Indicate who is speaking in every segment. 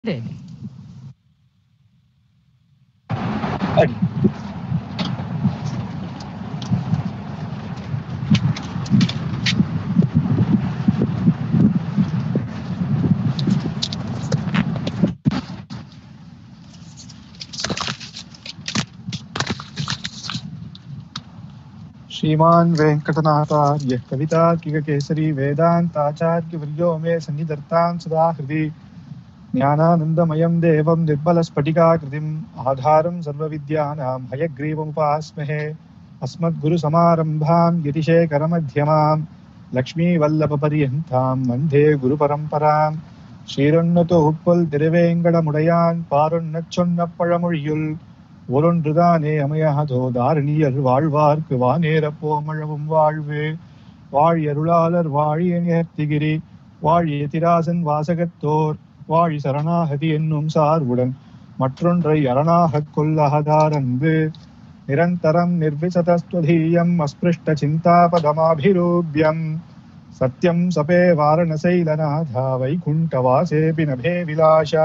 Speaker 1: அடி श्रीमान् वेङ्कटनाथार्य कवितार्किककेसरी वेदान्ताचार्यवर्यो मे सन्निधत्तां सदा हृदि ज्ञानानन्दमयं देवं निर्मलस्फटिकाकृतिम् आधारं सर्वविद्यानां हयग्रीवमुपास्महे अस्मद्गुरुसमारम्भां यतिशेखरमध्यमां लक्ष्मीवल्लभपर्यन्तां वन्दे गुरुपरम्पराम् ஸ்ரீரொன்னது உப்புல் திருவேங்கடமுடையான் பாரொன்னச் சொன்ன பழமொழியுள் ஒரொன்றுதானே அமையாதோ தாரணியர் வாழ்வார்க்கு வானேரப் போமழவும் வாழ்வு வாழியருளாளர் வாழிய நேர்த்திகிரி வாழிய திராசன் வாசகத்தோர் வாழி சரணாகதி என்னும் சார்புடன் மற்றொன்றை அரணாகக் கொல்லகதார் அன்பு நிரந்தரம் நிர்விசதஸ்துதீயம் அஸ்பிருஷ்ட சிந்தாபதமாபிரூபியம் சத்யம் சபே வாரணசைலநாதா வைகுண்டவாசேபி நபே விலாசா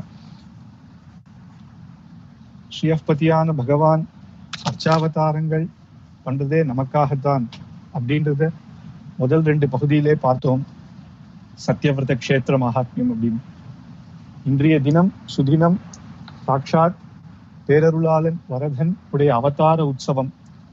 Speaker 1: ஸ்ரீயப்பதியான பகவான் அர்ச்சாவதாரங்கள் பண்றதே நமக்காகத்தான் அப்படின்றத முதல் ரெண்டு பகுதியிலே பார்த்தோம் சத்யவிரத கஷேத்திர மகாத்மியம் அப்படின்னு இன்றைய தினம் சுதினம் சாட்சாத் பேரருளாளன் வரதன் உடைய அவதார உற்சவம்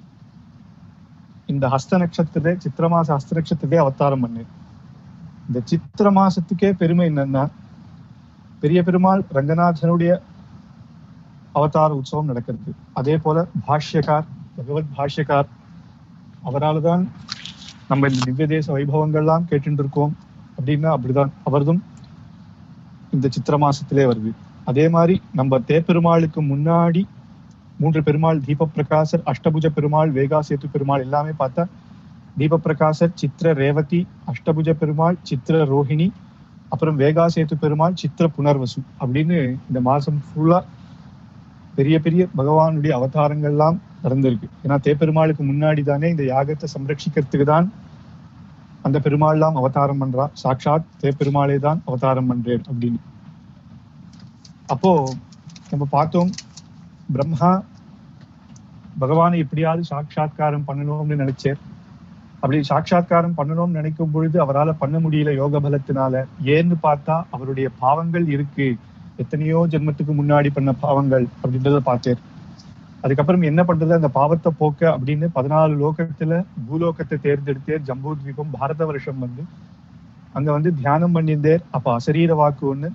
Speaker 1: இந்த ஹஸ்த நட்சத்திரத்தை சித்திர மாச ஹஸ்த நட்சத்திரத்தை அவதாரம் பண்ணு இந்த சித்திர மாசத்துக்கே பெருமை என்னன்னா பெரிய பெருமாள் ரங்கநாதனுடைய அவதார உற்சவம் நடக்கிறது அதே போல பாஷ்யக்கார் பகவத் பாஷ்யக்கார் அவரால் தான் நம்ம இந்த திவ்ய தேச வைபவங்கள்லாம் கேட்டுட்டு இருக்கோம் அப்படின்னா அப்படிதான் அவர்தும் இந்த சித்திர மாசத்திலே வருது அதே மாதிரி நம்ம தேப்பெருமாளுக்கு முன்னாடி மூன்று பெருமாள் தீப பிரகாசர் அஷ்டபுஜ பெருமாள் வேகா சேத்து பெருமாள் எல்லாமே பார்த்தா தீப பிரகாசர் சித்திர ரேவதி அஷ்டபுஜ பெருமாள் சித்திர ரோஹிணி அப்புறம் வேகா சேத்து பெருமாள் சித்திர புனர்வசு அப்படின்னு இந்த மாசம் ஃபுல்லா பெரிய பெரிய பகவானுடைய அவதாரங்கள்லாம் நடந்திருக்கு ஏன்னா தேப்பெருமாளுக்கு முன்னாடி தானே இந்த யாகத்தை சம்ரட்சிக்கிறதுக்கு தான் அந்த பெருமாள்லாம் அவதாரம் பண்றா சாட்சாத் தேப்பெருமாளே தான் அவதாரம் பண்றேன் அப்படின்னு அப்போ நம்ம பார்த்தோம் பிரம்மா பகவானை எப்படியாவது சாட்சாத்காரம் பண்ணணும்னு நினைச்சார் அப்படி சாட்சாத்காரம் பண்ணணும்னு நினைக்கும் பொழுது அவரால் பண்ண முடியல யோக பலத்தினால ஏன்னு பார்த்தா அவருடைய பாவங்கள் இருக்கு எத்தனையோ ஜென்மத்துக்கு முன்னாடி பண்ண பாவங்கள் அப்படின்றத பார்த்தார் அதுக்கப்புறம் என்ன பண்றது அந்த பாவத்தை போக்க அப்படின்னு பதினாலு லோகத்துல பூலோகத்தை தேர்ந்தெடுத்தேர் ஜம்பூ தீபம் பாரத வருஷம் வந்து அங்க வந்து தியானம் பண்ணியிருந்தேர் அப்ப அசரீர வாக்கு ஒண்ணு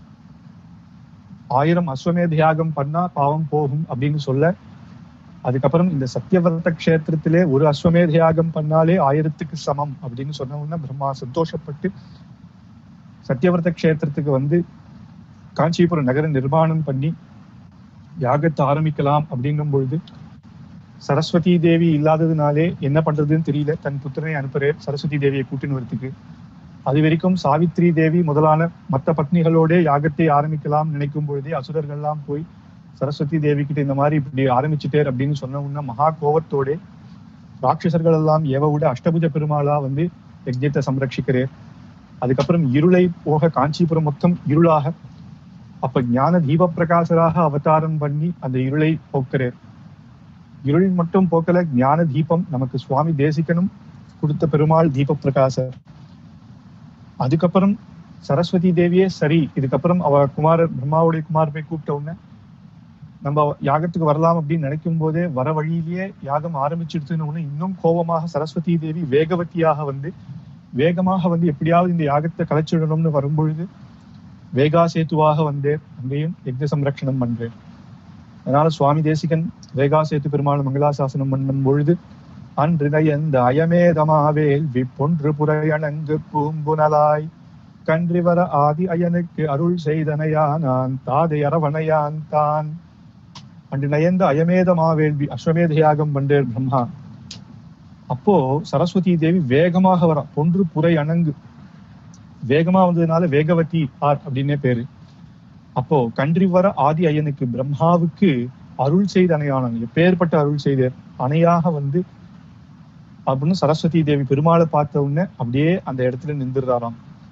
Speaker 1: ஆயிரம் அஸ்வமேத யாகம் பண்ணா பாவம் போகும் அப்படின்னு சொல்ல அதுக்கப்புறம் இந்த சத்தியவிரத கஷேத்திரத்திலே ஒரு அஸ்வமேத யாகம் பண்ணாலே ஆயிரத்துக்கு சமம் அப்படின்னு சொன்ன உடனே பிரம்மா சந்தோஷப்பட்டு சத்தியவிரத கஷேத்திரத்துக்கு வந்து காஞ்சிபுரம் நகர நிர்மாணம் பண்ணி யாகத்தை ஆரம்பிக்கலாம் அப்படிங்கும் பொழுது சரஸ்வதி தேவி இல்லாததுனாலே என்ன பண்றதுன்னு தெரியல தன் புத்திரனை அனுப்புறேன் சரஸ்வதி தேவியை கூட்டின்னு வரத்துக்கு அது வரைக்கும் சாவித்ரி தேவி முதலான மற்ற பத்னிகளோட யாகத்தை ஆரம்பிக்கலாம் நினைக்கும் பொழுதே அசுரர்கள்லாம் போய் சரஸ்வதி தேவி கிட்ட இந்த மாதிரி இப்படி ஆரம்பிச்சுட்டேர் அப்படின்னு சொன்ன உடனே மகா கோவத்தோட ராட்சசர்கள் எல்லாம் ஏவ விட அஷ்டபுஜ பெருமாளா வந்து யஜ்யத்தை சம்ரட்சிக்கிறேன் அதுக்கப்புறம் இருளை போக காஞ்சிபுரம் மொத்தம் இருளாக அப்ப ஞான தீப பிரகாசராக அவதாரம் பண்ணி அந்த இருளை போக்குறார் இருள் மட்டும் போக்கல ஞான தீபம் நமக்கு சுவாமி தேசிகனும் கொடுத்த பெருமாள் தீப பிரகாசர் அதுக்கப்புறம் சரஸ்வதி தேவியே சரி இதுக்கப்புறம் அவ குமாரர் பிரம்மாவுடைய குமார் போய் கூப்பிட்ட உடனே நம்ம யாகத்துக்கு வரலாம் அப்படின்னு நினைக்கும் போதே வர வழியிலேயே யாகம் ஆரம்பிச்சிடுச்சுன்னு உடனே இன்னும் கோபமாக சரஸ்வதி தேவி வேகவதியாக வந்து வேகமாக வந்து எப்படியாவது இந்த யாகத்தை கலைச்சிடணும்னு வரும்பொழுது வேகா சேத்துவாக வந்தேன் அங்கேயும் யஜ்ன சம்ரக்ஷணம் பண்றேன் அதனால சுவாமி தேசிகன் வேகா சேத்து பெருமாள் மங்களாசாசனம் பண்ணும் பொழுது அன்றினையந்த அயமேதமாவேல் விப்பொன்று புறையணங்கு பூம்புனலாய் கன்றிவர ஆதி அயனுக்கு அருள் செய்தனையானான் தாதை அரவணையான் தான் அன்று நயந்த அயமேதமா வேள்வி அஸ்வமேத யாகம் பண்டேர் பிரம்மா அப்போ சரஸ்வதி தேவி வேகமாக வர பொன்று புரை அணங்கு வேகமா வந்ததுனால வேகவதி ஆர் அப்படின்னே பேரு அப்போ கன்றி வர ஆதி ஐயனுக்கு பிரம்மாவுக்கு அருள் செய்த அணையானான் எப்பேற்பட்ட அருள் செய்தார் அணையாக வந்து அப்படின்னு சரஸ்வதி தேவி பெருமாளை பார்த்த உடனே அப்படியே அந்த இடத்துல நின்றுறாராம்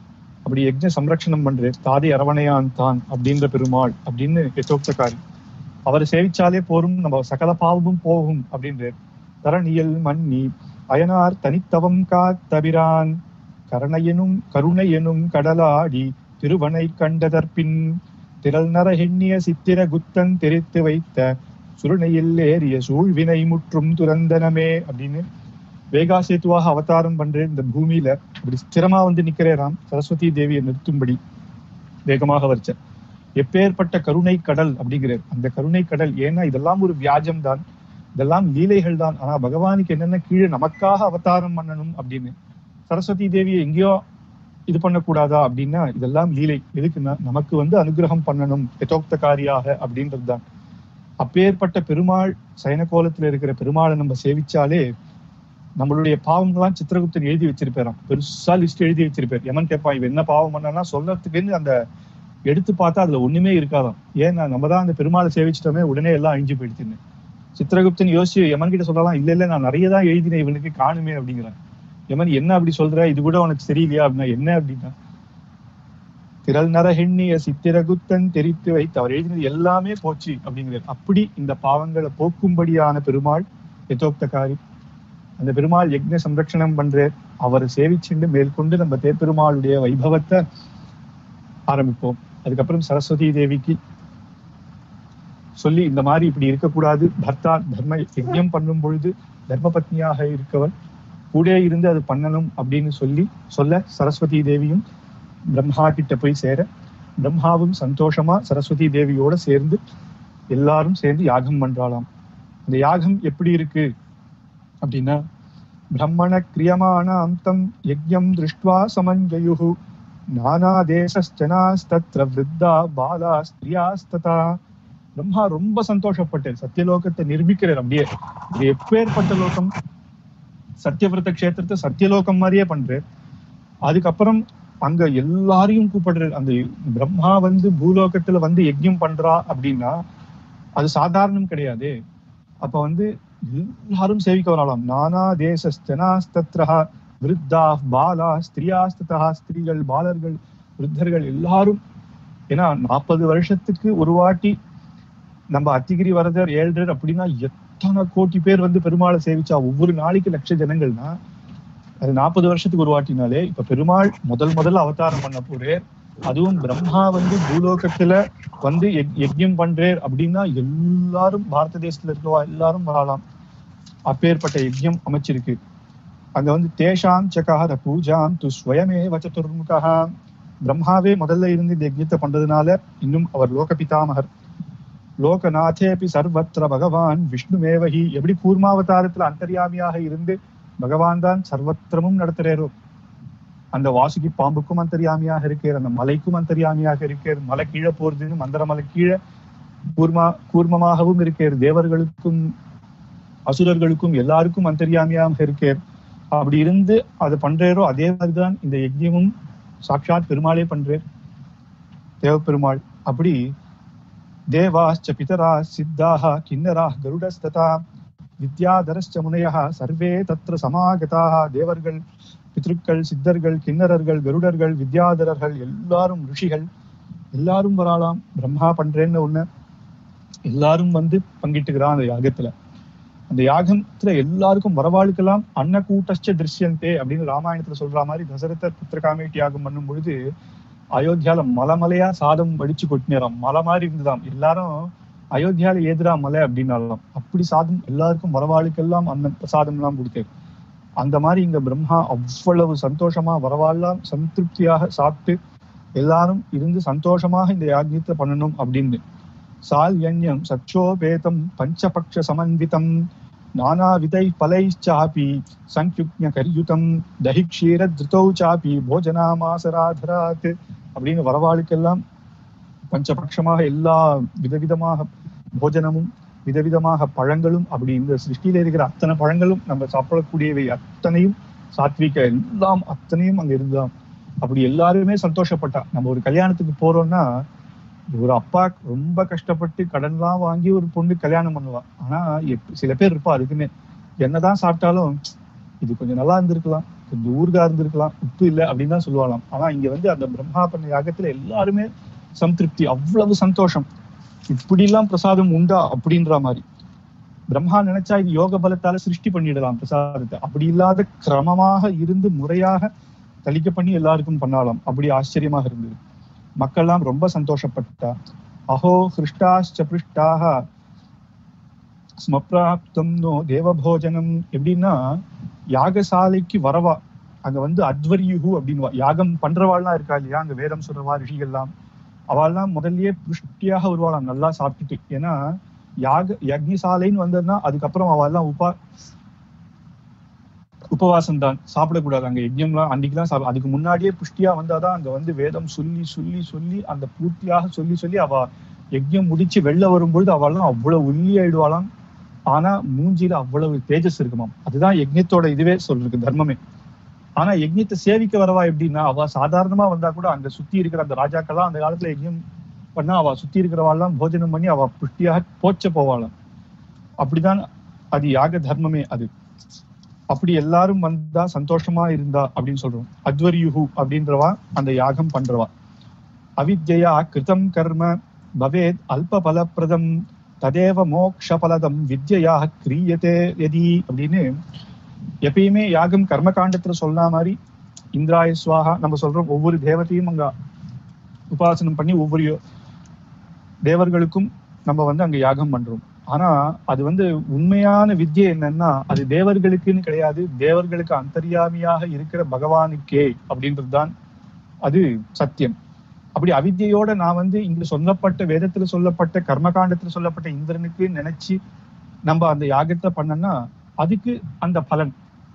Speaker 1: அப்படி யஜ்ஞ சம்ரக்ஷணம் பண்றேன் தாதி அரவணையான் தான் அப்படின்ற பெருமாள் அப்படின்னு யசோக்தகாரி அவரை சேவிச்சாலே போரும் நம்ம சகல பாவமும் போகும் அப்படின்றார் தரணியல் மன்னி அயனார் தனித்தவம் காத்தபிரான் கருணையெனும் கருணையெனும் கடலாடி திருவனை கண்டதற்பின் திரள் நரஹெண்ணிய சித்திர குத்தன் தெரித்து வைத்த சுருணையில் ஏறிய சூழ்வினை முற்றும் துரந்தனமே அப்படின்னு வேகா சேத்துவாக அவதாரம் பண்ற இந்த பூமியில இப்படி ஸ்திரமா வந்து நிக்கிறேராம் சரஸ்வதி தேவியை நிறுத்தும்படி வேகமாக வச்ச எப்பேற்பட்ட கருணை கடல் அப்படிங்கிறார் அந்த கருணை கடல் ஏன்னா இதெல்லாம் ஒரு வியாஜம் தான் இதெல்லாம் லீலைகள் தான் ஆனா பகவானுக்கு என்னென்ன கீழே நமக்காக அவதாரம் பண்ணணும் அப்படின்னு சரஸ்வதி தேவியை எங்கேயோ இது பண்ணக்கூடாதா அப்படின்னா இதெல்லாம் லீலை எதுக்குன்னா நமக்கு வந்து அனுகிரகம் பண்ணணும் யதோக்தகாரியாக அப்படின்றது தான் அப்பேற்பட்ட பெருமாள் சயன கோலத்துல இருக்கிற பெருமாளை நம்ம சேவிச்சாலே நம்மளுடைய பாவங்கள்லாம் சித்திரகுப்தன் எழுதி வச்சிருப்பாராம் பெருசா லிஸ்ட் எழுதி வச்சிருப்பார் யமன் கேட்பான் இவன் என்ன பாவம் பண்ணனா சொல்றதுக்குன்னு அந்த எடுத்து பார்த்தா அதுல ஒண்ணுமே இருக்காதாம் ஏன்னா நம்ம தான் அந்த பெருமாளை சேவிச்சிட்டோமே உடனே எல்லாம் அழிஞ்சு போயிடுச்சுன்னு சித்திரகுப்தன் யோசிச்சு யமன் கிட்ட சொல்லலாம் இல்ல இல்ல நான் நிறைய தான் எழுதினேன் இவனுக்கு காணுமே அப்படிங்கிறான் யமன் என்ன அப்படி சொல்ற இது கூட உனக்கு தெரியலையா அப்படின்னா என்ன அப்படின்னா திரள் நரஹெண்ணிய சித்திரகுத்தன் தெரித்து வைத்து அவர் எழுதினது எல்லாமே போச்சு அப்படிங்கிறார் அப்படி இந்த பாவங்களை போக்கும்படியான பெருமாள் யதோக்தகாரி அந்த பெருமாள் யக்ஞ சம்ரக்ஷணம் பண்ற அவரை சேவிச்சுண்டு மேற்கொண்டு நம்ம தேப்பெருமாளுடைய வைபவத்தை ஆரம்பிப்போம் அதுக்கப்புறம் சரஸ்வதி தேவிக்கு சொல்லி இந்த மாதிரி இப்படி இருக்கக்கூடாது பர்த்தா தர்ம யஜ்ஞம் பண்ணும் பொழுது தர்ம பத்னியாக இருக்கவள் கூட இருந்து அது பண்ணணும் அப்படின்னு சொல்லி சொல்ல சரஸ்வதி தேவியும் பிரம்மா கிட்ட போய் சேர பிரம்மாவும் சந்தோஷமா சரஸ்வதி தேவியோட சேர்ந்து எல்லாரும் சேர்ந்து யாகம் பண்றாளாம் அந்த யாகம் எப்படி இருக்கு அப்படின்னா பிரம்மண கிரியமானாம் தம் யஜ்யம் திருஷ்டுவா சமஞ்சயுஹு நானா தேசஸ்தனாஸ்தத்ர விருத்தா பாலா ஸ்திரியாஸ்ததா பிரம்மா ரொம்ப சந்தோஷப்பட்டார் சத்தியலோகத்தை நிர்மிக்கிறார் அப்படியே இது எப்பேற்பட்ட லோகம் சத்தியவிரத கஷேத்திரத்தை சத்தியலோகம் மாதிரியே பண்றார் அதுக்கப்புறம் அங்க எல்லாரையும் கூப்பிடுறாரு அந்த பிரம்மா வந்து பூலோகத்துல வந்து யஜ்யம் பண்றா அப்படின்னா அது சாதாரணம் கிடையாது அப்ப வந்து எல்லாரும் சேவிக்க வரலாம் நானா தேசஸ்தனாஸ்தத்ரா விருத்தா பாலா ஸ்திரியாஸ்ததா ஸ்திரீகள் பாலர்கள் விருத்தர்கள் எல்லாரும் ஏன்னா நாற்பது வருஷத்துக்கு ஒரு வாட்டி நம்ம அத்திகிரி வரதர் ஏழ்டர் அப்படின்னா எத்தனை கோடி பேர் வந்து பெருமாளை சேவிச்சா ஒவ்வொரு நாளைக்கு லட்ச ஜனங்கள்னா அது நாற்பது வருஷத்துக்கு ஒரு வாட்டினாலே இப்ப பெருமாள் முதல் முதல்ல அவதாரம் பண்ண போறேர் அதுவும் பிரம்மா வந்து பூலோகத்துல வந்து யக்- யஜ்யம் பண்றேர் அப்படின்னா எல்லாரும் பாரத தேசத்துல இருக்கவா எல்லாரும் வரலாம் அப்பேற்பட்ட யஜ்யம் அமைச்சிருக்கு அங்க வந்து தேஷாம் சகார பூஜாம் து ஸ்வயமே வச்சதுர்முகா பிரம்மாவே முதல்ல இருந்து இந்த யஜ்யத்தை பண்றதுனால இன்னும் அவர் லோக பிதாமகர் லோகநாதேபி சர்வத்திர பகவான் விஷ்ணுமேவஹி எப்படி கூர்மாவதாரத்துல அந்தர்யாமியாக இருந்து பகவான் தான் சர்வத்திரமும் நடத்துறாரோ அந்த வாசுகி பாம்புக்கும் அந்தர்யாமியாக இருக்கார் அந்த மலைக்கும் அந்தர்யாமியாக இருக்கார் மலை கீழே போறதுன்னு மந்திர மலை கீழே கூர்மா கூர்மமாகவும் இருக்கார் தேவர்களுக்கும் அசுரர்களுக்கும் எல்லாருக்கும் அந்தர்யாமியாக இருக்கார் அப்படி இருந்து அது பண்றாரோ அதே மாதிரிதான் இந்த யஜ்யமும் சாட்சாத் பெருமாளே பண்றார் தேவப்பெருமாள் அப்படி தேவாश्च பிதரா சித்தாः கிண்ணராः கருடஸ்ததா வித்யாதரஸ்ச முனையः சர்வே தத்ர சமாகதாக தேவர்கள் பித்ருக்கள் சித்தர்கள் கிண்ணறர்கள் கருடர்கள் வித்யாதரர்கள் எல்லாரும் ரிஷிகள் எல்லாரும் வரலாம் பிரம்மா பண்றேன்னு ஒண்ணு எல்லாரும் வந்து பங்கிட்டுக்கிறான் அந்த யாகத்துல அந்த யாகத்துல எல்லாருக்கும் வரவாளுக்கெல்லாம் அன்னக்கூட்டச்ச திருஷ்யந்தே அப்படின்னு ராமாயணத்துல சொல்ற மாதிரி தசரத புத்திரகாமேட்டி யாகம் பண்ணும் பொழுது அயோத்தியால மலை மலையா சாதம் வடிச்சு கொட்டினாராம் மலை மாதிரி இருந்துதாம் எல்லாரும் அயோத்தியால ஏதுரா மலை அப்படின்னாலாம் அப்படி சாதம் எல்லாருக்கும் வரவாளுக்கெல்லாம் அந்த பிரசாதம் எல்லாம் கொடுத்தாரு அந்த மாதிரி இங்க பிரம்மா அவ்வளவு சந்தோஷமா வரவாள்லாம் சந்திருப்தியாக சாப்பிட்டு எல்லாரும் இருந்து சந்தோஷமாக இந்த யாஜ்யத்தை பண்ணணும் அப்படின்னு சால்யன்யம் சச்சோபேதம் பஞ்சபக்ஷ சமன்விதம் நானாவிதை பலைச்சாபி சங்கியுக்ஞ கரியுதம் தஹி க்ஷீர திருத்தௌ சாபி போஜனாமாசராதராத் அப்படின்னு வரவாளுக்கெல்லாம் பஞ்சபட்சமாக எல்லா விதவிதமாக போஜனமும் விதவிதமாக பழங்களும் அப்படி இந்த சிருஷ்டியில இருக்கிற அத்தனை பழங்களும் நம்ம சாப்பிடக்கூடியவை அத்தனையும் சாத்விக எல்லாம் அத்தனையும் அங்க இருந்தாம் அப்படி எல்லாருமே சந்தோஷப்பட்டா நம்ம ஒரு கல்யாணத்துக்கு போறோம்னா ஒரு அப்பா ரொம்ப கஷ்டப்பட்டு கடன்லாம் வாங்கி ஒரு பொண்ணு கல்யாணம் பண்ணுவா ஆனா எப்- சில பேர் இருப்பா அதுக்குன்னு என்னதான் சாப்பிட்டாலும் இது கொஞ்சம் நல்லா இருந்திருக்கலாம் கொஞ்சம் ஊர்கா இருந்திருக்கலாம் உப்பு இல்லை அப்படின்னு தான் சொல்லுவாங்களாம் ஆனா இங்க வந்து அந்த பிரம்மா பண்ண யாகத்துல எல்லாருமே சம்திருப்தி அவ்வளவு சந்தோஷம் இப்படி எல்லாம் பிரசாதம் உண்டா அப்படின்ற மாதிரி பிரம்மா நினைச்சா இது யோக பலத்தால சிருஷ்டி பண்ணிடலாம் பிரசாதத்தை அப்படி இல்லாத கிரமமாக இருந்து முறையாக தளிக்க பண்ணி எல்லாருக்கும் பண்ணலாம் அப்படி ஆச்சரியமாக இருந்தது மக்கள்லாம் ரொம்ப சந்தோஷப்பட்டா அஹோ ஹிருஷ்டாச்ச பிருஷ்டாக ஸ்மப்ராப்தம் நோ தேவபோஜனம் எப்படின்னா யாகசாலைக்கு வரவா அங்க வந்து அத்வரியுகு அப்படின்னு யாகம் பண்றவாள்லாம் இருக்கா இல்லையா அங்க வேதம் சொல்றவா ரிஷிகள்லாம் அவள்லாம் முதல்லயே புஷ்டியாக வருவாளாம் நல்லா சாப்பிட்டுட்டு ஏன்னா யாக யக்னிசாலைன்னு வந்ததுன்னா அதுக்கப்புறம் அவள்லாம் உபா உபவாசம் தான் சாப்பிடக்கூடாது அங்க யஜ்யம்லாம் அன்னைக்குலாம் சாப்பிட அதுக்கு முன்னாடியே புஷ்டியா வந்தாதான் அங்க வந்து வேதம் சொல்லி சொல்லி சொல்லி அந்த பூர்த்தியாக சொல்லி சொல்லி அவ யஜ்யம் முடிச்சு வெளில வரும்பொழுது அவள்லாம் அவ்வளவு உள்ளி ஆயிடுவாளாம் ஆனா மூஞ்சில அவ்வளவு தேஜஸ் இருக்குமாம் அதுதான் யஜ்யத்தோட இதுவே சொல்றது தர்மமே ஆனா யஜ்யத்தை சேவிக்க வரவா எப்படின்னா அவ சாதாரணமா வந்தா கூட அங்க சுத்தி இருக்கிற அந்த ராஜாக்கள்லாம் அந்த காலத்துல யஜ்யம் பண்ணா அவ சுத்தி இருக்கிறவாள்லாம் போஜனம் பண்ணி அவ புஷ்டியாக போச்ச போவாளாம் அப்படிதான் அது யாக தர்மமே அது அப்படி எல்லாரும் வந்தா சந்தோஷமா இருந்தா அப்படின்னு சொல்றோம் அத்வரியுகு அப்படின்றவா அந்த யாகம் பண்றவா அவித்யா கிருதம் கர்ம பவேத் அல்ப பலப்பிரதம் ததேவ மோக்ஷ பலதம் வித்யா கிரியதே எதி அப்படின்னு எப்பயுமே யாகம் கர்ம காண்டத்துல சொன்ன மாதிரி இந்திராய சுவாகா நம்ம சொல்றோம் ஒவ்வொரு தேவத்தையும் அங்க உபாசனம் பண்ணி ஒவ்வொரு தேவர்களுக்கும் நம்ம வந்து அங்க யாகம் பண்றோம் ஆனா அது வந்து உண்மையான வித்யை என்னன்னா அது தேவர்களுக்குன்னு கிடையாது தேவர்களுக்கு அந்தர்யாமியாக இருக்கிற பகவானுக்கே அப்படின்றதுதான் அது சத்தியம் அப்படி அவித்யோட நான் வந்து இங்க சொல்லப்பட்ட வேதத்துல சொல்லப்பட்ட கர்மகாண்டத்துல சொல்லப்பட்ட இந்திரனுக்கு நினைச்சு நம்ம அந்த யாகத்தை பண்ணோம்னா அதுக்கு அந்த பலன்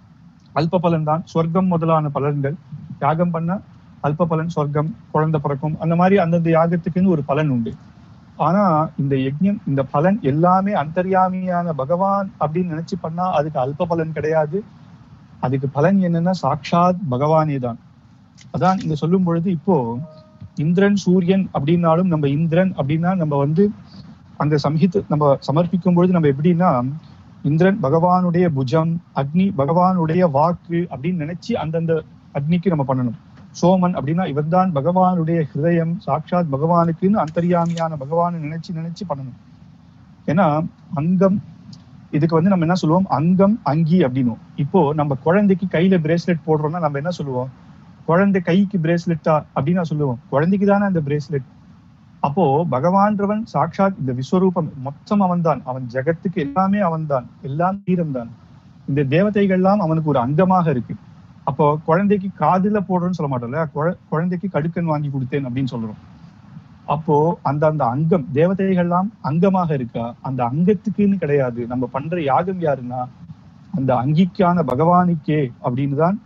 Speaker 1: அல்ப பலன் தான் சொர்க்கம் முதலான பலன்கள் யாகம் பண்ண அல்ப பலன் சொர்க்கம் குழந்தை பிறக்கும் அந்த மாதிரி அந்தந்த யாகத்துக்குன்னு ஒரு பலன் உண்டு ஆனா இந்த யஜ்யம் இந்த பலன் எல்லாமே அந்தர்யாமியான பகவான் அப்படின்னு நினைச்சு பண்ணா அதுக்கு அல்ப பலன் கிடையாது அதுக்கு பலன் என்னன்னா சாட்சாத் பகவானே தான் அதான் இங்க சொல்லும் பொழுது இப்போ இந்திரன் சூரியன் அப்படின்னாலும் நம்ம இந்திரன் அப்படின்னா நம்ம வந்து அந்த சம்ஹித் நம்ம சமர்ப்பிக்கும் பொழுது நம்ம எப்படின்னா இந்திரன் பகவானுடைய புஜம் அக்னி பகவானுடைய வாக்கு அப்படின்னு நினைச்சு அந்தந்த அக்னிக்கு நம்ம பண்ணணும் சோமன் அப்படின்னா இவன் தான் பகவானுடைய ஹிருதயம் சாட்சாத் பகவானுக்குன்னு அந்தர்யாமியான பகவானை நினைச்சு நினைச்சு பண்ணணும் ஏன்னா அங்கம் இதுக்கு வந்து நம்ம என்ன சொல்லுவோம் அங்கம் அங்கி அப்படின்னும் இப்போ நம்ம குழந்தைக்கு கையில பிரேஸ்லெட் போடுறோம்னா நம்ம என்ன சொல்லுவோம் குழந்தை கைக்கு பிரேஸ்லெட்டா அப்படின்னு நான் சொல்லுவோம் குழந்தைக்கு தானே அந்த பிரேஸ்லெட் அப்போ பகவான்றவன் சாட்சாத் இந்த விஸ்வரூபம் மொத்தம் அவன்தான் அவன் ஜெகத்துக்கு எல்லாமே அவன்தான் எல்லாம் தீரம் தான் இந்த தேவதைகள்லாம் அவனுக்கு ஒரு அங்கமாக இருக்கு அப்போ குழந்தைக்கு காதுல போடுறோம்னு சொல்ல மாட்டோம்ல குழ- குழந்தைக்கு கடுக்கன் வாங்கி கொடுத்தேன் அப்படின்னு சொல்றோம் அப்போ அந்த அந்த அங்கம் தேவதைகள்லாம் அங்கமாக இருக்கா அந்த அங்கத்துக்குன்னு கிடையாது நம்ம பண்ற யாகம் யாருன்னா அந்த அங்கிக்கான பகவானுக்கே அப்படின்னு தான்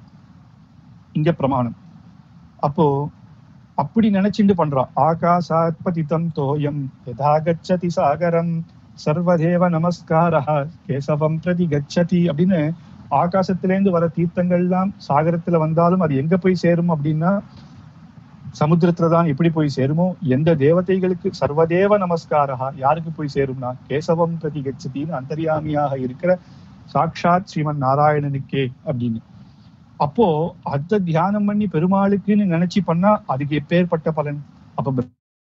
Speaker 1: இங்க பிரமாணம் அப்போ அப்படி நினைச்சுட்டு பண்றா ஆகாசாத் பதிதம் தோயம் யதா கச்சதி சாகரம் சர்வதேவ நமஸ்காரா கேசவம் பிரதி கச்சதி அப்படின்னு ஆகாசத்திலேருந்து வர தீர்த்தங்கள்லாம் சாகரத்துல வந்தாலும் அது எங்க போய் சேரும் அப்படின்னா சமுத்திரத்துல தான் எப்படி போய் சேருமோ எந்த தேவதைகளுக்கு சர்வதேவ நமஸ்காரா யாருக்கு போய் சேரும்னா கேசவம் பிரதி கச்சதின்னு அந்தர்யாமியாக இருக்கிற சாக்ஷாத் ஸ்ரீமன் நாராயணனுக்கே அப்படின்னு அப்போ அத தியானம் பண்ணி பெருமாளுக்குன்னு நினைச்சு பண்ணா அதுக்கு எப்பேற்பட்ட பலன் அப்ப ப-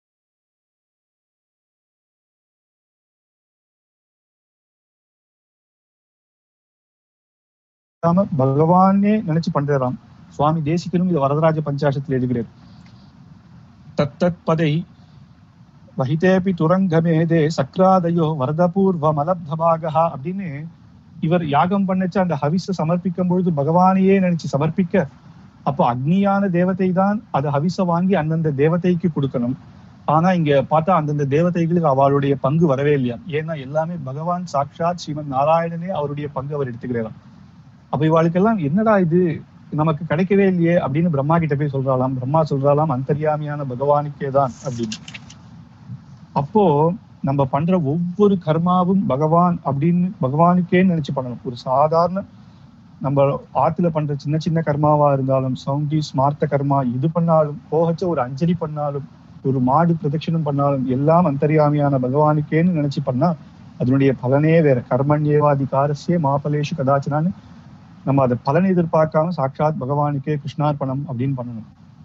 Speaker 1: நாம பகவானே நினைச்சு பண்றாராம் சுவாமி தேசிகனும் இது வரதராஜ பஞ்சாசத்துல எழுதுகிறார் தத்தத் பதை வஹிதேபி துரங்கமேதே சக்ராதயோ வரதபூர்வ மலப்தபாகா அப்படின்னு இவர் யாகம் பண்ணச்சு அந்த ஹவிஸ சமர்ப்பிக்கும் பொழுது பகவானையே நினைச்சு சமர்ப்பிக்க அப்போ அக்னியான தேவதை தான் அது ஹவிஸ வாங்கி அந்தந்த தேவதைக்கு கொடுக்கணும் ஆனா இங்க பார்த்தா அந்தந்த தேவதைகளுக்கு அவளுடைய பங்கு வரவே இல்லையா ஏன்னா எல்லாமே பகவான் சாட்சாத் ஸ்ரீமன் நாராயணனே அவருடைய பங்கு அவர் எடுத்துக்கிறாராம் அப்ப இவாளுக்கெல்லாம் என்னடா இது நமக்கு கிடைக்கவே இல்லையே அப்படின்னு பிரம்மா கிட்ட போய் சொல்றாளாம் பிரம்மா சொல்றாளாம் அந்தர்யாமியான பகவானுக்கே தான் அப்படின்னு அப்போ நம்ம பண்ற ஒவ்வொரு கர்மாவும் பகவான் அப்படின்னு பகவானுக்கே நினைச்சு பண்ணணும் ஒரு சாதாரண நம்ம ஆத்துல பண்ற சின்ன சின்ன கர்மாவா இருந்தாலும் சவுண்டி ஸ்மார்த்த கர்மா இது பண்ணாலும் போகச்ச ஒரு அஞ்சலி பண்ணாலும் ஒரு மாடு பிரதட்சணம் பண்ணாலும் எல்லாம் அந்தர்யாமியான பகவானுக்கேன்னு நினைச்சு பண்ணா அதனுடைய பலனே வேற கர்மண்யேவாதிகாரஸ்யே மாபலேஷு கதாச்சனான்னு நம்ம அதை பலன் எதிர்பார்க்காம சாட்சாத் பகவானுக்கே கிருஷ்ணார்ப்பணம் அப்படின்னு பண்ணணும்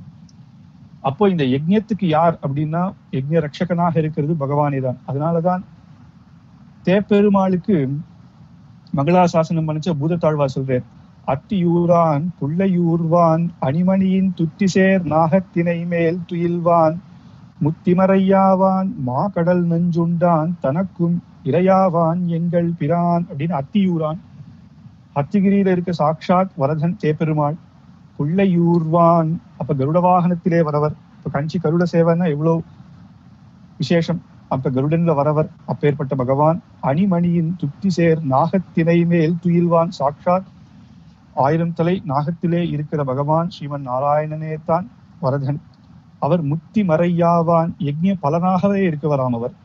Speaker 1: அப்போ இந்த யஜ்ஞத்துக்கு யார் அப்படின்னா யஜ்ஞ ரட்சகனாக இருக்கிறது பகவானே தான் அதனாலதான் தேப்பெருமாளுக்கு மங்களாசாசனம் பண்ணிச்ச பூதத்தாழ்வா சொல்றார் அத்தியூரான் புள்ளையூர்வான் அணிமணியின் துத்திசேர் நாகத்தினை மேல் துயில்வான் முத்திமறையாவான் மா கடல் நஞ்சுண்டான் தனக்கும் இரையாவான் எங்கள் பிரான் அப்படின்னு அத்தியூரான் அத்திகிரியில இருக்க சாக்ஷாத் வரதன் தேப்பெருமாள் புள்ளையூர்வான் அப்ப கருட வாகனத்திலே வரவர் இப்ப கஞ்சி கருட சேவைன்னா எவ்வளவு விசேஷம் அப்ப கருடன்ல வரவர் அப்பேற்பட்ட பகவான் அணிமணியின் துத்தி சேர் நாகத்தினை மேல் துயில்வான் சாக்ஷாத் ஆயிரம் தலை நாகத்திலே இருக்கிற பகவான் ஸ்ரீமன் நாராயணனே தான் வரதன் அவர் முத்தி மறையாவான் யஜ்ஞ பலனாகவே இருக்கவராம் அவர்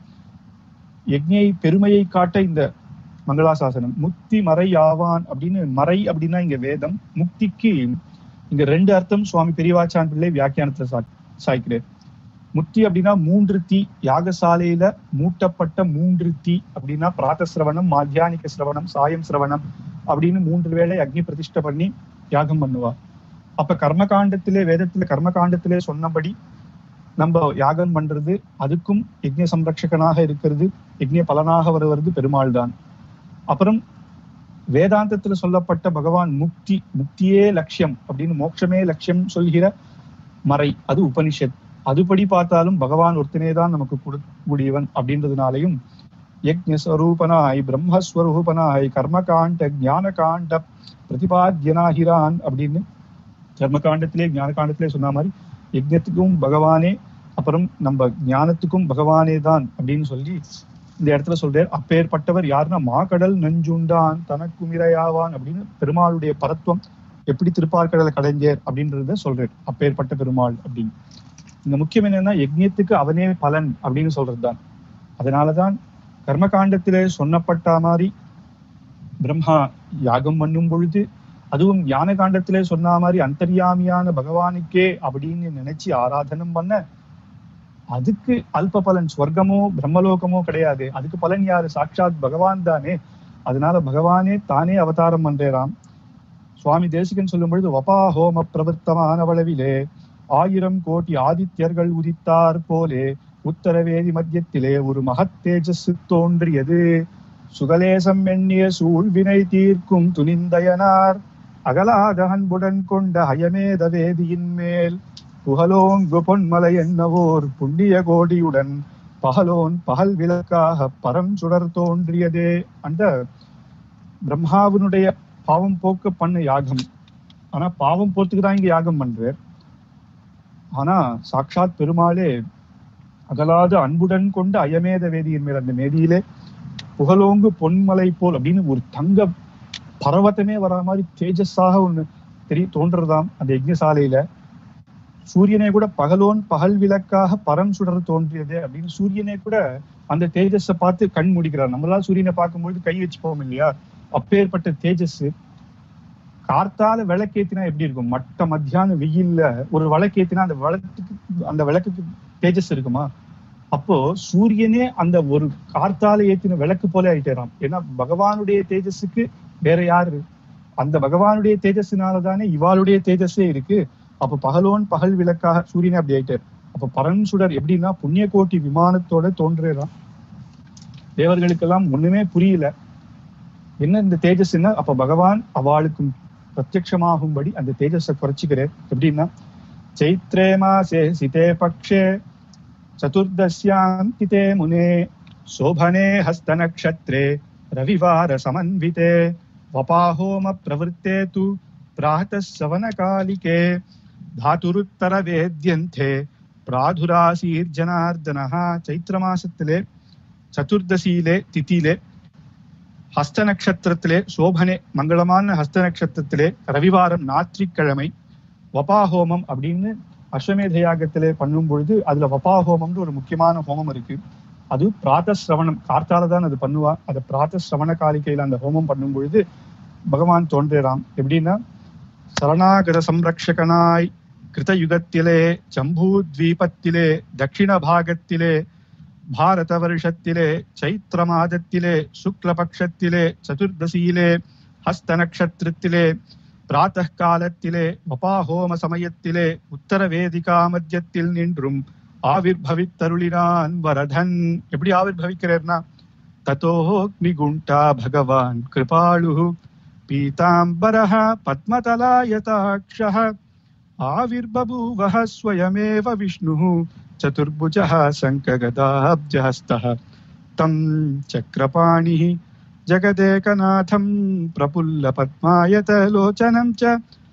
Speaker 1: யஜ்ஞை பெருமையை காட்ட இந்த மங்களாசாசனம் முக்தி மறையாவான் அப்படின்னு மறை அப்படின்னா இங்க வேதம் முக்திக்கு இங்க ரெண்டு அர்த்தம் சுவாமி பெரியவாச்சான் பிள்ளை வியாக்கியானத்துல சா சாய்க்கிறார் முக்தி அப்படின்னா மூன்று தீ யாகசாலையில மூட்டப்பட்ட மூன்று தீ அப்படின்னா பிராத்த சிரவணம் மாத்தியானிக சிரவணம் சாயம் சிரவணம் அப்படின்னு மூன்று வேளை அக்னி பிரதிஷ்டை பண்ணி யாகம் பண்ணுவா அப்ப கர்மகாண்டத்திலே வேதத்துல கர்மகாண்டத்திலே சொன்னபடி நம்ம யாகம் பண்றது அதுக்கும் யஜ்ஞ சம்ரட்சகனாக இருக்கிறது யஜ்ஞ பலனாக வருவது பெருமாள் தான் அப்புறம் வேதாந்தத்துல சொல்லப்பட்ட பகவான் முக்தி முக்தியே லட்சியம் அப்படின்னு மோட்சமே லட்சியம் சொல்கிற மறை அது உபனிஷத் அதுபடி பார்த்தாலும் பகவான் ஒருத்தனே தான் நமக்கு கொடுக்கூடியவன் அப்படின்றதுனாலையும் யஜ்ஞஸ்வரூபனாய் பிரம்மஸ்வரூபனாய் கர்மகாண்ட ஞான காண்ட பிரதிபாத்தியனாகிறான் அப்படின்னு கர்மகாண்டத்திலே ஞான காண்டத்திலே சொன்ன மாதிரி யஜ்ஞத்துக்கும் பகவானே அப்புறம் நம்ம ஞானத்துக்கும் பகவானே தான் அப்படின்னு சொல்லி இந்த இடத்துல சொல்றார் அப்பேற்பட்டவர் யாருன்னா மாக்கடல் நஞ்சுண்டான் தனக்கும் இரையாவான் அப்படின்னு பெருமாளுடைய பரத்துவம் எப்படி திருப்பார்கடலை கடைஞ்சேர் அப்படின்றத சொல்றார் அப்பேற்பட்ட பெருமாள் அப்படின்னு இந்த முக்கியம் என்னன்னா யஜ்ஞத்துக்கு அவனே பலன் அப்படின்னு சொல்றதுதான் அதனாலதான் கர்மகாண்டத்திலே சொன்னப்பட்ட மாதிரி பிரம்மா யாகம் பண்ணும் பொழுது அதுவும் ஞான காண்டத்திலே சொன்ன மாதிரி அந்தர்யாமியான பகவானுக்கே அப்படின்னு நினைச்சு ஆராதனம் பண்ண அதுக்கு அல்ப பலன் ஸ்வர்க்கமோ பிரம்மலோகமோ கிடையாது அதுக்கு பலன் யாரு சாட்சாத் பகவான் தானே அதனால பகவானே தானே அவதாரம் பண்றேராம் சுவாமி தேசிகன் சொல்லும் பொழுது வபா ஹோம பிரவர்த்தமானவளவிலே ஆயிரம் கோடி ஆதித்யர்கள் உதித்தார் போலே உத்தரவேதி மத்தியத்திலே ஒரு மகத் தேஜஸ் தோன்றியது சுகலேசம் எண்ணிய சூழ்வினை தீர்க்கும் துணிந்தயனார் அகலாத அன்புடன் கொண்ட ஹயமேத வேதியின் மேல் புகழோங்கு பொன்மலை என்னவோர் புண்ணிய கோடியுடன் பகலோன் பகல் விளக்காக பரம் சுடர் தோன்றியதே அந்த பிரம்மாவினுடைய பாவம் போக்க பண்ண யாகம் ஆனா பாவம் போறதுக்கு தான் இங்க யாகம் பண்றார் ஆனா சாட்சாத் பெருமாளே அகலாத அன்புடன் கொண்ட அயமேத வேதியின் மேல் அந்த மேதியிலே புகழோங்கு பொன்மலை போல் அப்படின்னு ஒரு தங்க பர்வத்தமே வர மாதிரி தேஜஸாக ஒண்ணு தெரிய தோன்றதாம் அந்த யஜ்ஞசாலையில சூரியனே கூட பகலோன் பகல் விளக்காக பரம் சுடர் தோன்றியது அப்படின்னு சூரியனே கூட அந்த தேஜஸை பார்த்து கண் முடிக்கிறார் நம்மளால சூரியனை பார்க்கும்பொழுது கை வச்சு போவோம் இல்லையா அப்பேற்பட்ட தேஜஸ் கார்த்தால விளக்கேத்தினா எப்படி இருக்கும் மட்ட மத்தியான வெயில்ல ஒரு விளக்கேத்தினா அந்த விளக்குக்கு அந்த விளக்குக்கு தேஜஸ் இருக்குமா அப்போ சூரியனே அந்த ஒரு கார்த்தால ஏத்தின விளக்கு போல ஆயிட்டேராம் ஏன்னா பகவானுடைய தேஜஸுக்கு வேற யாரு அந்த பகவானுடைய தேஜஸ்னாலதானே இவாளுடைய தேஜஸே இருக்கு அப்ப பகலோன் பகல் விளக்காக சூரியனே அப்படி ஆயிட்டார் அப்ப பரன் சுடர் எப்படின்னா புண்ணிய கோட்டி விமானத்தோட தோன்றுறான் தேவர்களுக்கெல்லாம் ஒண்ணுமே புரியல என்ன இந்த தேஜஸ்னா அப்ப பகவான் அவளுக்கு பிரத்யமாகும்படி அந்த தேஜஸை குறைச்சிக்கிறார் எப்படின்னா சைத்ரே மாசே சிதே பக்ஷே சதுர்தசியாந்திதே முனே சோபனே ஹஸ்த நக்ஷத்ரே ரவிவார சமன்விதே வபாஹோம பிரவருத்தே து பிராத சவனகாலிகே தாதுருத்தர வேத்யந்தே பிராதுராசீர் ஜனார்தனஹா சைத்திர மாசத்திலே சதுர்தசியிலே திதியிலே ஹஸ்த நட்சத்திரத்திலே சோபனே மங்களமான ஹஸ்த நட்சத்திரத்திலே ரவிவாரம் ஞாயிற்றுக்கிழமை வபாஹோமம் அப்படின்னு அஸ்வமேத யாகத்திலே பண்ணும் பொழுது அதுல வபாஹோமம்னு ஒரு முக்கியமான ஹோமம் இருக்கு அது பிராத சிரவணம் கார்த்தால தான் அது பண்ணுவா அதை பிராத சிரவண காலிக்கையில அந்த ஹோமம் பண்ணும் பொழுது பகவான் தோன்றுறான் எப்படின்னா சரணாகத சம்ரக்ஷகனாய் கிருதயுகத்திலே ஜம்பூ தீபத்திலே தட்சிண பாகத்திலே பாரத வருஷத்திலே சைத்திர மாதத்திலே சுக்ல பட்சத்திலே சதுர்தசியிலே ஹஸ்த நட்சத்திரத்திலே பிராத்த காலத்திலே வபாஹோம சமயத்திலே உத்தர வேதிகா மத்தியத்தில் நின்றும் ஆவிர்பவித்தருளினான் வரதன் எப்படி ஆவிர்பவிக்கிறார்னா ததோக்னிகுண்டா பகவான் கிருபாளு பீதாம்பரः पद्मतलायताक्षः आविर्बभूवः स्वयमेव विष्णुः चतुर्भुजः शङ्खगदाब्जहस्तः तं चक्रपाणिः जगदेकनाथं प्रफुल्लपद्मायतलोचनं च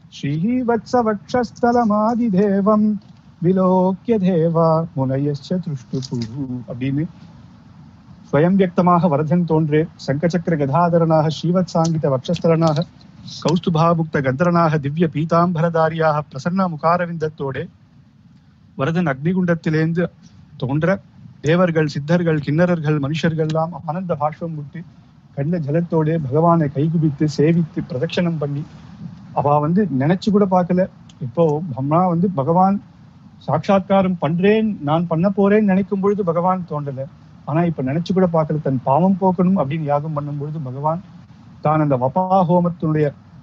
Speaker 1: श्रीवत्सवक्षस्थलमादिदेवं विलोक्य देवा मुनयश्च துஷ்டுபு அப்படின்னு ஸ்வயம் வியக்தமாக வரதன் தோன்றே சங்கச்சக்கர கதாதரனாக ஸ்ரீவத் சாங்கித வக்ஷஸ்தலனாக கௌஸ்துபாமுக்த கந்தரனாக திவ்ய பீதாம்பரதாரியாக பிரசன்ன முகாரவிந்தத்தோடே வரதன் அக்னிகுண்டத்திலேந்து தோன்ற தேவர்கள் சித்தர்கள் கிண்ணறர்கள் மனுஷர்கள் எல்லாம் ஆனந்த பாஷ்பம் விட்டு கண்ட ஜலத்தோட பகவானை கைகுபித்து சேவித்து பிரதட்சணம் பண்ணி அவ வந்து நினைச்சு கூட பார்க்கல இப்போ பிரம்மா வந்து பகவான் சாட்சாத்காரம் பண்றேன் நான் பண்ண போறேன்னு நினைக்கும் பொழுது பகவான் தோன்றல ஆனா இப்ப நினைச்சு கூட பார்க்கல தன் பாவம் போக்கணும் அப்படின்னு யாகம் பண்ணும் பொழுது பகவான் தான் அந்த வபா ஹோமத்தினுடைய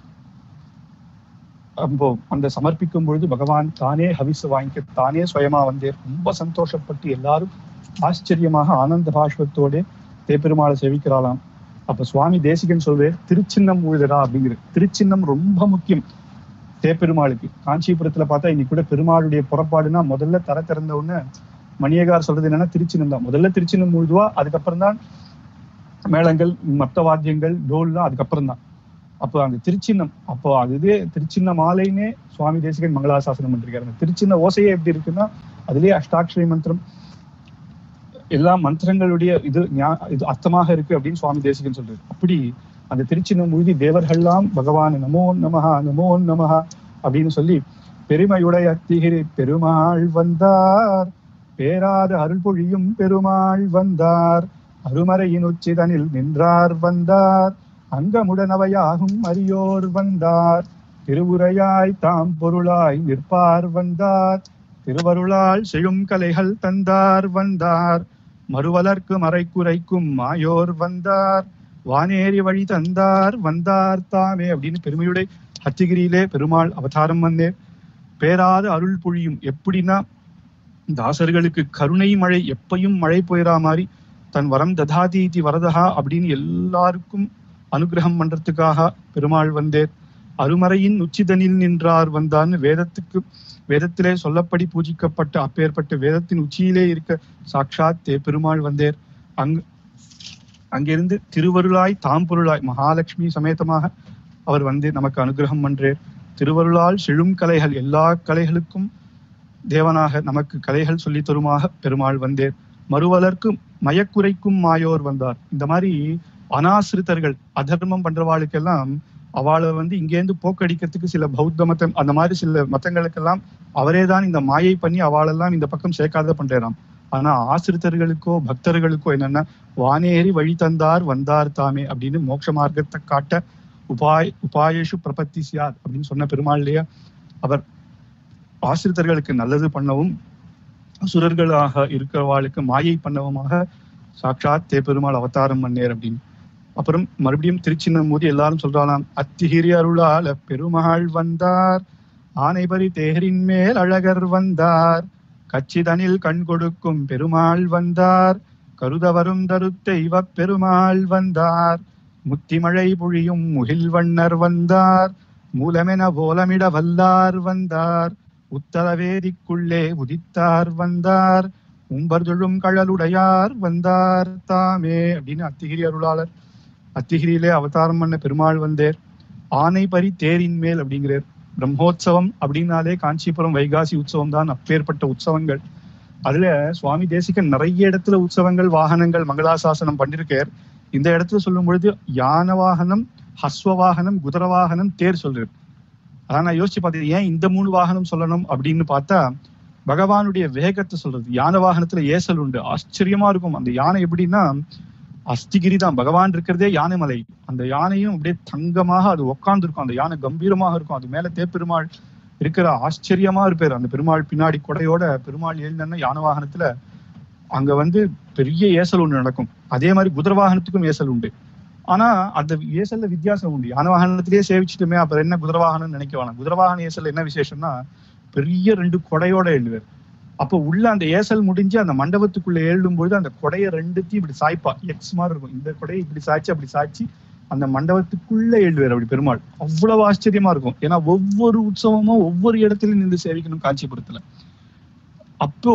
Speaker 1: அப்போ அந்த சமர்ப்பிக்கும் பொழுது பகவான் தானே ஹவிஸ் வாங்கிக்க தானே சுயமா வந்தே ரொம்ப சந்தோஷப்பட்டு எல்லாரும் ஆச்சரியமாக ஆனந்த பாஷ்பத்தோட தேப்பெருமாளை சேவிக்கிறாளாம் அப்ப சுவாமி தேசிகன் சொல்வேன் திருச்சின்னம் உழுதரா அப்படிங்கிற திருச்சின்னம் ரொம்ப முக்கியம் தேப்பெருமாளுக்கு காஞ்சிபுரத்துல பார்த்தா இன்னைக்கு கூட பெருமாளுடைய புறப்பாடுனா முதல்ல தர திறந்த உடனே மணியகார் சொல்றது என்னன்னா திருச்சின்னம் தான் முதல்ல திருச்சின்னம் முழுதுவா அதுக்கப்புறம் தான் மேளங்கள் மத்த வாத்தியங்கள் டோல்லாம் அதுக்கப்புறம் தான் அப்போ அந்த திருச்சின்னம் அப்போ அதுவே திருச்சின்ன மாலைன்னே சுவாமி தேசிகன் மங்களாசாசனம் பண்ணிருக்காரு அந்த திருச்சின்ன ஓசையே எப்படி இருக்குன்னா அதுலயே அஷ்டாட்சரி மந்திரம் எல்லா மந்திரங்களுடைய இது ஞா- இது அர்த்தமாக இருக்கு அப்படின்னு சுவாமி தேசிகன் சொல்றாரு அப்படி அந்த திருச்சின்னம் முழுதி தேவர்கள்லாம் பகவான் நமோ நமஹா நமோ நமஹா அப்படின்னு சொல்லி பெருமையுடைய அத்திகிரி பெருமாள் வந்தார் பேராத அருள் பொழியும் பெருமாள் வந்தார் அருமறையின் உச்சிதனில் நின்றார் வந்தார் அங்கமுடனவையாகும் அரியோர் வந்தார் திருவுரையாய் தாம் பொருளாய் நிற்பார் வந்தார் திருவருளால் செழும் கலைகள் தந்தார் வந்தார் மறுவலர்க்கு மறைக்குறைக்கும் மாயோர் வந்தார் வானேறி வழி தந்தார் வந்தார் தாமே அப்படின்னு பெருமையுடைய ஹத்திகிரியிலே பெருமாள் அவதாரம் வந்தேர் பேராத அருள் பொழியும் எப்படின்னா தாசர்களுக்கு கருணை மழை எப்பையும் மழை பெய்யறா மாதிரி தன் வரம் ததாதீதி வரதா அப்படின்னு எல்லாருக்கும் அனுகிரகம் பண்றதுக்காக பெருமாள் வந்தேர் அருமறையின் உச்சிதனில் நின்றார் வந்தான்னு வேதத்துக்கு வேதத்திலே சொல்லப்படி பூஜிக்கப்பட்ட அப்பேற்பட்ட வேதத்தின் உச்சியிலே இருக்க சாட்சாத் தே பெருமாள் வந்தேர் அங் அங்கிருந்து திருவருளாய் தாம்பொருளாய் மகாலட்சுமி சமேதமாக அவர் வந்து நமக்கு அனுகிரகம் பண்றேர் திருவருளால் செழும் கலைகள் எல்லா கலைகளுக்கும் தேவனாக நமக்கு கலைகள் சொல்லித் தருமாக பெருமாள் வந்தேர் மறுவலர்க்கும் மயக்குறைக்கும் மாயோர் வந்தார் இந்த மாதிரி அனாசிரித்தர்கள் அதர்மம் பண்றவாளுக்கெல்லாம் அவளை வந்து இங்கேருந்து போக்கடிக்கிறதுக்கு சில பௌத்த மதம் அந்த மாதிரி சில மதங்களுக்கெல்லாம் அவரே தான் இந்த மாயை பண்ணி அவளெல்லாம் இந்த பக்கம் சேர்க்காத பண்றாராம் ஆனா ஆசிரித்தர்களுக்கோ பக்தர்களுக்கோ என்னன்னா வானேறி வழி தந்தார் வந்தார் தாமே அப்படின்னு மோட்ச மார்க்கத்தை காட்ட உபாய் உபாயேஷு பிரபத்தி சியார் அப்படின்னு சொன்ன பெருமாள் இல்லையா அவர் ஆசிரித்தர்களுக்கு நல்லது பண்ணவும் அசுரர்களாக இருக்கிறவாளுக்கு மாயை பண்ணவுமாக சாட்சாத் தே பெருமாள் அவதாரம் பண்ணேர் அப்படின்னு அப்புறம் மறுபடியும் திருச்சின்னம் போது எல்லாரும் சொல்றாலாம் அத்திகிரி அருளால பெருமாள் வந்தார் ஆனைபரி தேரின் மேல் அழகர் வந்தார் கச்சிதனில் கண் கொடுக்கும் பெருமாள் வந்தார் கருதவரும் தருத்தெய்வ பெருமாள் வந்தார் முத்திமழை பொழியும் முகில் வண்ணர் வந்தார் மூலமென ஓலமிட வல்லார் வந்தார் உத்தரவேதிக்குள்ளே உதித்தார் வந்தார் உம்பர்தொழும் கழலுடையார் வந்தார் தாமே அப்படின்னு அத்திகிரி அருளாளர் அத்திகிரியிலே அவதாரம் பண்ண பெருமாள் வந்தேர் ஆனை பரி தேரின் மேல் அப்படிங்கிறார் பிரம்மோற்சவம் அப்படின்னாலே காஞ்சிபுரம் வைகாசி உற்சவம் தான் அப்பேற்பட்ட உற்சவங்கள் அதுல சுவாமி தேசிகன் நிறைய இடத்துல உற்சவங்கள் வாகனங்கள் மங்களாசாசனம் பண்ணிருக்கார் இந்த இடத்துல சொல்லும் பொழுது யான வாகனம் ஹஸ்வ வாகனம் குதிர வாகனம் தேர் சொல்றாரு அதான் நான் யோசிச்சு பார்த்தேன் ஏன் இந்த மூணு வாகனம் சொல்லணும் அப்படின்னு பார்த்தா பகவானுடைய வேகத்தை சொல்றது யான வாகனத்துல ஏசல் உண்டு ஆச்சரியமா இருக்கும் அந்த யானை எப்படின்னா அஸ்திகிரி தான் பகவான் இருக்கிறதே யானை மலை அந்த யானையும் அப்படியே தங்கமாக அது உட்கார்ந்து இருக்கும் அந்த யானை கம்பீரமாக இருக்கும் அது மேல தேப்பெருமாள் இருக்கிற ஆச்சரியமா இருப்பார் அந்த பெருமாள் பின்னாடி கொடையோட பெருமாள் ஏழுனா யானை வாகனத்துல அங்க வந்து பெரிய ஏசல் ஒண்ணு நடக்கும் அதே மாதிரி குதிரை வாகனத்துக்கும் ஏசல் உண்டு ஆனா அந்த ஏசல்ல வித்தியாசம் உண்டு யான வாகனத்திலேயே சேவிச்சுட்டுமே அப்புறம் என்ன குதிரை வாகனம் நினைக்க வேணாம் குதிரை வாகன ஏசல்ல என்ன விசேஷம்னா பெரிய ரெண்டு கொடையோட எழுதுவார் அப்போ உள்ள அந்த ஏசல் முடிஞ்சு அந்த மண்டபத்துக்குள்ள எழுதும் பொழுது அந்த கொடையை ரெண்டுத்தையும் இப்படி சாய்ப்பா எக்ஸ் மாதிரி இருக்கும் இந்த கொடையை இப்படி சாய்ச்சி அப்படி சாய்ச்சி அந்த மண்டபத்துக்குள்ள எழுதுவார் அப்படி பெருமாள் அவ்வளவு ஆச்சரியமா இருக்கும் ஏன்னா ஒவ்வொரு உற்சவமும் ஒவ்வொரு இடத்துலயும் நின்று சேவிக்கணும் காஞ்சிபுரத்துல அப்போ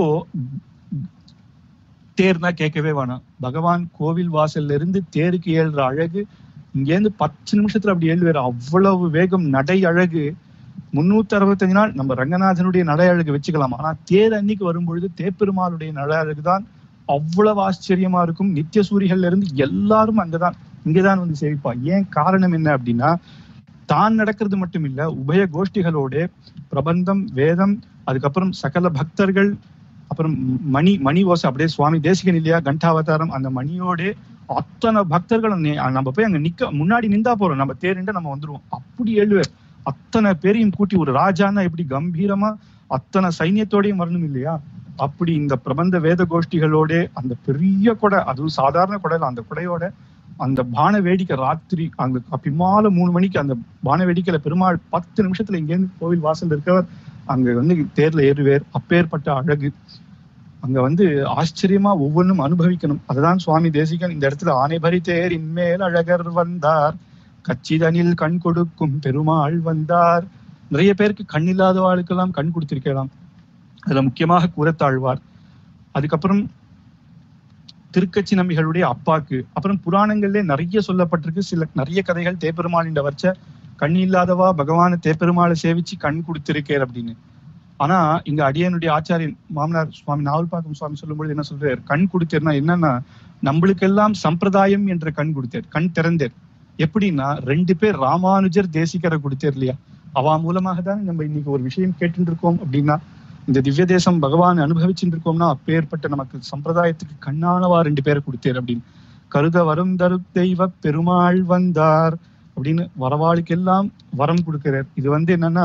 Speaker 1: தேர்னா கேட்கவே வேணாம் பகவான் கோவில் வாசல்ல இருந்து தேருக்கு ஏழுற அழகு இங்கேருந்து பத்து நிமிஷத்துல அப்படி ஏழுவார் அவ்வளவு வேகம் நடை அழகு முன்னூத்தி அறுபத்தஞ்சு நாள் நம்ம ரங்கநாதனுடைய நடை அழகு வச்சுக்கலாம் ஆனா தேர் அன்னைக்கு வரும்பொழுது தேப்பெருமாளுடைய நடை அழகு தான் அவ்வளவு ஆச்சரியமா இருக்கும் நித்திய சூரிகள்ல இருந்து எல்லாரும் அங்கதான் இங்கதான் வந்து சேவிப்பா ஏன் காரணம் என்ன அப்படின்னா தான் நடக்கிறது மட்டும் இல்ல உபய கோஷ்டிகளோட பிரபந்தம் வேதம் அதுக்கப்புறம் சகல பக்தர்கள் அப்புறம் மணி மணி ஓசை அப்படியே சுவாமி தேசிகன் இல்லையா கண்டாவதாரம் அந்த மணியோட அத்தனை பக்தர்களும் நே- நம்ம போய் அங்க நிக்க முன்னாடி நின்றா போறோம் நம்ம தேரிண்டு நம்ம வந்துருவோம் அப்படி எழுவர் அத்தனை பேரையும் கூட்டி ஒரு ராஜான்னா எப்படி கம்பீரமா அத்தனை சைன்யத்தோடையும் வரணும் இல்லையா அப்படி இந்த பிரபந்த வேத கோஷ்டிகளோட அந்த பெரிய கொடை அதுவும் சாதாரண கொடை இல்ல, அந்த கொடையோட அந்த பான வேடிக்கை ராத்திரி அங்க பிமால மூணு மணிக்கு அந்த பான வேடிக்கையில பெருமாள் பத்து நிமிஷத்துல இங்கேருந்து கோவில் வாசல் இருக்கவர் அங்க வந்து தேர்ல ஏறுவேர் அப்பேற்பட்ட அழகு அங்க வந்து ஆச்சரியமா ஒவ்வொன்றும் அனுபவிக்கணும் அதுதான் சுவாமி தேசிகன் இந்த இடத்துல ஆனைபரி தேர் இன்மேல் அழகர் வந்தார் கச்சிதனில் கண் கொடுக்கும் பெருமாள் வந்தார் நிறைய பேருக்கு கண் இல்லாதவாளுக்கெல்லாம் கண் கொடுத்திருக்கலாம் அதுல முக்கியமாக கூறத்தாழ்வார் அதுக்கப்புறம் திருக்கச்சி நம்பிகளுடைய அப்பாக்கு அப்புறம் புராணங்கள்ல நிறைய சொல்லப்பட்டிருக்கு சில நிறைய கதைகள் தேப்பெருமாளின் வச்ச கண் இல்லாதவா பகவான தேப்பெருமாளை சேவிச்சு கண் கொடுத்திருக்கேர் அப்படின்னு ஆனா இங்க அடியனுடைய ஆச்சாரியன் மாமனார் சுவாமி நாவல்பாக்கம் சுவாமி சொல்லும்போது என்ன சொல்றாரு கண் கொடுத்தேர்னா என்னன்னா நம்மளுக்கெல்லாம் சம்பிரதாயம் என்ற கண் கொடுத்தார் கண் திறந்தேர் எப்படின்னா ரெண்டு பேர் ராமானுஜர் தேசிகரை கொடுத்தார் இல்லையா அவா மூலமாக தான் நம்ம இன்னைக்கு ஒரு விஷயம் கேட்டு இருக்கோம் அப்படின்னா இந்த திவ்ய தேசம் பகவான் அனுபவிச்சுட்டு இருக்கோம்னா அப்பேற்பட்ட நமக்கு சம்பிரதாயத்துக்கு கண்ணானவா ரெண்டு பேரை கொடுத்தார் அப்படின்னு கருத வரம் தரு தெய்வ பெருமாள் வந்தார் அப்படின்னு வரவாளுக்கெல்லாம் வரம் கொடுக்கிறார் இது வந்து என்னன்னா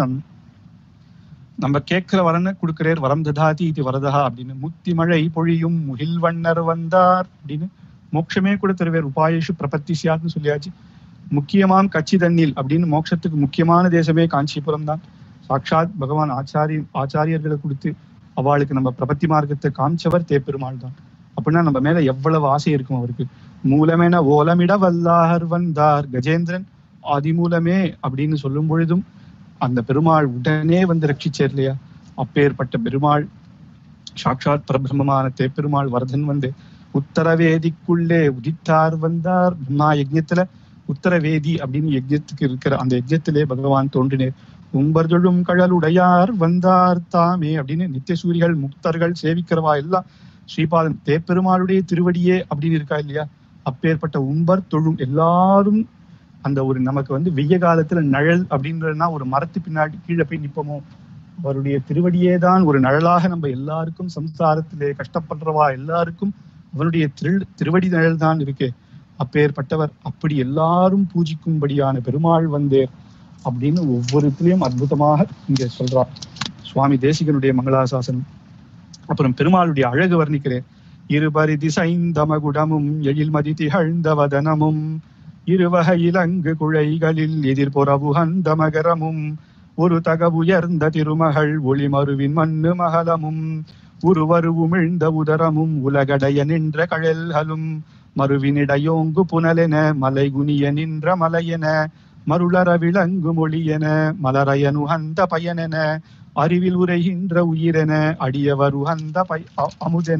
Speaker 1: நம்ம கேட்கிற வரனை கொடுக்கிறார் வரம் ததாதி இது வரதா அப்படின்னு முத்தி மழை பொழியும் முகில் வண்ணர் வந்தார் அப்படின்னு மோட்சமே கூட தருவார் உபாயேஷு பிரபத்தி சியாத்னு சொல்லியாச்சு முக்கியமாம் கச்சி தண்ணில் அப்படின்னு மோட்சத்துக்கு முக்கியமான தேசமே காஞ்சிபுரம் தான் சாட்சாத் பகவான் ஆச்சாரிய ஆச்சாரியர்களை கொடுத்து அவளுக்கு நம்ம பிரபத்தி மார்க்கத்தை காமிச்சவர் தேப்பெருமாள் தான் அப்படின்னா நம்ம மேல எவ்வளவு ஆசை இருக்கும் அவருக்கு மூலமென ஓலமிட வல்லார் வந்தார் கஜேந்திரன் அதிமூலமே அப்படின்னு சொல்லும் பொழுதும் அந்த பெருமாள் உடனே வந்து ரட்சிச்சார் இல்லையா அப்பேற்பட்ட பெருமாள் சாட்சாத் பரபிரம்மமான தேப்பெருமாள் வரதன் வந்து உத்தரவேதிக்குள்ளே உதித்தார் வந்தார் பிரம்மா யஜ்ஞத்துல உத்தரவேதி அப்படின்னு யஜ்ஞத்துக்கு இருக்கிற அந்த யஜ்ஞத்திலே பகவான் தோன்றினேர் உம்பர்தொழும் கழலுடையார் வந்தார் தாமே அப்படின்னு நித்தியசூரிகள் முக்தர்கள் சேவிக்கிறவா எல்லாம் ஸ்ரீபாதன் தேப்பெருமாளுடைய திருவடியே அப்படின்னு இருக்கா இல்லையா அப்பேற்பட்ட உம்பர் தொழும் எல்லாரும் அந்த ஒரு நமக்கு வந்து வெய்ய காலத்துல நிழல் அப்படின்றதுனா ஒரு மரத்து பின்னாடி கீழே போய் நிப்போமோ அவருடைய திருவடியே தான் ஒரு நிழலாக நம்ம எல்லாருக்கும் சம்சாரத்திலே கஷ்டப்படுறவா எல்லாருக்கும் அவருடைய திரு திருவடி நிழல் தான் இருக்கு அப்பேற்பட்டவர் அப்படி எல்லாரும் பூஜிக்கும்படியான பெருமாள் வந்தேர் அப்படின்னு ஒவ்வொருத்திலையும் அற்புதமாக இங்க சொல்றார் சுவாமி தேசிகனுடைய மங்களாசாசனம் அப்புறம் பெருமாளுடைய அழகு வர்ணிக்கிறேன் இருபரி திசைந்தமகுடமும் எழில்மதி திகழ்ந்த வதனமும் இருவகையிலங்கு குழைகளில் எதிர்புறவுகந்த மகரமும் ஒரு தகவுயர்ந்த திருமகள் ஒளிமருவின் மண்ணு மகளமும் உருவரு உமிழ்ந்த உதரமும் உலகடைய நின்ற கழல்களும் மறுவினிடையோங்கு புனலென மலைகுனிய நின்ற மலையென மருளற விளங்கு மொழியென மலரையன் உகந்த பயனென அறிவில் உரைகின்ற உயிரென அடியவர் உகந்த பை அ- அமுதென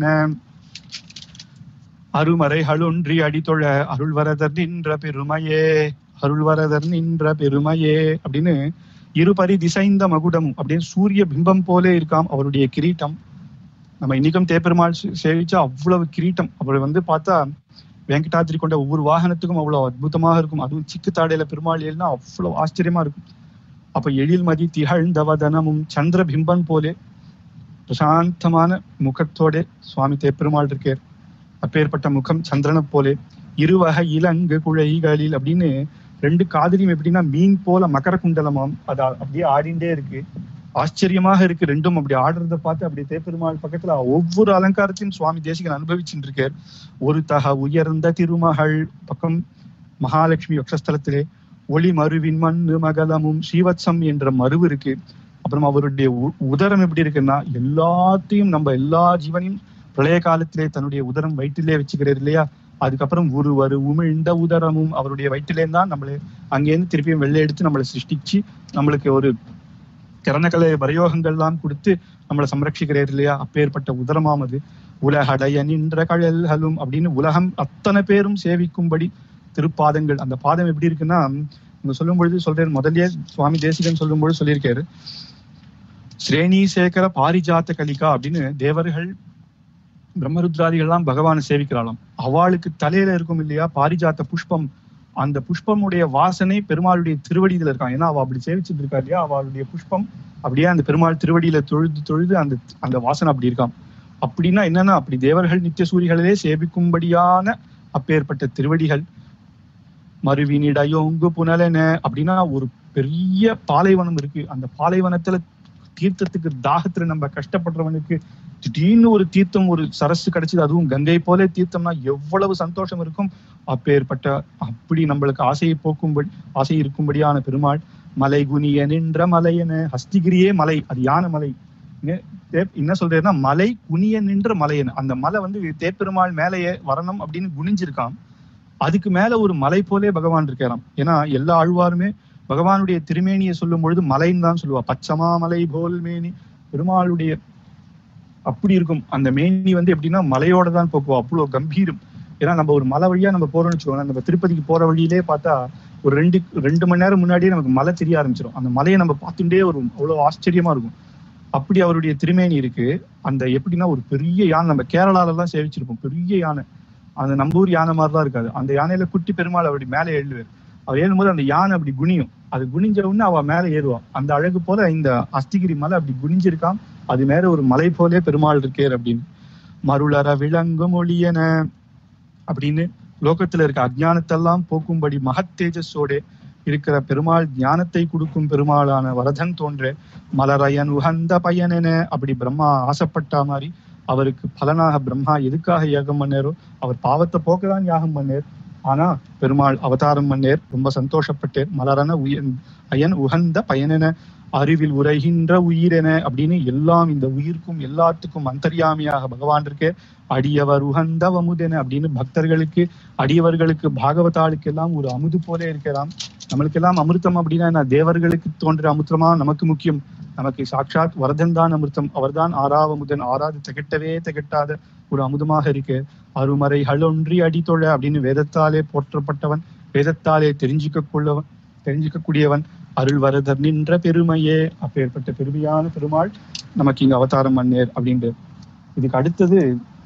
Speaker 1: அருமறைகளொன்றி அடித்தொழ அருள்வரதர் நின்ற பெருமையே அருள்வரதர் நின்ற பெருமையே அப்படின்னு இருபரி திசைந்த மகுடம் அப்படின்னு சூரிய பிம்பம் போலே இருக்காம் அவருடைய கிரீட்டம் நம்ம இன்னைக்கும் தேப்பெருமாள் சே- சேவிச்சா அவ்வளவு கிரீட்டம் அவர் வந்து பார்த்தா வெங்கடாத்திரி கொண்ட ஒவ்வொரு வாகனத்துக்கும் அவ்வளவு அற்புதமாக இருக்கும் அதுவும் சிக்கு தாடையில பெருமாள் ஏழுனா அவ்வளவு ஆச்சரியமா இருக்கும் அப்ப எழில்மதி திகழ்ந்த வதனமும் சந்திர பிம்பம் போலே பிரசாந்தமான முகத்தோட சுவாமி தேப்பெருமாள் இருக்கார் அப்பேற்பட்ட முகம் சந்திரனை போலே இருவகை இலங்கு குழைகளில் அப்படின்னு ரெண்டு காதலியும் எப்படின்னா மீன் போல மகர குண்டலமாம் அது அப்படியே ஆடிண்டே இருக்கு ஆச்சரியமாக இருக்கு ரெண்டும் அப்படி ஆடுறத பார்த்து அப்படியே தேப்பெருமாள் பக்கத்துல ஒவ்வொரு அலங்காரத்தையும் சுவாமி தேசிகன் அனுபவிச்சுட்டு இருக்கார் ஒரு தக உயர்ந்த திருமகள் பக்கம் மகாலட்சுமி வக்ஷஸ்தலத்திலே ஒளி மருவின் மண்ணு மகலமும் ஸ்ரீவத்சம் என்ற மருவு இருக்கு அப்புறம் அவருடைய உ- உதரம் எப்படி இருக்குன்னா எல்லாத்தையும் நம்ம எல்லா ஜீவனையும் பிரளய காலத்திலே தன்னுடைய உதரம் வயிற்றிலே வச்சுக்கிறார் இல்லையா அதுக்கப்புறம் ஒருவர் உமிழ்ந்த உதரமும் அவருடைய வயிற்றிலே தான் நம்மளை அங்கேருந்து திருப்பியும் வெள்ளை எடுத்து நம்மளை சிருஷ்டிச்சு நம்மளுக்கு ஒரு கிரணக்கலை பிரயோகங்கள்லாம் கொடுத்து நம்மளை சம்ரட்சிக்கிறார் இல்லையா அப்பேற்பட்ட உதரமாமது உலகடைய நின்ற கழல்களும் அப்படின்னு உலகம் அத்தனை பேரும் சேவிக்கும்படி திருப்பாதங்கள் அந்த பாதம் எப்படி இருக்குன்னா இங்க சொல்லும் பொழுது சொல்றேன் முதல்லயே சுவாமி தேசிகன் சொல்லும் பொழுது சொல்லியிருக்காரு ஸ்ரேணி சேகர பாரிஜாத்த கலிகா அப்படின்னு தேவர்கள் பிரம்மருத்ராதிகள்லாம் பகவானை சேவிக்கிறாளாம் அவளுக்கு தலையில இருக்கும் இல்லையா பாரிஜாத்த புஷ்பம் அந்த புஷ்பமுடைய வாசனை பெருமாளுடைய திருவடியில இருக்கான் ஏன்னா அவ அப்படி சேவிச்சுட்டு இருக்கா இல்லையா அவளுடைய புஷ்பம் அப்படியே அந்த பெருமாள் திருவடியில தொழுது தொழுது அந்த அந்த வாசனை அப்படி இருக்காம் அப்படின்னா என்னன்னா அப்படி தேவர்கள் நித்திய சூரிகளிலே சேவிக்கும்படியான அப்பேற்பட்ட திருவடிகள் மறுவினிடையோங்கு புனலென அப்படின்னா ஒரு பெரிய பாலைவனம் இருக்கு அந்த பாலைவனத்துல தீர்த்தத்துக்கு தாகத்துல நம்ம கஷ்டப்படுறவனுக்கு திடீர்னு ஒரு தீர்த்தம் ஒரு சரசு கிடைச்சது அதுவும் கங்கை போல தீர்த்தம்னா எவ்வளவு சந்தோஷம் இருக்கும் அப்பேற்பட்ட அப்படி நம்மளுக்கு ஆசையை போக்கும்படி ஆசை இருக்கும்படியான பெருமாள் மலை குனிய நின்ற மலையென ஹஸ்திகிரியே மலை அது யானை மலை இங்க தே- என்ன சொல்றேன்னா மலை குனிய நின்ற மலையென அந்த மலை வந்து தேப்பெருமாள் மேலேயே வரணும் அப்படின்னு குனிஞ்சிருக்கான் அதுக்கு மேல ஒரு மலை போலே பகவான் இருக்காராம் ஏன்னா எல்லா ஆழ்வாருமே பகவானுடைய திருமேனியை சொல்லும் பொழுது மலைன்னு தான் சொல்லுவா பச்சமா மலை போல் மேனி பெருமாளுடைய அப்படி இருக்கும் அந்த மேனி வந்து எப்படின்னா மலையோட தான் போக்குவா அவ்வளவு கம்பீரம் ஏன்னா நம்ம ஒரு மலை வழியா நம்ம போறோம்னு வச்சுக்கோங்க நம்ம திருப்பதிக்கு போற வழியிலே பார்த்தா ஒரு ரெண்டு ரெண்டு மணி நேரம் முன்னாடியே நமக்கு மலை தெரிய ஆரம்பிச்சிடும் அந்த மலையை நம்ம பார்த்துட்டே வரும் அவ்வளவு ஆச்சரியமா இருக்கும் அப்படி அவருடைய திருமேனி இருக்கு அந்த எப்படின்னா ஒரு பெரிய யானை நம்ம கேரளால எல்லாம் சேவிச்சிருப்போம் பெரிய யானை அந்த நம்ம ஊர் யானை மாதிரி தான் இருக்காது அந்த யானையில குட்டி பெருமாள் அப்படி மேலே எழுதுவார் அவர் ஏறும்போது அந்த யானை அப்படி குனியும் அது குனிஞ்ச உடனே அவ மேல ஏறுவா அந்த அழகு போல இந்த அஸ்திகிரி மலை அப்படி குனிஞ்சிருக்கான் அது மேல ஒரு மலை போலே பெருமாள் இருக்கேர் அப்படின்னு மருளற விளங்கும் ஒளியன அப்படின்னு லோகத்துல இருக்க அஜ்ஞானத்தெல்லாம் போக்கும்படி மகத் தேஜஸோட இருக்கிற பெருமாள் ஞானத்தை கொடுக்கும் பெருமாளான வரதன் தோன்ற மலரையன் உகந்த பயனென அப்படி பிரம்மா ஆசைப்பட்ட மாதிரி அவருக்கு பலனாக பிரம்மா எதுக்காக யாகம் பண்ணாரோ அவர் பாவத்தை போக்கதான் யாகம் பண்ணார் ஆனா பெருமாள் அவதாரம் பண்ணேர் ரொம்ப சந்தோஷப்பட்டேர் மலரன உயன் அயன் உகந்த பயனென அறிவில் உரைகின்ற உயிரென அப்படின்னு எல்லாம் இந்த உயிர்க்கும் எல்லாத்துக்கும் அந்தர்யாமியாக பகவான் இருக்கே அடியவர் உகந்த அமுதென அப்படின்னு பக்தர்களுக்கு அடியவர்களுக்கு பாகவதாளுக்கு எல்லாம் ஒரு அமுது போல இருக்கிறாம் நம்மளுக்கு எல்லாம் அமிர்தம் அப்படின்னா என்ன தேவர்களுக்கு தோன்ற அமிர்தமா நமக்கு முக்கியம் நமக்கு சாட்சாத் வரதன் தான் அமிர்தம் அவர்தான் ஆறாவமுதன் ஆறாது திகட்டவே திகட்டாத ஒரு அமுதமாக இருக்கு அருமறைகள் ஒன்றி அடித்தொழ அப்படின்னு வேதத்தாலே போற்றப்பட்டவன் வேதத்தாலே தெரிஞ்சுக்க கொள்ளவன் தெரிஞ்சுக்கக்கூடியவன் அருள் வரதர் நின்ற பெருமையே அப்பேற்பட்ட பெருமையான பெருமாள் நமக்கு இங்க அவதாரம் பண்ணேர் அப்படின்ட்டு இதுக்கு அடுத்தது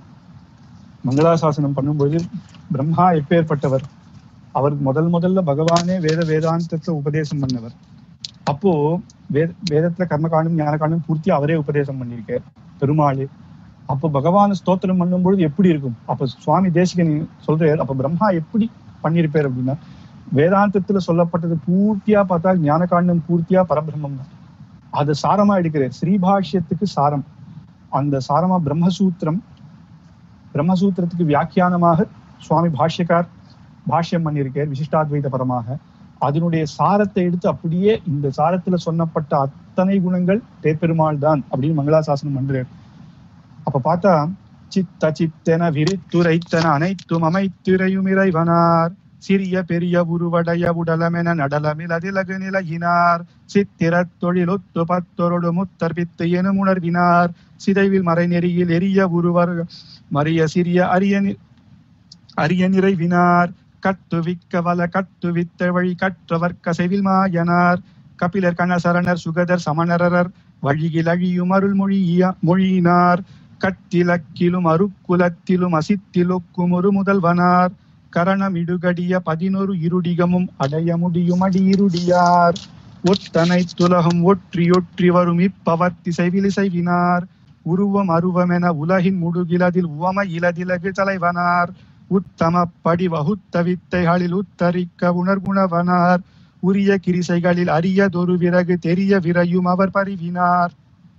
Speaker 1: மங்களாசாசனம் பண்ணும்பொழுது பிரம்மா எப்பேற்பட்டவர் அவர் முதல் முதல்ல பகவானே வேத வேதாந்தத்தை உபதேசம் பண்ணவர் அப்போ வேத வேதத்துல கர்மகாண்டம் ஞானகாண்டம் பூர்த்தி அவரே உபதேசம் பண்ணியிருக்கார் பெருமாளே அப்போ பகவான் ஸ்தோத்திரம் பண்ணும்பொழுது எப்படி இருக்கும் அப்ப சுவாமி தேசிகன் சொல்றார் அப்ப பிரம்மா எப்படி பண்ணியிருப்பார் அப்படின்னா வேதாந்தத்துல சொல்லப்பட்டது பூர்த்தியா பார்த்தா ஞானகாண்டம் பூர்த்தியா பரபிரம்மம் தான் அது சாரமா எடுக்கிறார் ஸ்ரீபாஷ்யத்துக்கு சாரம் அந்த சாரமா பிரம்மசூத்திரம் பிரம்மசூத்திரத்துக்கு வியாக்கியானமாக சுவாமி பாஷ்யக்கார் பாஷ்யம் பண்ணியிருக்கார் விசிஷ்டாத்வைத பரமாக அதனுடைய சாரத்தை எடுத்து அப்படியே இந்த சாரத்துல சொன்னப்பட்ட அத்தனை குணங்கள் தேப்பெருமாள் தான் அப்படின்னு மங்களாசாசனம் பண்றார் அப்ப பார்த்தா சித்த சித்தென விரித்துரைத்தன அனைத்தும் அமைத்திரையும் இறைவனார் சிறிய பெரிய உருவடைய உடலமென நடலமில் அதிலகு நிலகினார் சித்திரத் தொழிலொத்து பத்தொருடு முத்தற்பித்து எனும் உணர்வினார் சிதைவில் மறைநெறியில் எரிய உருவர் மறிய சிறிய அரிய நி- அரிய நிறைவினார் கட்டுவிக்க வல கட்டுவித்த வழி கற்றவர் கசைவில் மாயனார் கபிலர் கணசரணர் சுகதர் சமணரர் வழியில் அழியும் அருள் மொழிய மொழியினார் கட்டிலக்கிலும் அருக்குலத்திலும் அசித்திலொக்கும் ஒரு முதல்வனார் கரணமிடுகடிய பதினொரு இருடிகமும் அடைய முடியும் அடியிருடியார் ஒத்தனை துலகம் ஒற்றி ஒற்றி வரும் இப்பவர் திசைவிலிசைவினார் உருவம் அருவமென உலகின் முடுகிலதில் உவம இலதிலகு தலைவனார் உத்தம படி வகுத்த வித்தைகளில் உத்தரிக்க உணர்குணவனார் உரிய கிரிசைகளில் அரியதொரு விறகு தெரிய விரையும் அவர் பரிவினார்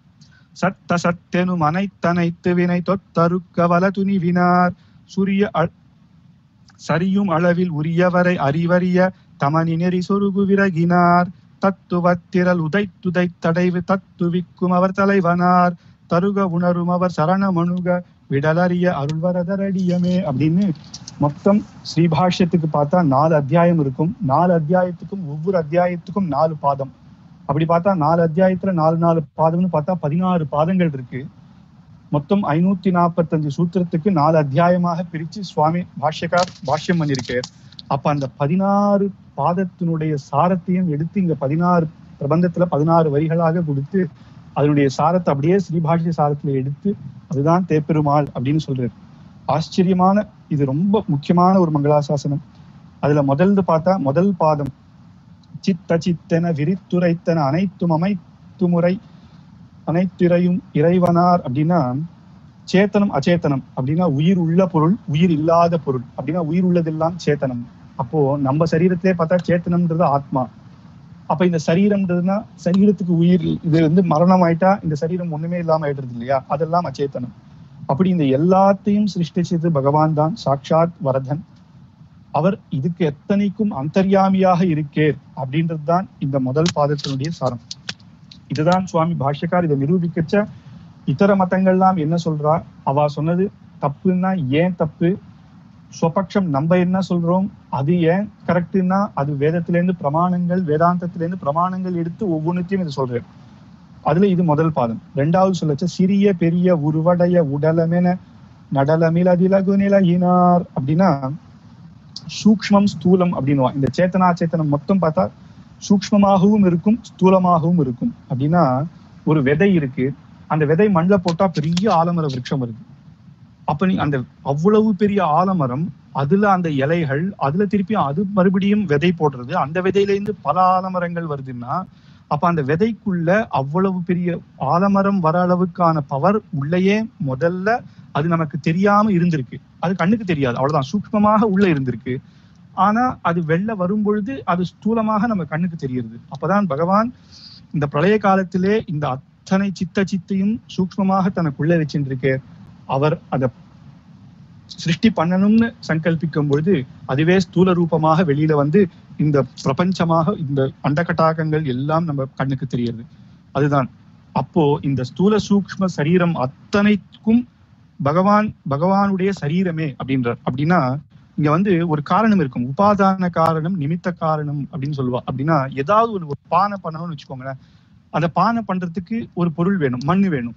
Speaker 1: சத்த சத்தெனும் அனைத்தனைத்து வினை தொத்தருக்க வல துணிவினார் சுரிய அ- சரியும் அளவில் உரியவரை அறிவறிய தமனி நெறி சொருகு விரகினார் தத்துவத்திரல் உதைத்துதை தடைவு தத்துவிக்கும் அவர் தலைவனார் தருக உணரும் அவர் சரணமணுக விடலறிய அருள்வரதரடியமே அப்படின்னு மொத்தம் ஸ்ரீபாஷ்யத்துக்கு பார்த்தா நாலு அத்தியாயம் இருக்கும் நாலு அத்தியாயத்துக்கும் ஒவ்வொரு அத்தியாயத்துக்கும் நாலு பாதம் அப்படி பார்த்தா நாலு அத்தியாயத்துல நாலு நாலு பாதம்னு பார்த்தா பதினாறு பாதங்கள் இருக்கு மொத்தம் ஐநூத்தி நாற்பத்தஞ்சு சூத்திரத்துக்கு நாலு அத்தியாயமாக பிரிச்சு சுவாமி பாஷ்யக்கார் பாஷ்யம் பண்ணியிருக்கார் அப்ப அந்த பதினாறு பாதத்தினுடைய சாரத்தையும் எடுத்து இங்க பதினாறு பிரபந்தத்துல பதினாறு வரிகளாக கொடுத்து அதனுடைய சாரத்தை அப்படியே ஸ்ரீபாஷ்ய சாரத்துல எடுத்து அதுதான் தேப்பெருமாள் அப்படின்னு சொல்றாரு ஆச்சரியமான இது ரொம்ப முக்கியமான ஒரு மங்களாசாசனம் அதுல முதல்ல பார்த்தா முதல் பாதம் சித்த சித்தென விரித்துரைத்தன அனைத்தும் அமைத்து முறை அனைத்திரையும் இறைவனார் அப்படின்னா சேத்தனம் அச்சேத்தனம் அப்படின்னா உயிர் உள்ள பொருள் உயிர் இல்லாத பொருள் அப்படின்னா உயிர் உள்ளதெல்லாம் சேத்தனம் அப்போ நம்ம சரீரத்திலே பார்த்தா சேத்தனம்ன்றது ஆத்மா அப்ப இந்த சரீரம்ன்றதுன்னா சரீரத்துக்கு உயிர் இது வந்து மரணம் ஆயிட்டா இந்த சரீரம் ஒண்ணுமே இல்லாம ஆயிடுறது இல்லையா அதெல்லாம் அச்சேத்தனம் அப்படி இந்த எல்லாத்தையும் சிருஷ்டிச்சது பகவான் தான் சாட்சாத் வரதன் அவர் இதுக்கு எத்தனைக்கும் அந்தர்யாமியாக இருக்கேர் அப்படின்றது தான் இந்த முதல் பாதத்தினுடைய சாரம் இதுதான் சுவாமி பாஷ்யக்கார் இதை நிரூபிக்கச்ச இதர மதங்கள்லாம் என்ன சொல்றா அவ சொன்னது தப்புன்னா ஏன் தப்பு ஸ்வபக்ஷம் நம்ம என்ன சொல்றோம் அது ஏன் கரெக்ட்னா அது வேதத்திலேருந்து பிரமாணங்கள் வேதாந்தத்திலேருந்து பிரமாணங்கள் எடுத்து ஒவ்வொன்றுத்தையும் இது சொல்றேன் அதுல இது முதல் பாதம் ரெண்டாவது சொல்லச்ச சிறிய பெரிய உருவடைய உடலமென நடலமில் அதிலகு நிலையினார் அப்படின்னா சூக்ஷ்மம் ஸ்தூலம் அப்படின்னுவா இந்த சேத்தனா சேத்தனம் மொத்தம் பார்த்தா சூக்ஷ்மமாகவும் இருக்கும் ஸ்தூலமாகவும் இருக்கும் அப்படின்னா ஒரு விதை இருக்கு அந்த விதை மண்ல போட்டா பெரிய ஆலமர விருட்சம் வருது அப்ப நீ அந்த அவ்வளவு பெரிய ஆலமரம் அதுல அந்த இலைகள் அதுல திருப்பி அது மறுபடியும் விதை போடுறது அந்த விதையில பல ஆலமரங்கள் வருதுன்னா அப்ப அந்த விதைக்குள்ள அவ்வளவு பெரிய ஆலமரம் வர அளவுக்கான பவர் உள்ளேயே முதல்ல அது நமக்கு தெரியாம இருந்திருக்கு அது கண்ணுக்கு தெரியாது அவ்வளவுதான் சூக்மமாக உள்ள இருந்திருக்கு ஆனா அது வெளில வரும் பொழுது அது ஸ்தூலமாக நம்ம கண்ணுக்கு தெரியுது அப்பதான் பகவான் இந்த பிரளய காலத்திலே இந்த அத்தனை சித்த சித்தையும் சூக்மமாக தனக்குள்ள வச்சுருக்கு அவர் அதை சிருஷ்டி பண்ணணும்னு சங்கல்பிக்கும் பொழுது அதுவே ஸ்தூல ரூபமாக வெளியில வந்து இந்த பிரபஞ்சமாக இந்த அண்டகட்டாகங்கள் எல்லாம் நம்ம கண்ணுக்கு தெரியுது அதுதான் அப்போ இந்த ஸ்தூல சூக்ம சரீரம் அத்தனைக்கும் பகவான் பகவானுடைய சரீரமே அப்படின்றார் அப்படின்னா இங்க வந்து ஒரு காரணம் இருக்கும் உபாதான காரணம் நிமித்த காரணம் அப்படின்னு சொல்லுவா அப்படின்னா ஏதாவது ஒரு ஒரு பானை பண்ணணும்னு வச்சுக்கோங்களேன் அந்த பானை பண்றதுக்கு ஒரு பொருள் வேணும் மண் வேணும்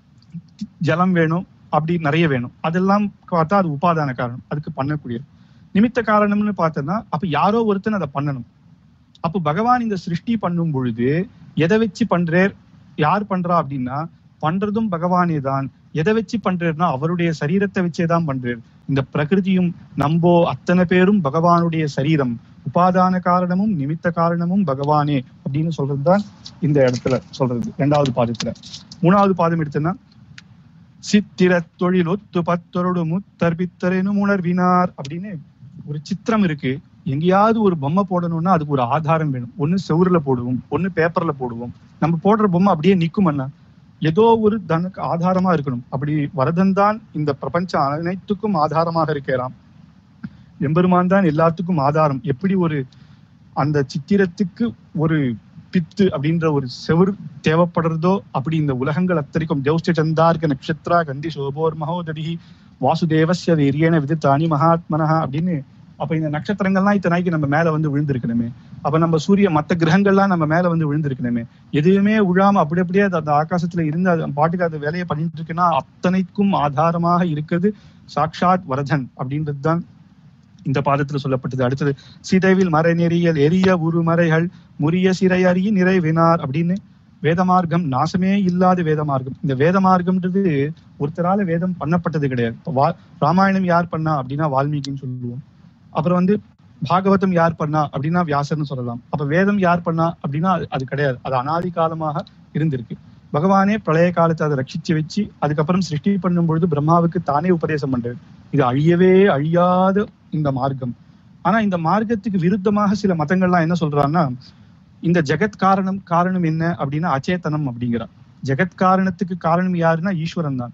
Speaker 1: ஜலம் வேணும் அப்படி நிறைய வேணும் அதெல்லாம் பார்த்தா அது உபாதான காரணம் அதுக்கு பண்ணக்கூடியது நிமித்த காரணம்னு பார்த்தோம்னா அப்ப யாரோ ஒருத்தன் அதை பண்ணணும் அப்போ பகவான் இந்த சிருஷ்டி பண்ணும் பொழுது எதை வச்சு பண்றார் யார் பண்றா அப்படின்னா பண்றதும் பகவானே தான் எதை வச்சு பண்றாருன்னா அவருடைய சரீரத்தை வச்சே தான் பண்றாரு இந்த பிரகிருதியும் நம்போ அத்தனை பேரும் பகவானுடைய சரீரம் உபாதான காரணமும் நிமித்த காரணமும் பகவானே அப்படின்னு சொல்றதுதான் இந்த இடத்துல சொல்றது இரண்டாவது பாதத்துல மூணாவது பாதம் எடுத்தோன்னா சித்திர தொழில் ஒத்து பத்தொருடு முத்தர்பித்தரேனும் உணர்வினார் அப்படின்னு ஒரு சித்திரம் இருக்கு எங்கேயாவது ஒரு பொம்மை போடணும்னா அதுக்கு ஒரு ஆதாரம் வேணும் ஒண்ணு செவுருல போடுவோம் ஒண்ணு பேப்பர்ல போடுவோம் நம்ம போடுற பொம்மை அப்படியே நிக்கும் அண்ணா ஏதோ ஒரு தனக்கு ஆதாரமா இருக்கணும் அப்படி வரதன் தான் இந்த பிரபஞ்சம் அனைத்துக்கும் ஆதாரமாக இருக்கிறான் எம்பெருமான் தான் எல்லாத்துக்கும் ஆதாரம் எப்படி ஒரு அந்த சித்திரத்துக்கு ஒரு பித்து அப்படின்ற ஒரு செவுர் தேவைப்படுறதோ அப்படி இந்த உலகங்கள் அத்தனைக்கும் தேவஸ்ட சந்தார்க்க நட்சத்திரா கந்தி சோபோர் மகோதரி வாசுதேவஸ்ய வீரியன விதித்தானி மகாத்மனஹா அப்படின்னு அப்ப இந்த நட்சத்திரங்கள்லாம் இத்தனைக்கு நம்ம மேல வந்து விழுந்திருக்கணுமே அப்ப நம்ம சூரிய மத்த கிரகங்கள்லாம் நம்ம மேல வந்து விழுந்திருக்கணுமே எதுவுமே விழாம அப்படி அப்படியே அது அந்த ஆகாசத்துல இருந்து அது பாட்டுக்கு அது வேலையை பண்ணிட்டு இருக்குன்னா அத்தனைக்கும் ஆதாரமாக இருக்கிறது சாக்ஷாத் வரதன் அப்படின்றது தான் இந்த பாதத்துல சொல்லப்பட்டது அடுத்தது சிதைவில் மறை நெறியல் எரிய உருமறைகள் முறிய சிறை அறிய நிறைவினார் அப்படின்னு வேத மார்க்கம் நாசமே இல்லாத வேத மார்க்கம் இந்த வேத மார்க்கம்ன்றது ஒருத்தரால வேதம் பண்ணப்பட்டது கிடையாது இப்ப வா ராமாயணம் யார் பண்ணா அப்படின்னா வால்மீகின்னு சொல்லுவோம் அப்புறம் வந்து பாகவதம் யார் பண்ணா அப்படின்னா வியாசர்னு சொல்லலாம் அப்ப வேதம் யார் பண்ணா அப்படின்னா அது- அது கிடையாது அது அனாதி காலமாக இருந்திருக்கு பகவானே பிரளய காலத்தை அதை ரட்சிச்சு வச்சு அதுக்கப்புறம் சிருஷ்டி பண்ணும் பொழுது பிரம்மாவுக்கு தானே உபதேசம் பண்றாரு இது அழியவே அழியாத இந்த மார்க்கம் ஆனா இந்த மார்க்கத்துக்கு விருத்தமாக சில மதங்கள்லாம் என்ன சொல்றாங்கன்னா இந்த ஜெகத் காரணம் காரணம் என்ன அப்படின்னா அச்சேதனம் அப்படிங்கிறா ஜெகத் காரணத்துக்கு காரணம் யாருன்னா ஈஸ்வரன் தான்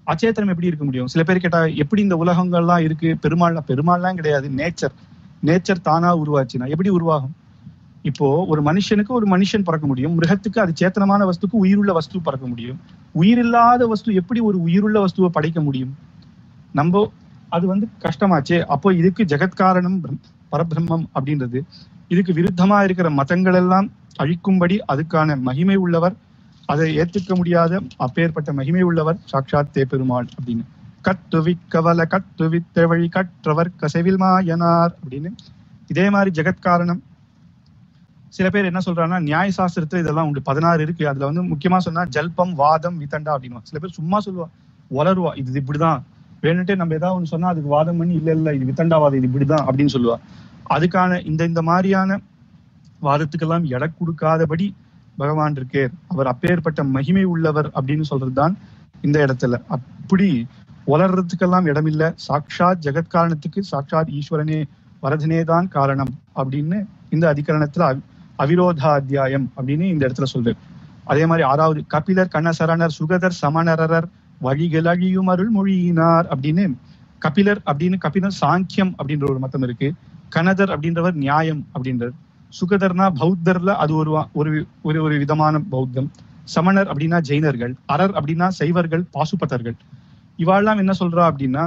Speaker 1: அச்சேத்தனம் எப்படி இருக்க முடியும் சில பேர் கேட்டா எப்படி இந்த உலகங்கள்லாம் இருக்கு பெருமாள் பெருமாள்லாம் கிடையாது நேச்சர் நேச்சர் தானா உருவாச்சுன்னா எப்படி உருவாகும் இப்போ ஒரு மனுஷனுக்கு ஒரு மனுஷன் பறக்க முடியும் மிருகத்துக்கு அது சேத்தனமான வஸ்துக்கு உயிருள்ள வஸ்து பறக்க முடியும் உயிரில்லாத வஸ்து எப்படி ஒரு உயிருள்ள வஸ்துவை படைக்க முடியும் நம்ம அது வந்து கஷ்டமாச்சே அப்போ இதுக்கு ஜெகத்காரணம் பிரம்- பரபிரம்மம் அப்படின்றது இதுக்கு விருத்தமா இருக்கிற மதங்கள் எல்லாம் அழிக்கும்படி அதுக்கான மகிமை உள்ளவர் அதை ஏத்துக்க முடியாத அப்பேற்பட்ட மகிமை உள்ளவர் சாட்சாத் தே பெருமாள் அப்படின்னு கட்டுவிக்கவல கட்டுவித்த வழி கற்றவர் கசவில் மாயனார் அப்படின்னு இதே மாதிரி ஜெகத்காரணம் சில பேர் என்ன சொல்றாங்கன்னா நியாய சாஸ்திரத்துல இதெல்லாம் உண்டு பதினாறு இருக்கு அதுல வந்து முக்கியமா சொன்னா ஜல்பம் வாதம் விதண்டா அப்படின்னு சில பேர் சும்மா சொல்லுவா வளருவா இது இப்படிதான் வேணுட்டே நம்ம ஏதாவது ஒண்ணு சொன்னா அதுக்கு வாதம் பண்ணி இல்ல இல்ல இது வித்தண்டாவாதம் இது இப்படிதான் அப்படின்னு சொல்லுவா அதுக்கான இந்த இந்த மாதிரியான வாதத்துக்கெல்லாம் எடை கொடுக்காதபடி பகவான் இருக்கே அவர் அப்பேற்பட்ட மகிமை உள்ளவர் அப்படின்னு சொல்றதுதான் இந்த இடத்துல அப்படி வளர்றதுக்கெல்லாம் இடமில்ல சாட்சாத் ஜெகத்காரணத்துக்கு சாட்சாத் ஈஸ்வரனே வரதனே தான் காரணம் அப்படின்னு இந்த அதிகரணத்துல அவி- அவிரோதா அத்தியாயம் அப்படின்னு இந்த இடத்துல சொல்றாரு அதே மாதிரி ஆறாவது கபிலர் கண்ணசரணர் சுகதர் சமணரர் வழிகள் அழியும் அருள் மொழியினார் அப்படின்னு கபிலர் அப்படின்னு கபிலர் சாங்கியம் அப்படின்ற ஒரு மதம் இருக்கு கனதர் அப்படின்றவர் நியாயம் அப்படின்றார் சுகதர்னா பௌத்தர்ல அது ஒரு வா- ஒரு ஒரு ஒரு விதமான பௌத்தம் சமணர் அப்படின்னா ஜெயினர்கள் அரர் அப்படின்னா சைவர்கள் பாசுபதர்கள் இவாள்லாம் என்ன சொல்றா அப்படின்னா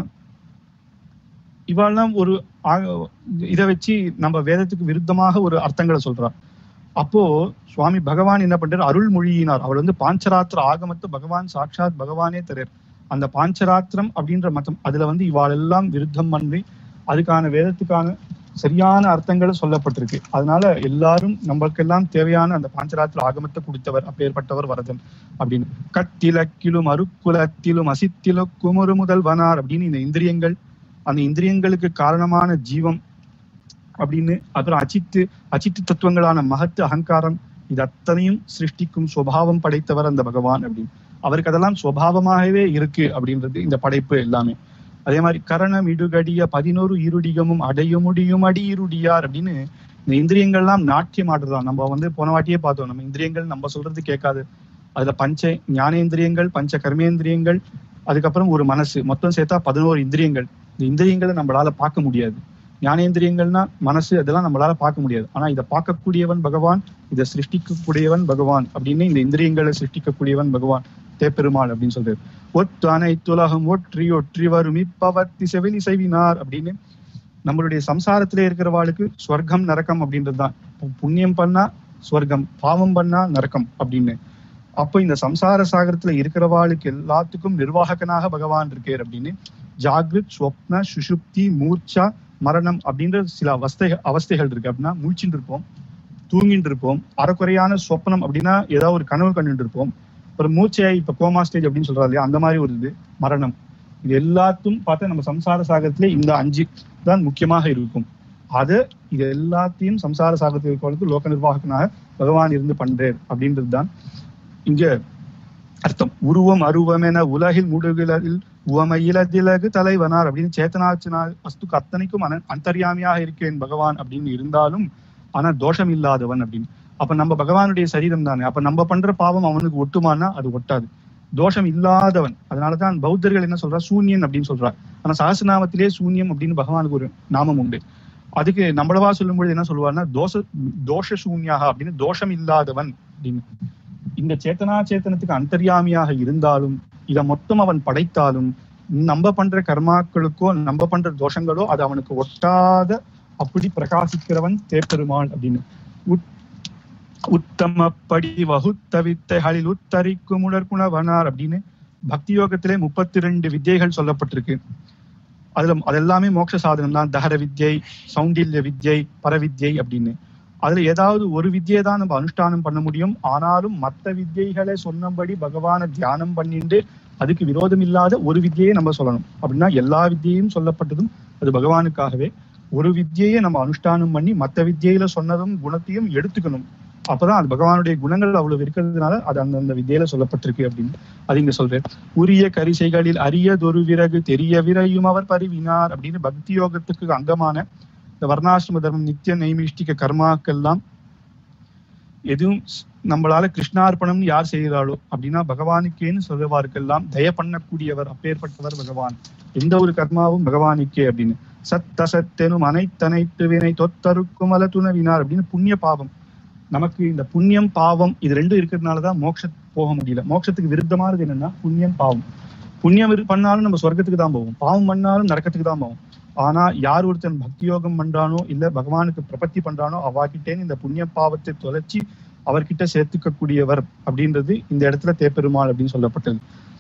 Speaker 1: இவாள்லாம் ஒரு ஆ- இத வச்சு நம்ம வேதத்துக்கு விருத்தமாக ஒரு அர்த்தங்களை சொல்றா அப்போ சுவாமி பகவான் என்ன பண்றாரு அருள்மொழியினார் அவர் வந்து பாஞ்சராத்திர ஆகமத்தை பகவான் சாட்சாத் பகவானே தரார் அந்த பாஞ்சராத்திரம் அப்படின்ற மதம் அதுல வந்து இவாளெல்லாம் விருத்தம் பண்ணி அதுக்கான வேதத்துக்கான சரியான அர்த்தங்கள் சொல்லப்பட்டிருக்கு அதனால எல்லாரும் நம்மளுக்கெல்லாம் தேவையான அந்த பாஞ்சராத்திர ஆகமத்தை கொடுத்தவர் அப்பேற்பட்டவர் வரதன் அப்படின்னு கத்திலக்கிலும் அருக்குலத்திலும் அசித்தில குமரு முதல்வனார் அப்படின்னு இந்த இந்திரியங்கள் அந்த இந்திரியங்களுக்கு காரணமான ஜீவம் அப்படின்னு அப்புறம் அச்சித்து அச்சித்து தத்துவங்களான மகத்து அகங்காரம் இது அத்தனையும் சிருஷ்டிக்கும் சுபாவம் படைத்தவர் அந்த பகவான் அப்படின்னு அவருக்கு அதெல்லாம் சுபாவமாகவே இருக்கு அப்படின்றது இந்த படைப்பு எல்லாமே அதே மாதிரி கரணம் இடுகடிய பதினோரு இருடிகமும் அடைய முடியும் அடி இருடியார் அப்படின்னு இந்த இந்திரியங்கள்லாம் நாட்டியம் ஆடுறதான் நம்ம வந்து போன வாட்டியே பார்த்தோம் நம்ம இந்திரியங்கள் நம்ம சொல்றது கேட்காது அதுல பஞ்ச ஞானேந்திரியங்கள் பஞ்ச கர்மேந்திரியங்கள் அதுக்கப்புறம் ஒரு மனசு மொத்தம் சேர்த்தா பதினோரு இந்திரியங்கள் இந்த இந்திரியங்களை நம்மளால பார்க்க முடியாது ஞானேந்திரியங்கள்னா மனசு அதெல்லாம் நம்மளால பார்க்க முடியாது ஆனா இதை பார்க்கக்கூடியவன் பகவான் இதை சிருஷ்டிக்கக்கூடியவன் பகவான் அப்படின்னு இந்த இந்திரியங்களை சிருஷ்டிக்கக்கூடியவன் பகவான் தேப்பெருமாள் அப்படின்னு சொல்றாரு ஒத்து அனைத்துலகம் ஒற்றி ஒற்றி வரும் இப்பவர்த்தி செவிலி செய்வினார் அப்படின்னு நம்மளுடைய சம்சாரத்திலே இருக்கிறவாளுக்கு ஸ்வர்க்கம் நரக்கம் அப்படின்றதுதான் புண்ணியம் பண்ணா ஸ்வர்க்கம் பாவம் பண்ணா நரக்கம் அப்படின்னு அப்போ இந்த சம்சார சாகரத்துல இருக்கிறவாளுக்கு எல்லாத்துக்கும் நிர்வாககனாக பகவான் இருக்கார் அப்படின்னு ஜாகிரத் ஸ்வப்ன சுஷுப்தி மூர்ச்சா மரணம் அப்படின்ற சில அவஸ்தை அவஸ்தைகள் இருக்கு அப்படின்னா முழிச்சுட்டு இருப்போம் தூங்கிட்டு இருப்போம் அறக்குறையான சொப்பனம் அப்படின்னா ஏதாவது ஒரு கனவு கண்டுட்டு இருப்போம் ஒரு மூச்சையாய் இப்ப கோமா ஸ்டேஜ் அப்படின்னு சொல்றா இல்லையா அந்த மாதிரி ஒரு இது மரணம் இது எல்லாத்தும் பார்த்தா நம்ம சம்சார சாகரத்திலே இந்த அஞ்சு தான் முக்கியமாக இருக்கும் அது இது எல்லாத்தையும் சம்சார சாகரத்தில் இருக்கிறவங்களுக்கு லோக நிர்வாகனாக பகவான் இருந்து பண்றார் அப்படின்றது தான் இங்க அர்த்தம் உருவம் அருவம் என உலகில் முடுகிலில் உவமையிலதிலகு தலைவனார் அப்படின்னு சேத்தனாச்சனா வஸ்துக்கு அத்தனைக்கும் அன அந்தர்யாமியாக இருக்கேன் பகவான் அப்படின்னு இருந்தாலும் ஆனா தோஷம் இல்லாதவன் அப்படின்னு அப்ப நம்ம பகவானுடைய சரீரம் தானே அப்ப நம்ம பண்ற பாவம் அவனுக்கு ஒட்டுமானா அது ஒட்டாது தோஷம் இல்லாதவன் அதனாலதான் பௌத்தர்கள் என்ன சொல்றா சூன்யன் அப்படின்னு சொல்றா ஆனா சகசநாமத்திலே சூன்யம் அப்படின்னு பகவானுக்கு ஒரு நாமம் உண்டு அதுக்கு நம்மளவா சொல்லும்பொழுது என்ன சொல்லுவாருன்னா தோஷ தோஷ சூன்யாக அப்படின்னு தோஷம் இல்லாதவன் அப்படின்னு இந்த சேத்தனா சேத்தனத்துக்கு அந்தர்யாமியாக இருந்தாலும் இத மொத்தம் அவன் படைத்தாலும் நம்ம பண்ற கர்மாக்களுக்கோ நம்ம பண்ற தோஷங்களோ அது அவனுக்கு ஒட்டாத அப்படி பிரகாசிக்கிறவன் தேப்பெருமாள் அப்படின்னு உத்- உத்தமப்படி வகுத்த வித்தைகளில் உத்தரிக்கும் உணர்குணவனார் அப்படின்னு பக்தி யோகத்திலே முப்பத்தி ரெண்டு வித்தைகள் சொல்லப்பட்டிருக்கு அதுல அதெல்லாமே மோட்ச சாதனம் தான் தகர வித்யை சௌண்டில்ய வித்யை பரவித்யை அப்படின்னு அதுல ஏதாவது ஒரு வித்தியை தான் நம்ம அனுஷ்டானம் பண்ண முடியும் ஆனாலும் மத்த வித்தியைகளை சொன்னபடி பகவானை தியானம் பண்ணிட்டு அதுக்கு விரோதம் இல்லாத ஒரு வித்தியை நம்ம சொல்லணும் அப்படின்னா எல்லா வித்தியையும் சொல்லப்பட்டதும் அது பகவானுக்காகவே ஒரு வித்தியையை நம்ம அனுஷ்டானம் பண்ணி மத்த வித்தியில சொன்னதும் குணத்தையும் எடுத்துக்கணும் அப்பதான் அது பகவானுடைய குணங்கள் அவ்வளவு இருக்கிறதுனால அது அந்தந்த வித்தியில சொல்லப்பட்டிருக்கு அப்படின்னு அது இங்க சொல்றேன் உரிய கரிசைகளில் அரியதொரு விறகு தெரிய விரையும் அவர் பரிவினார் அப்படின்னு பக்தி யோகத்துக்கு அங்கமான இந்த வர்ணாசிரம தர்மம் நித்திய நைமிஷ்டிக கர்மாக்கெல்லாம் எதுவும் ஸ்- நம்மளால கிருஷ்ணார்ப்பணம்னு யார் செய்கிறாளோ அப்படின்னா பகவானுக்கேன்னு சொல்லுவாருக்கெல்லாம் தய பண்ணக்கூடியவர் அப்பேற்பட்டவர் பகவான் எந்த ஒரு கர்மாவும் பகவானுக்கே அப்படின்னு சத் அசத்தெனும் அனைத்தனைத்து வினை தொத்தருக்கும் அல துணவினார் அப்படின்னு புண்ணிய பாவம் நமக்கு இந்த புண்ணியம் பாவம் இது ரெண்டும் இருக்கிறதுனாலதான் மோட்ச போக முடியல மோட்சத்துக்கு விருத்தமானது என்னன்னா புண்ணியம் பாவம் புண்ணியம் இரு- பண்ணாலும் நம்ம சொர்க்கத்துக்கு தான் போவோம் பாவம் பண்ணாலும் நரக்கத்துக்கு தான் போவோம் ஆனா யார் ஒருத்தன் பக்தி யோகம் பண்றானோ இல்ல பகவானுக்கு பிரபத்தி பண்றானோ அவாகிட்டேன்னு இந்த புண்ணிய பாவத்தை தொலைச்சி அவர்கிட்ட சேர்த்துக்க கூடியவர் அப்படின்றது இந்த இடத்துல தேப்பெருமாள் அப்படின்னு சொல்லப்பட்டது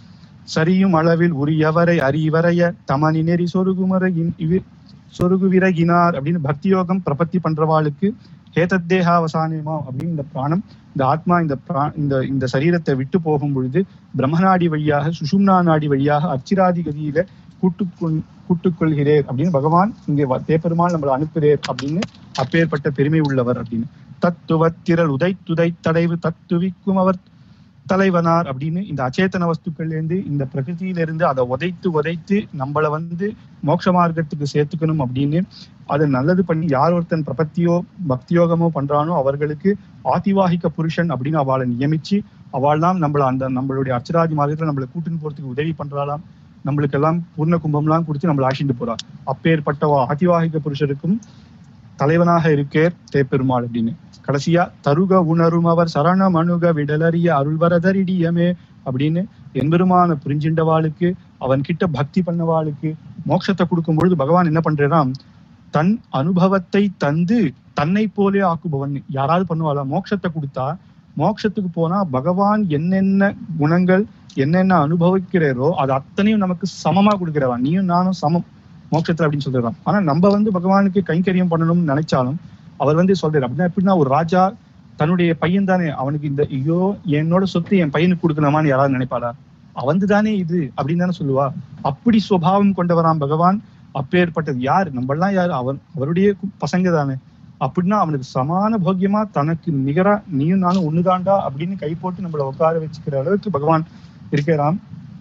Speaker 1: சரியும் அளவில் உரியவரை அறிவரைய தமனி நெறி சொருகுமரையின் இவி- சொருகு விரகினார் அப்படின்னு பக்தி யோகம் பிரபத்தி பண்றவாளுக்கு ஹேதத்தேகாவசானமா அப்படின்னு இந்த பிராணம் இந்த ஆத்மா இந்த பிரா- இந்த இந்த சரீரத்தை விட்டு போகும் பொழுது பிரம்மநாடி வழியாக சுஷும்னா நாடி வழியாக அர்ச்சிராதி கதியில கூட்டுக்கொள் கூட்டுக்கொள்கிறேர் அப்படின்னு பகவான் இங்கே வ- தேப்பெருமாள் நம்மளை அனுப்புகிறேர் அப்படின்னு அப்பேற்பட்ட பெருமை உள்ளவர் அப்படின்னு தத்துவத்திரள் உதைத்துதை தடைவு தத்துவிக்கும் அவர் தலைவனார் அப்படின்னு இந்த அச்சேதன வஸ்துக்கள்ல இருந்து இந்த பிரகிருதியில இருந்து அதை உதைத்து உதைத்து நம்மள வந்து மோட்ச மார்க்கத்துக்கு சேர்த்துக்கணும் அப்படின்னு அதை நல்லது பண்ணி யார் ஒருத்தன் பிரபத்தியோ பக்தியோகமோ பண்றானோ அவர்களுக்கு ஆதிவாகிக்க புருஷன் அப்படின்னு அவளை நியமிச்சு அவள்லாம் நம்மள அந்த நம்மளுடைய அர்ச்சராதி மார்க்கத்துல நம்மளை கூட்டின்னு போறதுக்கு உதவி பண்றாளாம் நம்மளுக்கு எல்லாம் பூர்ண கும்பம்லாம் கொடுத்து நம்மளை ஆசிட்டு போறா அப்பேற்பட்ட ஆதிவாகிக புருஷருக்கும் தலைவனாக இருக்கேர் தேப்பெருமாள் அப்படின்னு கடைசியா தருக உணரும் அவர் சரணம் அணுக விடலறிய அருள்வரதரிடியமே அப்படின்னு எம்பெருமான புரிஞ்சின்றவாளுக்கு அவன் கிட்ட பக்தி பண்ணவாளுக்கு மோட்சத்தை கொடுக்கும் பொழுது பகவான் என்ன பண்றான் தன் அனுபவத்தை தந்து தன்னை போலே ஆக்குபவன் யாராவது பண்ணுவாளா மோட்சத்தை கொடுத்தா மோட்சத்துக்கு போனா பகவான் என்னென்ன குணங்கள் என்னென்ன அனுபவிக்கிறாரோ அது அத்தனையும் நமக்கு சமமா கொடுக்கிறவன் நீயும் நானும் சமம் மோட்சத்துல அப்படின்னு சொல்லிடுறான் ஆனா நம்ம வந்து பகவானுக்கு கைங்கரியம் பண்ணணும்னு நினைச்சாலும் அவர் வந்து சொல்றாரு அப்படின்னா எப்படின்னா ஒரு ராஜா தன்னுடைய பையன் தானே அவனுக்கு இந்த ஐயோ என்னோட சொத்து என் பையனுக்கு கொடுக்கணுமான்னு யாராவது நினைப்பாளா அவந்து தானே இது அப்படின்னு தானே சொல்லுவா அப்படி சுபாவம் கொண்டவராம் பகவான் அப்பேற்பட்டது யார் நம்மெல்லாம் யார் அவன் அவருடைய கு- பசங்க தானே அப்படின்னா அவனுக்கு சமான போக்கியமா தனக்கு நிகரா நீயும் நானும் ஒண்ணுதான்டா அப்படின்னு கை போட்டு நம்மள உட்கார வச்சுக்கிற அளவுக்கு பகவான் இருக்கிறான்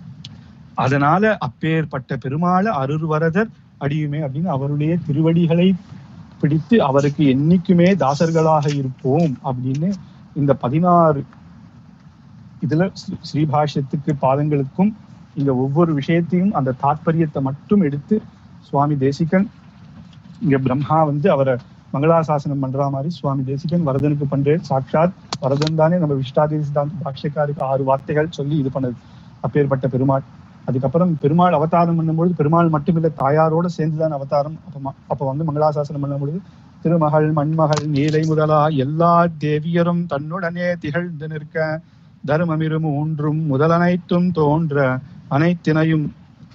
Speaker 1: அதனால அப்பேற்பட்ட பெருமாள அருள்வரதர் அடியுமே அப்படின்னு அவருடைய திருவடிகளை பிடித்து அவருக்கு என்னைக்குமே தாசர்களாக இருப்போம் அப்படின்னு இந்த பதினாறு இதுல ஸ்ரீ- ஸ்ரீபாஷ்யத்துக்கு பாதங்களுக்கும் இங்க ஒவ்வொரு விஷயத்தையும் அந்த தாத்பரியத்தை மட்டும் எடுத்து சுவாமி தேசிகன் இங்க பிரம்மா வந்து அவரை மங்களாசாசனம் பண்ற மாதிரி சுவாமி தேசிகன் வரதனுக்கு பண்றேன் சாட்சாத் வரதன் தானே நம்ம விஷ்டாதேசி தான் பாஷ்யக்காருக்கு ஆறு வார்த்தைகள் சொல்லி இது பண்ணது அப்பேற்பட்ட பெருமாள் அதுக்கப்புறம் பெருமாள் அவதாரம் பண்ணும்பொழுது பெருமாள் மட்டும் இல்ல தாயாரோட சேர்ந்துதான் அவதாரம் அப்ப ம- அப்ப வந்து மங்களாசாசனம் பண்ணும்பொழுது திருமகள் மண்மகள் நீலை முதலா எல்லா தேவியரும் தன்னுடனே திகழ்ந்து நிற்க தர்மமிரும் ஒன்றும் முதலனைத்தும் தோன்ற அனைத்தினையும்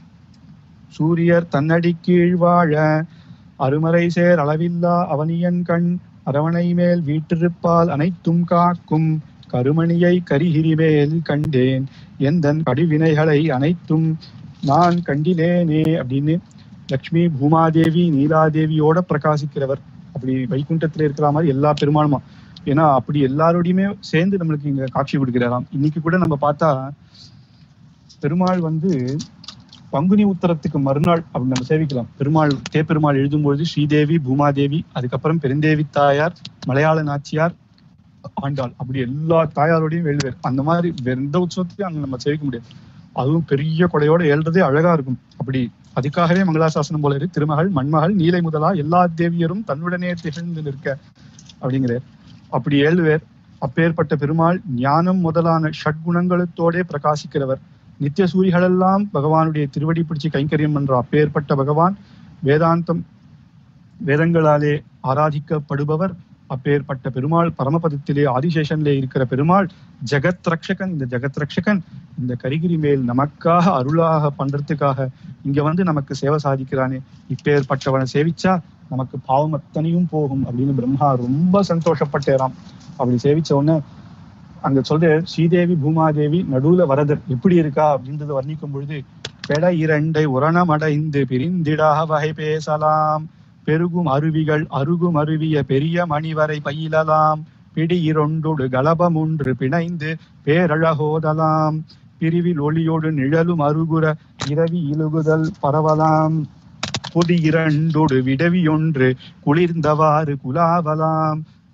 Speaker 1: சூரியர் தன்னடி கீழ் வாழ அருமறை சேர் அளவில்லா அவனியன் கண் அரவணை மேல் வீற்றிருப்பால் அனைத்தும் காக்கும் கருமணியை கரிகிரி மேல் கண்டேன் எந்தன் கடிவினைகளை அனைத்தும் நான் கண்டிலேனே அப்படின்னு லக்ஷ்மி பூமாதேவி நீலாதேவியோட பிரகாசிக்கிறவர் அப்படி வைகுண்டத்துல இருக்கிற மாதிரி எல்லா பெருமாளுமா ஏன்னா அப்படி எல்லாரோடையுமே சேர்ந்து நம்மளுக்கு இங்க காட்சி கொடுக்கிறாராம் இன்னைக்கு கூட நம்ம பார்த்தா பெருமாள் வந்து பங்குனி உத்தரத்துக்கு மறுநாள் அப்படி நம்ம சேவிக்கலாம் பெருமாள் தேப்பெருமாள் எழுதும்பொழுது ஸ்ரீதேவி பூமாதேவி அதுக்கப்புறம் பெருந்தேவி தாயார் மலையாள நாச்சியார் ஆண்டாள் அப்படி எல்லா தாயாரோடையும் எழுதுவார் அந்த மாதிரி வேற எந்த உற்சவத்தையும் அங்க நம்ம சேவிக்க முடியாது அதுவும் பெரிய கொடையோட எழுறதே அழகா இருக்கும் அப்படி அதுக்காகவே மங்களாசாசனம் போல இருக்கு திருமகள் மண்மகள் நீலை முதலா எல்லா தேவியரும் தன்னுடனே திகழ்ந்து நிற்க அப்படிங்கிறார் அப்படி ஏழுவேர் அப்பேற்பட்ட பெருமாள் ஞானம் முதலான ஷட்குணங்களத்தோடே பிரகாசிக்கிறவர் நித்திய சூரிகளெல்லாம் பகவானுடைய திருவடி பிடிச்சு கைங்கரியம் பண்ற அப்பேற்பட்ட பகவான் வேதாந்தம் வேதங்களாலே ஆராதிக்கப்படுபவர் அப்பேற்பட்ட பெருமாள் பரமபதத்திலே ஆதிசேஷன்லே இருக்கிற பெருமாள் ஜெகத் ரக்ஷகன் இந்த ஜெகத் ரக்ஷகன் இந்த கரிகிரி மேல் நமக்காக அருளாக பண்றதுக்காக இங்க வந்து நமக்கு சேவை சாதிக்கிறானே இப்பேற்பட்டவனை சேவிச்சா நமக்கு பாவம் அத்தனையும் போகும் அப்படின்னு பிரம்மா ரொம்ப சந்தோஷப்பட்டேராம் அப்படி சேவிச்ச உடனே அங்க சொல்ற ஸ்ரீதேவி பூமாதேவி நடுவுல வரதர் எப்படி இருக்கா அப்படின்றத வர்ணிக்கும் பொழுது பெட இரண்டை உரணமடைந்து பிரிந்திடாக வகை பேசலாம் பெருகும் அருவிகள் அருகும் அருவிய பெரிய மணிவரை பயிலலாம் பிடி இரண்டொடு கலபம் ஒன்று பிணைந்து பேரழகோதலாம் பிரிவில் ஒளியோடு நிழலும் அருகுற இரவி இழுகுதல் பரவலாம் பொடி இரண்டொடு விடவியொன்று குளிர்ந்தவாறு குலாவலாம்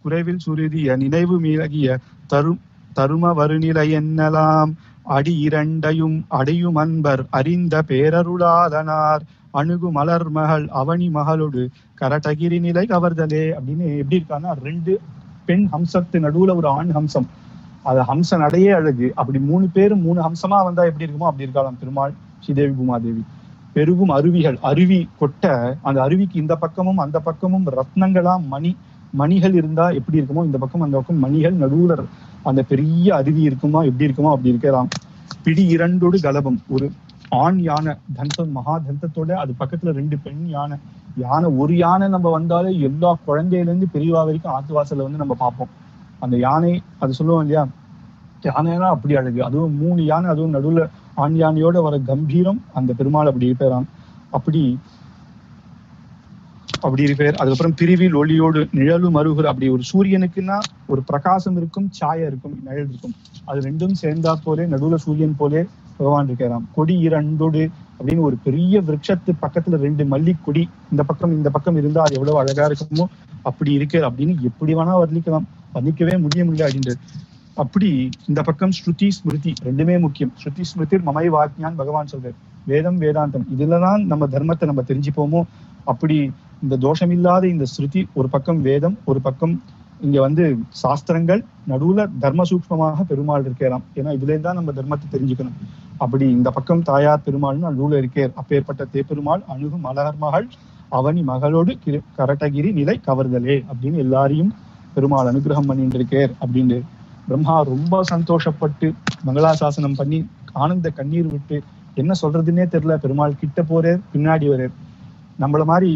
Speaker 1: குறைவில் சுருதிய நினைவு மீளகிய தரும் தரும வருநிலை என்னலாம் அடி இரண்டையும் அடையும் அன்பர் அறிந்த பேரருளாதனார் அணுகு மலர் மகள் அவனி மகளோடு கரடகிரி நிலை கவர்தலே அப்படின்னு எப்படி இருக்கான்னா ரெண்டு பெண் ஹம்சத்து நடுவுல ஒரு ஆண் ஹம்சம் அது ஹம்ச நடையே அழகு அப்படி மூணு பேரும் மூணு ஹம்சமா வந்தா எப்படி இருக்குமோ அப்படி இருக்கலாம் பெருமாள் ஸ்ரீதேவி பூமாதேவி பெருகும் அருவிகள் அருவி கொட்ட அந்த அருவிக்கு இந்த பக்கமும் அந்த பக்கமும் ரத்னங்களா மணி மணிகள் இருந்தா எப்படி இருக்குமோ இந்த பக்கம் அந்த பக்கம் மணிகள் நடுவுல அந்த பெரிய அருவி இருக்குமா எப்படி இருக்குமோ அப்படி இருக்கலாம் பிடி இரண்டோடு கலபம் ஒரு ஆண் யானை தந்தம் மகா தந்தத்தோட அது பக்கத்துல ரெண்டு பெண் யானை யானை ஒரு யானை நம்ம வந்தாலே எல்லா குழந்தையில இருந்து பெரியவா வரைக்கும் ஆத்து வாசல்ல வந்து நம்ம பார்ப்போம் அந்த யானை அது சொல்லுவோம் இல்லையா யானைனா அப்படி அழகு அதுவும் மூணு யானை அதுவும் நடுவுல ஆண் யானையோட வர கம்பீரம் அந்த பெருமாள் அப்படி இருப்பாராம் அப்படி அப்படி இருப்பார் அதுக்கப்புறம் பிரிவில் ஒளியோடு நிழலும் மருகுற அப்படி ஒரு சூரியனுக்குன்னா ஒரு பிரகாசம் இருக்கும் சாயம் இருக்கும் நிழல் இருக்கும் அது ரெண்டும் சேர்ந்தா போலே நடுவுல சூரியன் போலே பகவான் இருக்காராம் கொடி இரண்டோடு அப்படின்னு ஒரு பெரிய விருட்சத்து பக்கத்துல ரெண்டு மல்லி கொடி இந்த பக்கம் இந்த பக்கம் இருந்தா அது எவ்வளவு அழகா இருக்குமோ அப்படி இருக்கு அப்படின்னு எப்படி வேணா வர்ணிக்கலாம் வர்ணிக்கவே முடிய முடியல அப்படின்றது அப்படி இந்த பக்கம் ஸ்ருதி ஸ்மிருதி ரெண்டுமே முக்கியம் ஸ்ருதி ஸ்மிருதி மமை வாக்கியான் பகவான் சொல்றார் வேதம் வேதாந்தம் இதுலதான் நம்ம தர்மத்தை நம்ம தெரிஞ்சுப்போமோ அப்படி இந்த தோஷம் இல்லாத இந்த ஸ்ருதி ஒரு பக்கம் வேதம் ஒரு பக்கம் இங்க வந்து சாஸ்திரங்கள் நடுவுல தர்ம சூக்மமாக பெருமாள் இருக்கலாம் ஏன்னா இதுல இருந்தா நம்ம தர்மத்தை தெரிஞ்சுக்கணும் அப்படி இந்த பக்கம் தாயார் பெருமாள்னு நடுவுல இருக்கேர் அப்பேற்பட்ட தேப்பெருமாள் அணுகு மலர் மகள் அவனி மகளோடு கிரு- கரட்டகிரி நிலை கவர்தலே அப்படின்னு எல்லாரையும் பெருமாள் அனுகிரகம் பண்ணிட்டு இருக்கேர் அப்படின்னு பிரம்மா ரொம்ப சந்தோஷப்பட்டு மங்களாசாசனம் பண்ணி ஆனந்த கண்ணீர் விட்டு என்ன சொல்றதுன்னே தெரியல பெருமாள் கிட்ட போறேர் பின்னாடி வரேர் நம்மள மாதிரி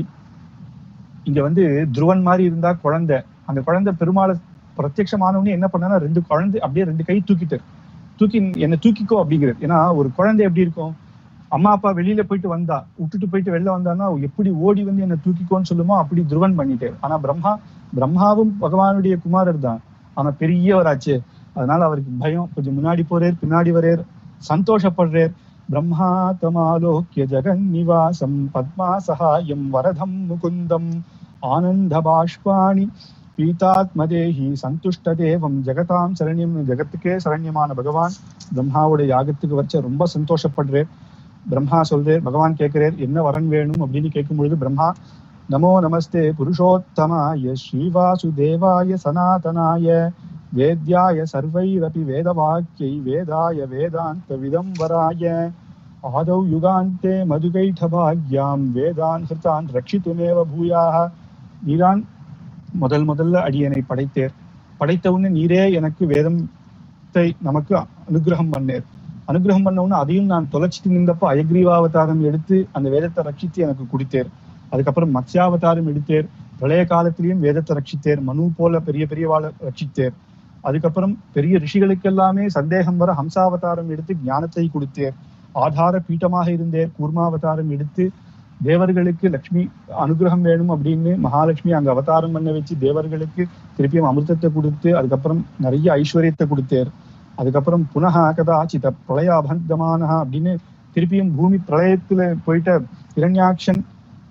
Speaker 1: இங்க வந்து துருவன் மாதிரி இருந்தா குழந்தை அந்த குழந்தை பெருமாளை பிரத்யட்சமானவனே என்ன பண்ணானா ரெண்டு குழந்தை அப்படியே ரெண்டு கை தூக்கிட்டார் தூக்கி என்னை தூக்கிக்கோ அப்படிங்கிறது ஏன்னா ஒரு குழந்தை எப்படி இருக்கும் அம்மா அப்பா வெளியில போயிட்டு வந்தா விட்டுட்டு போயிட்டு வெளில வந்தான்னா எப்படி ஓடி வந்து என்னை தூக்கிக்கோன்னு சொல்லுமோ அப்படி துருவன் பண்ணிட்டார் ஆனா பிரம்மா பிரம்மாவும் பகவானுடைய குமாரர் தான் ஆனா பெரியவராச்சே அதனால அவருக்கு பயம் கொஞ்சம் முன்னாடி போறேர் பின்னாடி வரேர் சந்தோஷப்படுறேர் பிரம்மா தமாலோக்கிய ஜெகன் நிவாசம் பத்மா சகாயம் வரதம் முகுந்தம் ஆனந்த பாஷ்பாணி பீதாத்மதேஹி சந்துஷ்ட தேவம் ஜெகதாம் சரண்யம் ஜெகத்துக்கே சரண்யமான பகவான் பிரம்மாவோட யாகத்துக்கு வச்ச ரொம்ப சந்தோஷப்படுறேன் பிரம்மா சொல்றேன் பகவான் கேட்கிறேன் என்ன வரன் வேணும் அப்படின்னு கேட்கும் பொழுது பிரம்மா நமோ நமஸ்தே புருஷோத்தமாய ஸ்ரீவாசுதேவாய சனாதனாய வேத்யாய சர்வைரபி வேதவாக்கியை வேதாய வேதாந்த விதம்பராய ஆதௌ யுகாந்தே மதுகைடபாக்யாம் வேதான் ஹிருதான் ரட்சித்துமேவ பூயாக நீதான் முதல் முதல்ல அடியனை படைத்தேர் படைத்த உடனே நீரே எனக்கு வேதத்தை நமக்கு அனுகிரகம் பண்ணேர் அனுகிரகம் பண்ண உடனே அதையும் நான் தொலைச்சிட்டு நின்றப்போ அயக்ரீவாவதாரம் எடுத்து அந்த வேதத்தை ரட்சித்து எனக்கு கொடுத்தேர் அதுக்கப்புறம் மத்ஸ்யாவதாரம் எடுத்தேர் பிரளய காலத்திலையும் வேதத்தை ரட்சித்தேர் மனு போல பெரிய பெரியவாளை ரட்சித்தேர் அதுக்கப்புறம் பெரிய ரிஷிகளுக்கு எல்லாமே சந்தேகம் வர ஹம்சாவதாரம் எடுத்து ஞானத்தை கொடுத்தேர் ஆதார பீட்டமாக இருந்தேர் கூர்மாவதாரம் எடுத்து தேவர்களுக்கு லக்ஷ்மி அனுகிரகம் வேணும் அப்படின்னு மகாலட்சுமி அங்க அவதாரம் பண்ண வச்சு தேவர்களுக்கு திருப்பியும் அமிர்தத்தை கொடுத்து அதுக்கப்புறம் நிறைய ஐஸ்வர்யத்தை கொடுத்தேர் அதுக்கப்புறம் புனக கதாச்சித பிரளயாபந்தமான அப்படின்னு திருப்பியும் பூமி பிரளயத்துல போயிட்ட இரண்யாக்ஷன்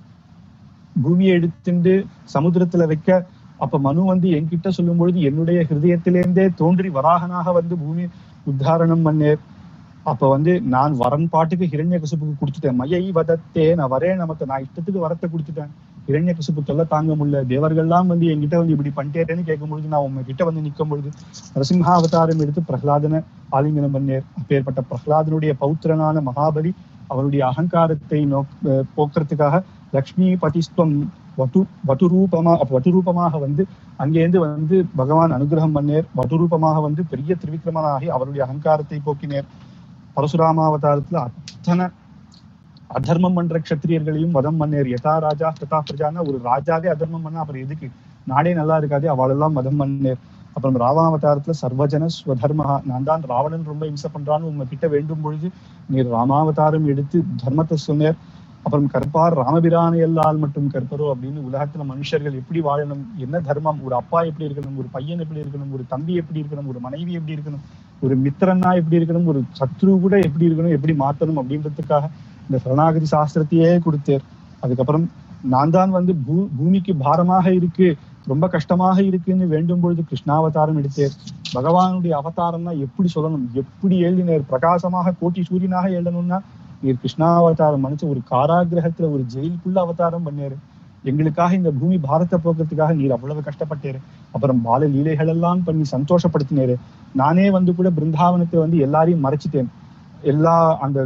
Speaker 1: பூமியை எடுத்துண்டு சமுத்திரத்துல வைக்க அப்ப மனு வந்து என்கிட்ட சொல்லும் பொழுது என்னுடைய ஹிருதயத்திலேருந்தே தோன்றி வராகனாக வந்து பூமி உத்தாரணம் பண்ணேர் அப்ப வந்து நான் வரன் பாட்டுக்கு ஹிரண்ய கசுப்புக்கு கொடுத்துட்டேன் மையை வதத்தே நான் வரேன் நமக்கு நான் இஷ்டத்துக்கு வரத்தை கொடுத்துட்டேன் ஹிரண்ய கசுப்பு தொல்லை தாங்க முடியல தேவர்கள்லாம் வந்து என்கிட்ட வந்து இப்படி பண்ணிட்டேன்னு கேட்கும் பொழுது நான் உங்க கிட்ட வந்து நிற்கும் பொழுது நரசிம்ஹாவதாரம் எடுத்து பிரகலாதனை ஆலிங்கனம் பண்ணேர் அப்பேற்பட்ட பிரகலாதனுடைய பௌத்திரனான மகாபலி அவருடைய அகங்காரத்தை நோக் அஹ் போக்குறதுக்காக லக்ஷ்மி பதிஸ்துவம் வட்டு வட்டுரூபமா அப்ப வட்டுரூபமாக வந்து அங்கேருந்து வந்து பகவான் அனுகிரகம் பண்ணேர் வட்டுரூபமாக வந்து பெரிய திரிவிக்ரமனாகி அவருடைய அகங்காரத்தை போக்கினேர் பரசுராமாவதாரத்துல அத்தனை அதர்மம் பண்ற க்ஷத்திரியர்களையும் வதம் பண்ணேர் யதா ராஜா ததா பிரஜான்னா ஒரு ராஜாவே அதர்மம் பண்ணா அப்புறம் எதுக்கு நாடே நல்லா இருக்காது அவளெல்லாம் வதம் பண்ணேர் அப்புறம் ராமாவதாரத்துல சர்வஜன ஸ்வதர்மஹா நான் தான் ராவணன் ரொம்ப இம்சை பண்றான்னு உங்ககிட்ட வேண்டும் பொழுது நீர் ராமாவதாரம் எடுத்து தர்மத்தை சொன்னேர் அப்புறம் கற்பார் ராமபிரானை எல்லால் மட்டும் கற்பரோ அப்படின்னு உலகத்துல மனுஷர்கள் எப்படி வாழணும் என்ன தர்மம் ஒரு அப்பா எப்படி இருக்கணும் ஒரு பையன் எப்படி இருக்கணும் ஒரு தம்பி எப்படி இருக்கணும் ஒரு மனைவி எப்படி இருக்கணும் ஒரு மித்திரன்னா எப்படி இருக்கணும் ஒரு சத்ரு கூட எப்படி இருக்கணும் எப்படி மாத்தணும் அப்படின்றதுக்காக இந்த சரணாகதி சாஸ்திரத்தையே கொடுத்தேர் அதுக்கப்புறம் நான் தான் வந்து பூ பூமிக்கு பாரமாக இருக்கு ரொம்ப கஷ்டமாக இருக்குன்னு வேண்டும் பொழுது கிருஷ்ணாவதாரம் எடுத்தேர் பகவானுடைய அவதாரம்னா எப்படி சொல்லணும் எப்படி எழுதினார் பிரகாசமாக கோட்டி சூரியனாக எழுதணும்னா நீர் கிருஷ்ணாவதாரம் மனுச்சு ஒரு காராகிரகத்துல ஒரு ஜெயிலுக்குள்ள அவதாரம் பண்ணாரு எங்களுக்காக இந்த பூமி பாரத போக்குறதுக்காக நீர் அவ்வளவு கஷ்டப்பட்டாரு அப்புறம் பால லீலைகள் எல்லாம் பண்ணி சந்தோஷப்படுத்தினாரு நானே வந்து கூட பிருந்தாவனத்தை வந்து எல்லாரையும் மறைச்சிட்டேன் எல்லா அந்த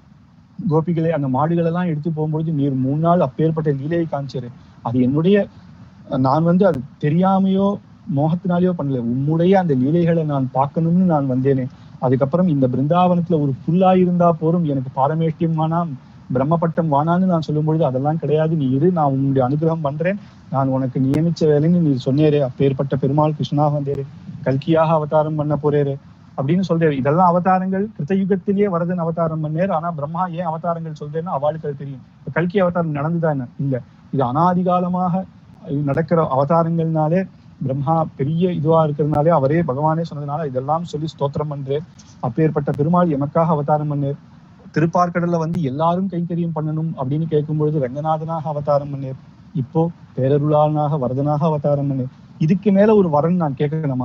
Speaker 1: கோபிகளை அந்த மாடுகள் எல்லாம் எடுத்து போகும்பொழுது நீர் மூணு நாள் அப்பேற்பட்ட லீலையை காமிச்சாரு அது என்னுடைய நான் வந்து அது தெரியாமையோ மோகத்தினாலேயோ பண்ணல உம்முடைய அந்த லீலைகளை நான் பார்க்கணும்னு நான் வந்தேனே அதுக்கப்புறம் இந்த பிருந்தாவனத்துல ஒரு புல்லா இருந்தா போரும் எனக்கு பாரமேஷ்டியம் வேணாம் பிரம்மபட்டம் வானான்னு நான் சொல்லும் பொழுது அதெல்லாம் கிடையாது நீ இரு நான் உன்னுடைய அனுகிரகம் பண்றேன் நான் உனக்கு நியமிச்ச வேலைன்னு நீ சொன்னேரே அப்பேற்பட்ட பெருமாள் கிருஷ்ணாக வந்தேரே கல்கியாக அவதாரம் பண்ண போறேரு அப்படின்னு சொல்றாரு இதெல்லாம் அவதாரங்கள் கிருத்தயுகத்திலேயே வரதன் அவதாரம் பண்ணேர் ஆனா பிரம்மா ஏன் அவதாரங்கள் சொல்றேன்னா அவளுக்கு அது தெரியும் இப்ப கல்கி அவதாரம் நடந்துதா என்ன இல்ல இது அனாதிகாலமாக நடக்கிற அவதாரங்கள்னாலே பிரம்மா பெரிய இதுவா இருக்கிறதுனாலே அவரே பகவானே சொன்னதுனால இதெல்லாம் சொல்லி ஸ்தோத்திரம் பண்றேன் அப்பேற்பட்ட பெருமாள் எமக்காக அவதாரம் பண்ணேர் திருப்பார்க்கடல்ல வந்து எல்லாரும் கைங்கரியம் பண்ணணும் அப்படின்னு கேட்கும் பொழுது ரங்கநாதனாக அவதாரம் பண்ணேர் இப்போ பேரருளாளனாக வரதனாக அவதாரம் பண்ணேர் இதுக்கு மேல ஒரு வரன் நான் கேட்கணுமா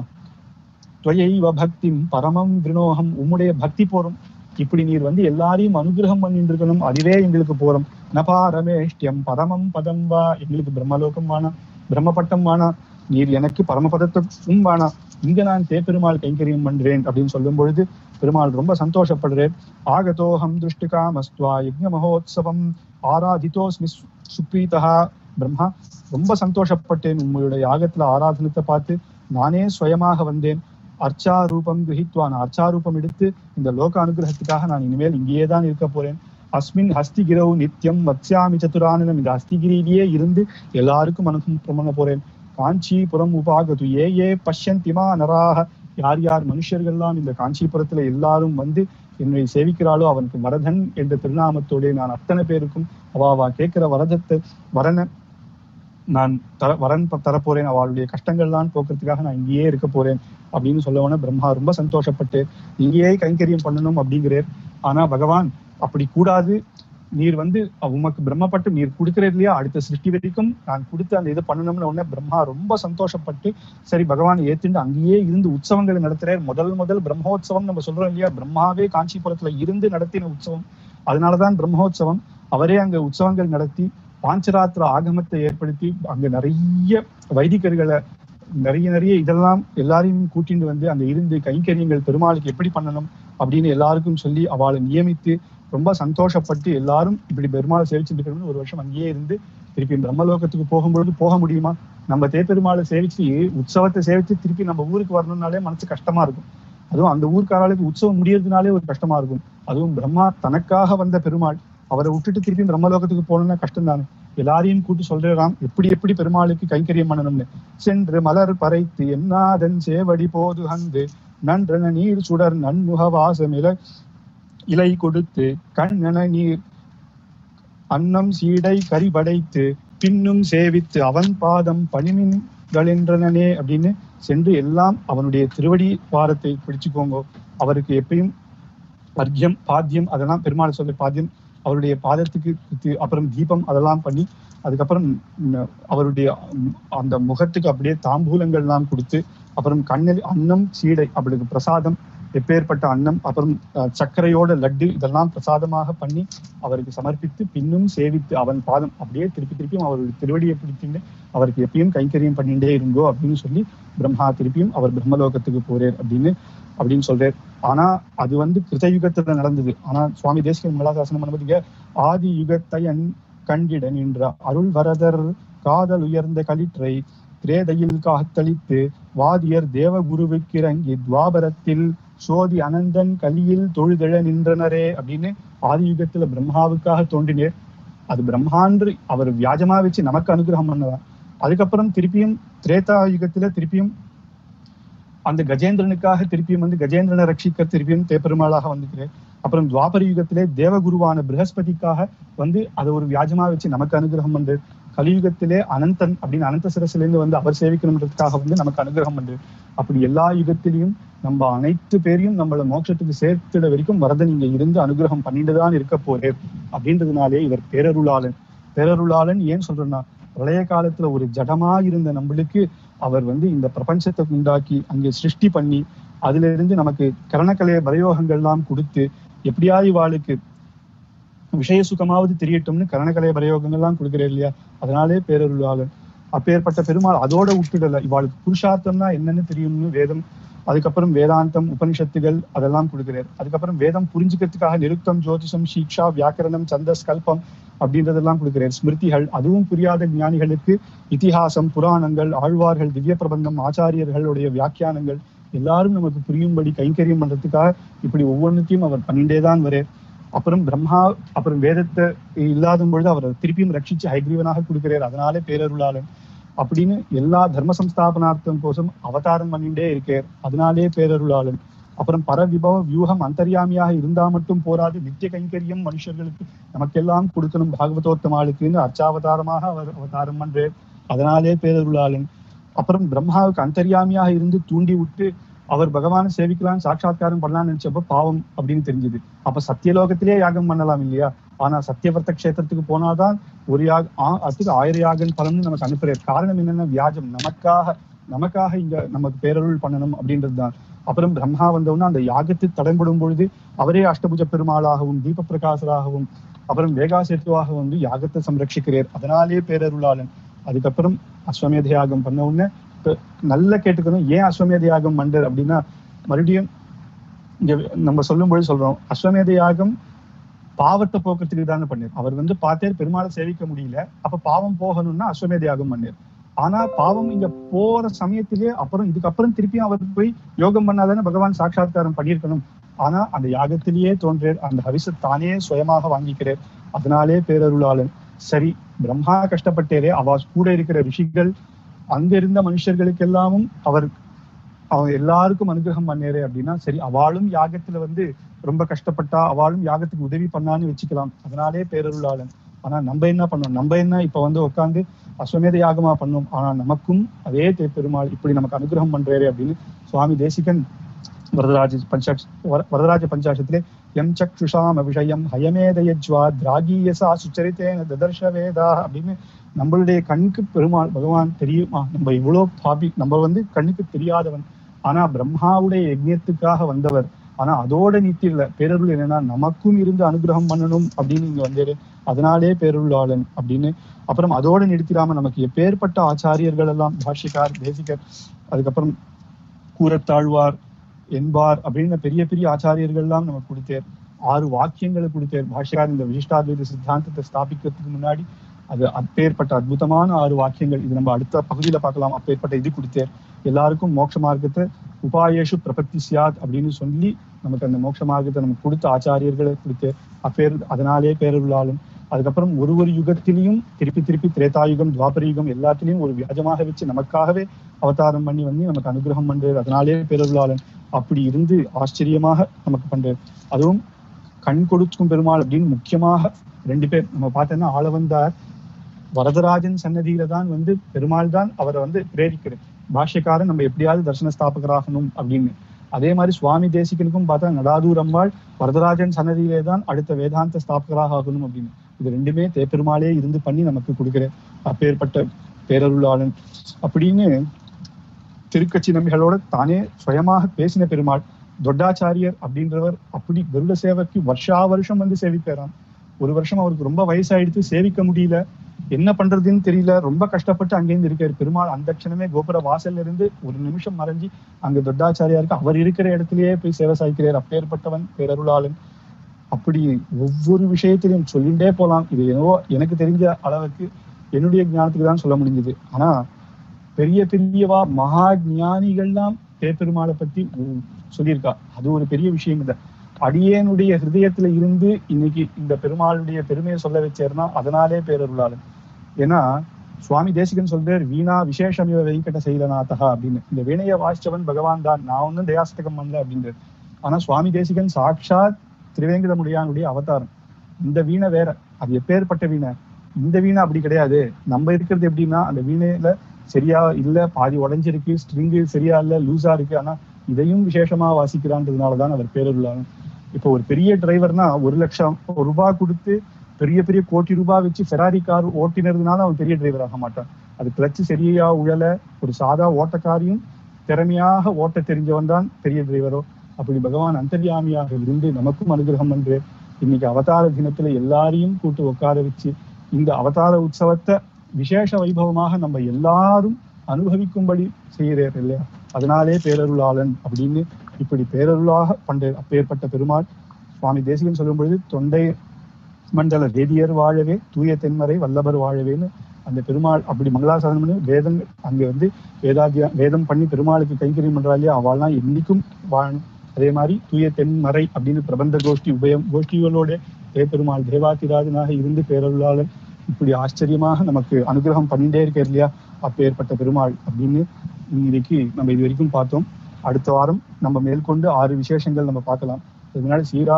Speaker 1: துவயைவ பக்திம் பரமம் வினோகம் உம்முடைய பக்தி போறோம் இப்படி நீர் வந்து எல்லாரையும் அனுகிரகம் பண்ணிட்டு இருக்கணும் அதுவே எங்களுக்கு போறோம் நபாரமேஷ்டியம் பரமம் பதம் வா எங்களுக்கு பிரம்மலோகம் வானா பிரம்மபட்டம் வானா நீர் எனக்கு பரமபதத்துக்கும் வானா இங்க நான் தேப்பெருமாள் கைங்கரியம் பண்றேன் அப்படின்னு சொல்லும் பொழுது பெருமாள் ரொம்ப சந்தோஷப்படுறேன் ஆகதோஹம் திருஷ்டிகாமஸ்துவா யஜ்ஞ மகோத்சவம் ஆராதிதோஸ்மி சு- சுப்ரீதா பிரம்மா ரொம்ப சந்தோஷப்பட்டேன் உங்களுடைய யாகத்துல ஆராதனத்தை பார்த்து நானே சுயமாக வந்தேன் அர்ச்சா ரூபம் கிரகித்வா நான் அர்ச்சா ரூபம் எடுத்து இந்த லோக அனுகிரகத்துக்காக நான் இனிமேல் இங்கேயே தான் இருக்க போறேன் அஸ்மின் ஹஸ்திகிரவு நித்யம் வத்ஸ்யாமி சதுரானனம் இந்த ஹஸ்திகிரியிலேயே இருந்து எல்லாருக்கும் அனுகிரகம் பண்ண போறேன் காஞ்சிபுரம் உபாகது ஏ ஏ பஷ்யந்திமா நராக யார் யார் மனுஷர்கள்லாம் இந்த காஞ்சிபுரத்துல எல்லாரும் வந்து என்னை சேவிக்கிறாளோ அவனுக்கு வரதன் என்ற திருநாமத்தோட நான் அத்தனை பேருக்கும் அவ அவ கேட்கிற வரதத்தை வரனை நான் தர வரன் ப- தரப்போறேன் அவளுடைய கஷ்டங்கள்லாம் போக்குறதுக்காக நான் இங்கேயே இருக்க போறேன் அப்படின்னு சொல்லவுன பிரம்மா ரொம்ப சந்தோஷப்பட்டு இங்கேயே கைங்கரியம் பண்ணணும் அப்படிங்கிறார் ஆனா பகவான் அப்படி கூடாது நீர் வந்து உமக்கு பிரம்மப்பட்டு நீர் கொடுக்கிற இல்லையா அடுத்த சிருஷ்டி வரைக்கும் நான் கொடுத்து அந்த இது பண்ணணும்னு உடனே பிரம்மா ரொம்ப சந்தோஷப்பட்டு சரி பகவான் ஏத்துண்டு அங்கேயே இருந்து உற்சவங்களை நடத்துறார் முதல் முதல் பிரம்மோற்சவம் நம்ம சொல்றோம் இல்லையா பிரம்மாவே காஞ்சிபுரத்துல இருந்து நடத்தின உற்சவம் அதனாலதான் பிரம்மோற்சவம் அவரே அங்க உற்சவங்கள் நடத்தி பாஞ்சராத்திர ஆகமத்தை ஏற்படுத்தி அங்க நிறைய வைதிகர்களை நிறைய நிறைய இதெல்லாம் எல்லாரையும் கூட்டிட்டு வந்து அங்க இருந்து கைங்கரியங்கள் பெருமாளுக்கு எப்படி பண்ணணும் அப்படின்னு எல்லாருக்கும் சொல்லி அவளை நியமித்து ரொம்ப சந்தோஷப்பட்டு எல்லாரும் இப்படி பெருமாளை சேவிச்சுட்டு இருக்கணும்னு ஒரு வருஷம் அங்கேயே இருந்து திருப்பி பிரம்மலோகத்துக்கு போகும்பொழுது போக முடியுமா நம்ம தேப்பெருமாளை சேவிச்சு உற்சவத்தை சேவிச்சு திருப்பி நம்ம ஊருக்கு வரணும்னாலே மனசு கஷ்டமா இருக்கும் அதுவும் அந்த ஊர்க்காரர்களுக்கு உற்சவம் முடியறதுனாலே ஒரு கஷ்டமா இருக்கும் அதுவும் பிரம்மா தனக்காக வந்த பெருமாள் அவரை விட்டுட்டு திருப்பி பிரம்மலோகத்துக்கு போகணும்னா கஷ்டம் தானே எல்லாரையும் கூட்டி சொல்றாம் எப்படி எப்படி பெருமாளுக்கு கைங்கரியம் பண்ணணும்னு சென்று மலர் பறைத்து என்னாதன் சேவடி போது அந்து நன்றன நீர் சுடர் நன்முக வாசமில இலை கொடுத்து கண்ணன நீர் அன்னம் சீடை கறி படைத்து பின்னும் சேவித்து அவன் பாதம் பணிமின்களென்றனே அப்படின்னு சென்று எல்லாம் அவனுடைய திருவடி பாரத்தை பிடிச்சுக்கோங்க அவருக்கு எப்பயும் அர்க்கியம் பாத்தியம் அதெல்லாம் பெருமாள் சொல்லி பாத்தியம் அவருடைய பாதத்துக்கு தி- அப்புறம் தீபம் அதெல்லாம் பண்ணி அதுக்கப்புறம் ம், அவருடைய ம், அந்த முகத்துக்கு அப்படியே தாம்பூலங்கள்லாம் கொடுத்து அப்புறம் கண்ணில் அன்னம் சீடை அவளுக்கு பிரசாதம் எப்பேற்பட்ட அன்னம் அப்புறம் அஹ், சர்க்கரையோட லட்டு இதெல்லாம் பிரசாதமாக பண்ணி அவருக்கு சமர்ப்பித்து பின்னும் சேவித்து அவன் பாதம் அப்படியே திருப்பி திருப்பியும் அவருடைய திருவடியை பிடித்துட்டு அவருக்கு எப்பயும் கைங்கரியம் பண்ணிட்டே இருங்கோ அப்படின்னு சொல்லி பிரம்மா திருப்பியும் அவர் பிரம்மலோகத்துக்கு போறார் அப்படின்னு அப்படின்னு சொல்றார் ஆனா அது வந்து கிருதயுகத்துல நடந்தது ஆனா சுவாமி தேசிகன் மங்களாசாசனம் பண்ணும்போது ஆதி யுகத்தையன் கண்டிட நின்ற அருள் வரதர் காதல் உயர்ந்த களிற்றை திரேதையில் காத்தளித்து வாதியர் தேவகுருவுக்கு இறங்கி துவாபரத்தில் சோதி அனந்தன் கலியில் தொழுதெழ நின்றனரே அப்படின்னு ஆதி யுகத்துல பிரம்மாவுக்காக தோன்றினேர் அது பிரம்மான்று அவர் வியாஜமா வச்சு நமக்கு அனுகிரகம் பண்ணதான் அதுக்கப்புறம் திருப்பியும் திரேதா யுகத்துல திருப்பியும் அந்த கஜேந்திரனுக்காக திருப்பியும் வந்து கஜேந்திரனை ரட்சிக்க திருப்பியும் தேப்பெருமாளாக வந்துக்கிறேன் அப்புறம் துவாபர யுகத்திலே தேவகுருவான பிரகஸ்பதிக்காக வந்து அதை ஒரு வியாஜமா வச்சு நமக்கு அனுகிரகம் பண்றது கலியுகத்திலே அனந்தன் அப்படின்னு அனந்த சிரசிலிருந்து வந்து அவர் சேவிக்கணுன்றதுக்காக வந்து நமக்கு அனுகிரகம் பண்றது அப்படி எல்லா யுகத்திலையும் நம்ம அனைத்து பேரையும் நம்மள மோட்சத்துக்கு சேர்த்துட வரைக்கும் வரதன் இங்க இருந்து அனுகிரகம் பண்ணிட்டு தான் இருக்க போறேன் அப்படின்றதுனாலே இவர் பேரருளாளன் பேரருளாளன் ஏன் சொல்றேன்னா பிரளய காலத்துல ஒரு ஜடமா இருந்த நம்மளுக்கு அவர் வந்து இந்த பிரபஞ்சத்தை உண்டாக்கி அங்கே சிருஷ்டி பண்ணி அதுல இருந்து நமக்கு கரணக்கலைய பிரயோகங்கள்லாம் கொடுத்து எப்படியாவது இவாளுக்கு விஷய சுகமாவது தெரியட்டும்னு கரணக்கலைய பிரயோகங்கள்லாம் கொடுக்கிறார் இல்லையா அதனாலே பேரருளாளன் அப்பேற்பட்ட பெருமாள் அதோட விட்டுடல இவாளுக்கு புருஷார்த்தம்னா என்னன்னு தெரியும்னு வேதம் அதுக்கப்புறம் வேதாந்தம் உபனிஷத்துகள் அதெல்லாம் கொடுக்கிறார் அதுக்கப்புறம் வேதம் புரிஞ்சுக்கிறதுக்காக நிருக்தம் ஜோதிஷம் சீக்ஷா வியாக்கரணம் சந்தஸ் கல்பம் அப்படின்றதெல்லாம் கொடுக்கிறார் ஸ்மிருதிகள் அதுவும் புரியாத ஞானிகளுக்கு இதிகாசம் புராணங்கள் ஆழ்வார்கள் திவ்ய பிரபந்தம் ஆச்சாரியர்களுடைய வியாக்கியானங்கள் எல்லாரும் நமக்கு புரியும்படி கைங்கரியம் பண்றதுக்காக இப்படி ஒவ்வொன்றுத்தையும் அவர் பண்ணிட்டே தான் வரார் அப்புறம் பிரம்மா அப்புறம் வேதத்தை இல்லாத பொழுது அவர் திருப்பியும் ரட்சிச்சு ஹைகிரீவனாக கொடுக்கிறார் அதனாலே பேரருளாளன் அப்படின்னு எல்லா தர்ம சம்ஸ்தாபனார்த்தம் கோசம் அவதாரம் பண்ணிட்டே இருக்கார் அதனாலே பேரருளாளன் அப்புறம் பரவிபவ வியூகம் அந்தர்யாமியாக இருந்தா மட்டும் போராது நித்திய கைங்கரியம் மனுஷர்களுக்கு நமக்கெல்லாம் கொடுக்கணும் பாகவதோத்தமாளுக்குன்னு அர்ச்சாவதாரமாக அவர் அவதாரம் பண்றார் அதனாலே பேரருளாளன் அப்புறம் பிரம்மாவுக்கு அந்தர்யாமியாக இருந்து தூண்டி விட்டு அவர் பகவானை சேவிக்கலாம் சாட்சாத்காரம் பண்ணலாம்னு நினைச்சப்ப பாவம் அப்படின்னு தெரிஞ்சது அப்ப சத்தியலோகத்திலே யாகம் பண்ணலாம் இல்லையா ஆனா சத்தியவர்த்த கஷேத்திரத்துக்கு போனாதான் ஒரு யாக ஆ- அதுக்கு ஆயிரம் யாகன் பலன்னு நமக்கு அனுப்புறாரு காரணம் என்னன்னா வியாஜம் நமக்காக நமக்காக இங்க நமக்கு பேரருள் பண்ணணும் அப்படின்றது தான் அப்புறம் பிரம்மா வந்தவுடனே அந்த யாகத்தை தடைபடும் பொழுது அவரே அஷ்டபுஜ பெருமாளாகவும் தீப பிரகாசராகவும் அப்புறம் வேகாசேத்துவாக வந்து யாகத்தை சம்ரட்சிக்கிறார் அதனாலே பேரருளாளன் அதுக்கப்புறம் அஸ்வமேத யாகம் பண்ண உடனே இப்ப நல்லா கேட்டுக்கணும் ஏன் அஸ்வமேத யாகம் பண்றார் அப்படின்னா மறுபடியும் இங்க நம்ம சொல்லும்போது சொல்றோம் அஸ்வமேத யாகம் பாவத்தை போக்குறதுக்கு தானே பண்ணார் அவர் வந்து பார்த்தேர் பெருமாளை சேவிக்க முடியல அப்ப பாவம் போகணும்னா அஸ்வமேத யாகம் பண்ணார் ஆனா பாவம் இங்க போற சமயத்திலே அப்புறம் இதுக்கப்புறம் திருப்பியும் அவர் போய் யோகம் பண்ணாதானே பகவான் சாட்சாத்காரம் பண்ணியிருக்கணும் ஆனா அந்த யாகத்திலேயே தோன்றார் அந்த ஹவிச தானே சுயமாக வாங்கிக்கிறார் அதனாலே பேரருளாளன் சரி பிரம்மா கஷ்டப்பட்டேரே அவ கூட இருக்கிற ரிஷிகள் அங்க இருந்த மனுஷர்களுக்கு எல்லாமும் அவர் அவன் எல்லாருக்கும் அனுகிரகம் பண்ணேரே அப்படின்னா சரி அவளும் யாகத்துல வந்து ரொம்ப கஷ்டப்பட்டா அவளும் யாகத்துக்கு உதவி பண்ணான்னு வச்சுக்கலாம் அதனாலே பேரருளாளன் ஆனா நம்ம என்ன பண்ணோம் நம்ம என்ன இப்ப வந்து உட்காந்து அஸ்வமேத யாகமா பண்ணோம் ஆனா நமக்கும் அதே தே பெருமாள் இப்படி நமக்கு அனுகிரகம் பண்றாரு அப்படின்னு சுவாமி தேசிகன் வரதராஜ பஞ்சாட்ச வர- வரதராஜ பஞ்சாசத்திலே எம் சக்ஷுஷாம் அபிஷயம் ஹயமேதயஜ்வா திராகீயசா சுச்சரித்தேன ததர்ஷ வேதா அப்படின்னு நம்மளுடைய கண்ணுக்கு பெருமாள் பகவான் தெரியுமா நம்ம இவ்வளவு பாபி நம்ம வந்து கண்ணுக்கு தெரியாதவன் ஆனா பிரம்மாவுடைய யஜ்ஞத்துக்காக வந்தவர் ஆனா அதோட நித்தி இல்ல பேரருள் என்னன்னா நமக்கும் இருந்து அனுகிரகம் பண்ணணும் அப்படின்னு இங்க வந்தாரு அதனாலே பேரருளாளன் அப்படின்னு அப்புறம் அதோட நிறுத்திடாம நமக்கு எப்பேற்பட்ட ஆச்சாரியர்கள் எல்லாம் பாஷ்யக்கார் தேசிகர் அதுக்கப்புறம் கூரத்தாழ்வார் என்பார் அப்படின்னு பெரிய பெரிய ஆச்சாரியர்கள் எல்லாம் நமக்கு கொடுத்தார் ஆறு வாக்கியங்களை கொடுத்தார் பாஷ்யக்கார் இந்த விசிஷ்டாத்வைத சித்தாந்தத்தை ஸ்தாபிக்கிறதுக்கு முன்னாடி அது அப்பேற்பட்ட அற்புதமான ஆறு வாக்கியங்கள் இது நம்ம அடுத்த பகுதியில பார்க்கலாம் அப்பேற்பட்ட இது கொடுத்தார் எல்லாருக்கும் மோட்ச மார்க்கத்தை உபாயேஷு பிரபத்தி சியாத் அப்படின்னு சொல்லி நமக்கு அந்த மோட்ச மார்க்கத்தை நமக்கு கொடுத்த ஆச்சாரியர்களை கொடுத்து அப்பேர் அதனாலே பேரருளாலும் அதுக்கப்புறம் ஒரு ஒரு யுகத்திலையும் திருப்பி திருப்பி திரேதாயுகம் துவாபர யுகம் எல்லாத்திலையும் ஒரு வியாஜமாக வச்சு நமக்காகவே அவதாரம் பண்ணி வந்து நமக்கு அனுகிரகம் பண்றாரு அதனாலே பேரருளாளன் அப்படி இருந்து ஆச்சரியமாக நமக்கு பண்றாரு அதுவும் கண் கொடுக்கும் பெருமாள் அப்படின்னு முக்கியமாக ரெண்டு பேர் நம்ம பார்த்தோம்னா ஆளவந்தார் வரதராஜன் சன்னதியில தான் வந்து பெருமாள் தான் அவரை வந்து பிரேரிக்கிறார் பாஷ்யக்காரன் நம்ம எப்படியாவது தர்சன ஸ்தாபகராகணும் அப்படின்னு அதே மாதிரி சுவாமி தேசிகனுக்கும் பார்த்தா நடாதூர் அம்பாள் வரதராஜன் சன்னதியிலே தான் அடுத்த வேதாந்த ஸ்தாபகராக ஆகணும் அப்படின்னு இது ரெண்டுமே தேப்பெருமாளே இருந்து பண்ணி நமக்கு கொடுக்கிற அப்பேற்பட்ட பேரருளாளன் அப்படின்னு திருக்கட்சி நம்பிகளோட தானே சுயமாக பேசின பெருமாள் தொட்டாச்சாரியர் அப்படின்றவர் அப்படி கருட சேவைக்கு வருஷா வருஷம் வந்து சேவிப்பாராம் ஒரு வருஷம் அவருக்கு ரொம்ப வயசாயிடுத்து சேவிக்க முடியல என்ன பண்றதுன்னு தெரியல ரொம்ப கஷ்டப்பட்டு அங்கேருந்து இருக்காரு பெருமாள் அந்த க்ஷணமே கோபுர வாசல்ல இருந்து ஒரு நிமிஷம் மறைஞ்சு அங்க தொட்டாச்சாரியாருக்கு அவர் இருக்கிற இடத்திலேயே போய் சேவை சாய்க்கிறார் அப்பேற்பட்டவன் பேரருளாளன் அப்படி ஒவ்வொரு விஷயத்திலையும் சொல்லிண்டே போலாம் இது என்னவோ எனக்கு தெரிஞ்ச அளவுக்கு என்னுடைய ஞானத்துக்கு தான் சொல்ல முடிஞ்சது ஆனா பெரிய பெரியவா மகா ஞானிகள்லாம் தேப்பெருமாளை பத்தி உ- சொல்லியிருக்கா அது ஒரு பெரிய விஷயம் இல்லை அடியேனுடைய ஹிருதயத்துல இருந்து இன்னைக்கு இந்த பெருமாளுடைய பெருமையை சொல்ல வச்சேர்னா அதனாலே பேரருளாளன் ஏன்னா சுவாமி தேசிகன் சொல்றார் வீணா விசேஷமிவ வெங்கட சைலநாதகா அப்படின்னு இந்த வீணையை வாசிச்சவன் பகவான் தான் நான் ஒன்னும் தயாஸ்தகம் பண்ணல அப்படின்றார் ஆனா சுவாமி தேசிகன் சாட்சாத் திருவேங்கடமுடியானுடைய அவதாரம் இந்த வீணை வேற அது எப்பேற்பட்ட வீணை இந்த வீணை அப்படி கிடையாது நம்ம இருக்கிறது எப்படின்னா அந்த வீணையில சரியா இல்ல பாதி உடைஞ்சிருக்கு ஸ்ட்ரிங்கு சரியா இல்ல லூசா இருக்கு ஆனா இதையும் விசேஷமா வாசிக்கிறான்றதுனாலதான் அவர் பேரருளாளன் இப்போ ஒரு பெரிய டிரைவர்னா ஒரு லட்சம் ரூபாய் கொடுத்து பெரிய பெரிய கோடி ரூபாய் வச்சு ஃபெராரி கார் ஓட்டினதுனால அவன் பெரிய டிரைவர் ஆக மாட்டான் அது கிளச்சு சரியா உழல ஒரு சாதா ஓட்டக்காரியும் திறமையாக ஓட்ட தெரிஞ்சவன் தான் பெரிய டிரைவரோ அப்படி பகவான் அந்தர்யாமியாக இருந்து நமக்கும் அனுகிரகம் என்று இன்னைக்கு அவதார தினத்துல எல்லாரையும் கூட்டு உட்கார வச்சு இந்த அவதார உற்சவத்தை விசேஷ வைபவமாக நம்ம எல்லாரும் அனுபவிக்கும்படி செய்கிறார் இல்லையா அதனாலே பேரருளாளன் அப்படின்னு இப்படி பேரருளாக பண்ட அப்பேற்பட்ட பெருமாள் சுவாமி தேசிகன் சொல்லும் பொழுது தொண்டை மண்டல வேதியர் வாழவே தூய தென்மறை வல்லபர் வாழவேன்னு அந்த பெருமாள் அப்படி மங்களாசாசனம் பண்ணி வேதங்கள் அங்க வந்து வேதாத்தியா வேதம் பண்ணி பெருமாளுக்கு கைங்கரியம் பண்றா இல்லையா அவள்லாம் என்னைக்கும் வாழணும் அதே மாதிரி தூய தென்மறை அப்படின்னு பிரபந்த கோஷ்டி உபயம் கோஷ்டிகளோட தே பெருமாள் தேவாதிராஜனாக இருந்து பேரருளாளன் இப்படி ஆச்சரியமாக நமக்கு அனுகிரகம் பண்ணிட்டே இருக்கார் இல்லையா அப்பேற்பட்ட பெருமாள் அப்படின்னு இன்னைக்கு நம்ம இது வரைக்கும் பார்த்தோம் அடுத்த வாரம் நம்ம மேற்கொண்டு ஆறு விசேஷங்கள் நம்ம பார்க்கலாம் அதுக்கு முன்னாடி சீரா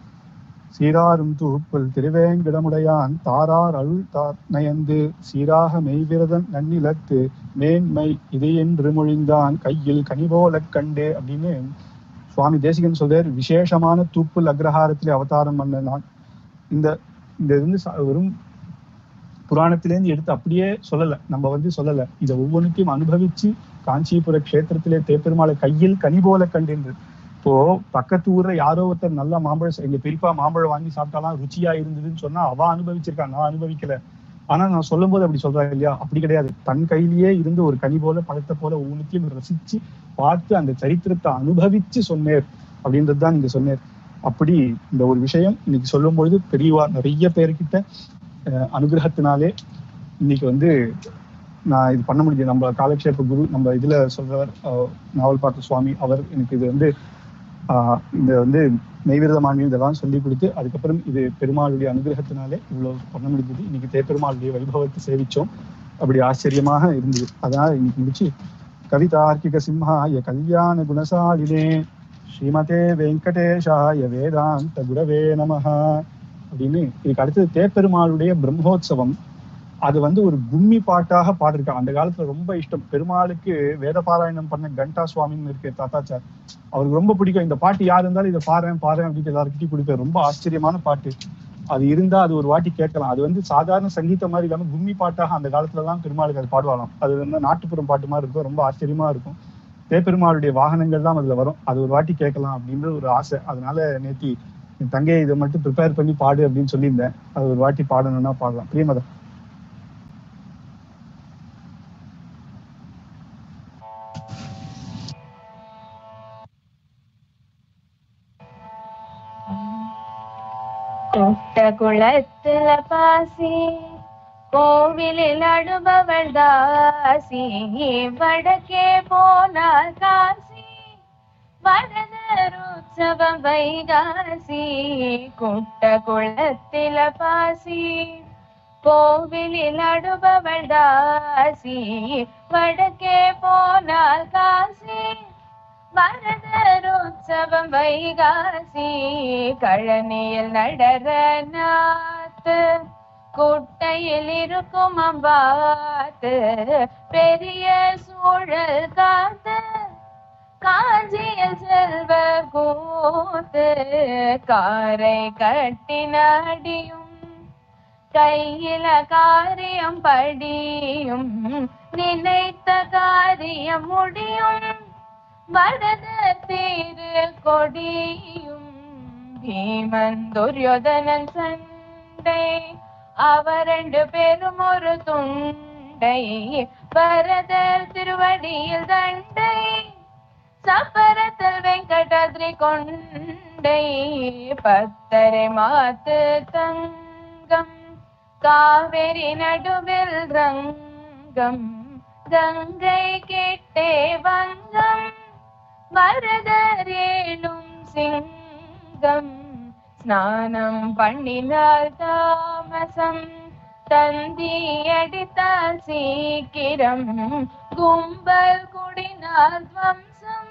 Speaker 1: சீராரும் தூப்புல் திருவேங்கிடமுடையான் தாரார் அருள் தார் நயந்து சீராக மெய்விரதன் நன்னிலத்து மேன்மை இது என்று மொழிந்தான் கையில் கனிபோல கண்டே அப்படின்னு சுவாமி தேசிகன் சொல்றார் விசேஷமான தூப்புல் அக்ரஹாரத்திலே அவதாரம் பண்ண நான் இந்த இந்த இது வந்து ச- வெறும் புராணத்திலேருந்து எடுத்து அப்படியே சொல்லல நம்ம வந்து சொல்லல இதை ஒவ்வொன்றுத்தையும் அனுபவிச்சு காஞ்சிபுர கஷேத்திரத்திலே தேப்பெருமாளை கையில் கனி போல கண்டேன் இப்போ பக்கத்து ஊர்ல யாரோ ஒருத்தர் நல்லா மாம்பழம் எங்க பெரியப்பா மாம்பழம் வாங்கி சாப்பிட்டாலாம் ருச்சியா இருந்ததுன்னு சொன்னா அவ அனுபவிச்சிருக்கா நான் அனுபவிக்கல ஆனா நான் சொல்லும் போது அப்படி சொல்றாங்க இல்லையா அப்படி கிடையாது தன் கையிலேயே இருந்து ஒரு கனி போல பழத்தை போல ஒவ்வொன்றுத்தையும் ரசிச்சு பார்த்து அந்த சரித்திரத்தை அனுபவிச்சு சொன்னேர் அப்படின்றது தான் நீங்க சொன்னேர் அப்படி இந்த ஒரு விஷயம் இன்னைக்கு சொல்லும் பொழுது பெரியவா நிறைய பேர்கிட்ட அஹ், அனுகிரகத்தினாலே இன்னைக்கு வந்து நான் இது பண்ண முடியுது நம்ம காலக்ஷேப குரு நம்ம இதுல சொல்றவர் அஹ், நாவல் பார்த்த சுவாமி அவர் எனக்கு இது வந்து ஆஹ், இந்த வந்து நெய்விரத மான்மியம் இதெல்லாம் சொல்லி கொடுத்து அதுக்கப்புறம் இது பெருமாளுடைய அனுகிரகத்தினாலே இவ்வளவு பண்ண முடிஞ்சது இன்னைக்கு தேப்பெருமாளுடைய வைபவத்தை சேவிச்சோம் அப்படி ஆச்சரியமாக இருந்தது அதனால இன்னைக்கு முடிச்சு கவிதார்க்கிக சிம்ஹாய கல்யாண குணசாலினே ஸ்ரீமதே வெங்கடேஷாய வேதாந்த குரவே நமஹ அப்படின்னு இதுக்கு அடுத்தது தேப்பெருமாளுடைய பிரம்மோத்சவம் அது வந்து ஒரு கும்மி பாட்டாக பாடிருக்காங்க அந்த காலத்துல ரொம்ப இஷ்டம் பெருமாளுக்கு வேத பாராயணம் பண்ண கண்டா சுவாமின்னு இருக்கு தாத்தாச்சார் அவருக்கு ரொம்ப பிடிக்கும் இந்த பாட்டு யார் இருந்தாலும் இதை பாறேன் பாறேன் அப்படின்னு எல்லாருக்கிட்டையும் கொடுப்பாரு ரொம்ப ஆச்சரியமான பாட்டு அது இருந்தா அது ஒரு வாட்டி கேட்கலாம் அது வந்து சாதாரண சங்கீதம் மாதிரி இல்லாம கும்மி பாட்டாக அந்த காலத்துல எல்லாம் பெருமாளுக்கு அது பாடுவாளாம் அது வந்து நாட்டுப்புறம் பாட்டு மாதிரி இருக்கும் ரொம்ப ஆச்சரியமா இருக்கும் தேப்பெருமாளுடைய வாகனங்கள் தான் அதுல வரும் அது ஒரு வாட்டி கேட்கலாம் அப்படின்ற ஒரு ஆசை அதனால நேத்தி என் தங்கையை இதை மட்டும் ப்ரிப்பேர் பண்ணி பாடு அப்படின்னு சொல்லியிருந்தேன் அது ஒரு வாட்டி பாடணும்னா பாடலாம் பிரியமதா
Speaker 2: கொட்ட குளத்துல பாசி கோவிலில் அடுபவள் தாசி வடக்கே போனார் காசி வரதர் உற்சவம் வைகாசி குட்ட குளத்தில பாசி கோவிலில் அடுபவள் தாசி வடக்கே போனால் காசி வரதர் உற்சவம் வைகாசி கழனியில் நடரநாத்து குட்டையில் இருக்கும் அம்பாத்து பெரிய சூழல் காத்து காஞ்சியில் செல்வர் கூத்து காரை கட்டினடியும் கையில காரியம் படியும் நினைத்த காரியம் முடியும் வரத தீரு கொடியும் பீமன் துரியோதனன் சண்டை அவர் ரெண்டு பேரும் ஒரு துண்டை வரதர் திருவடியில் தண்டை சப்பரத்தில் வெங்கடாத்ரி கொண்டை பத்தரை மாத்து தங்கம் காவேரி நடுவில் ரங்கம் கங்கை கிட்டே வங்கம் வரதர் ஏழும் சிங்கம் ஸ்நானம் பண்ணினால் தாமசம் தந்தி அடித்தால் சீக்கிரம் கும்பல் குடினால் துவம்சம்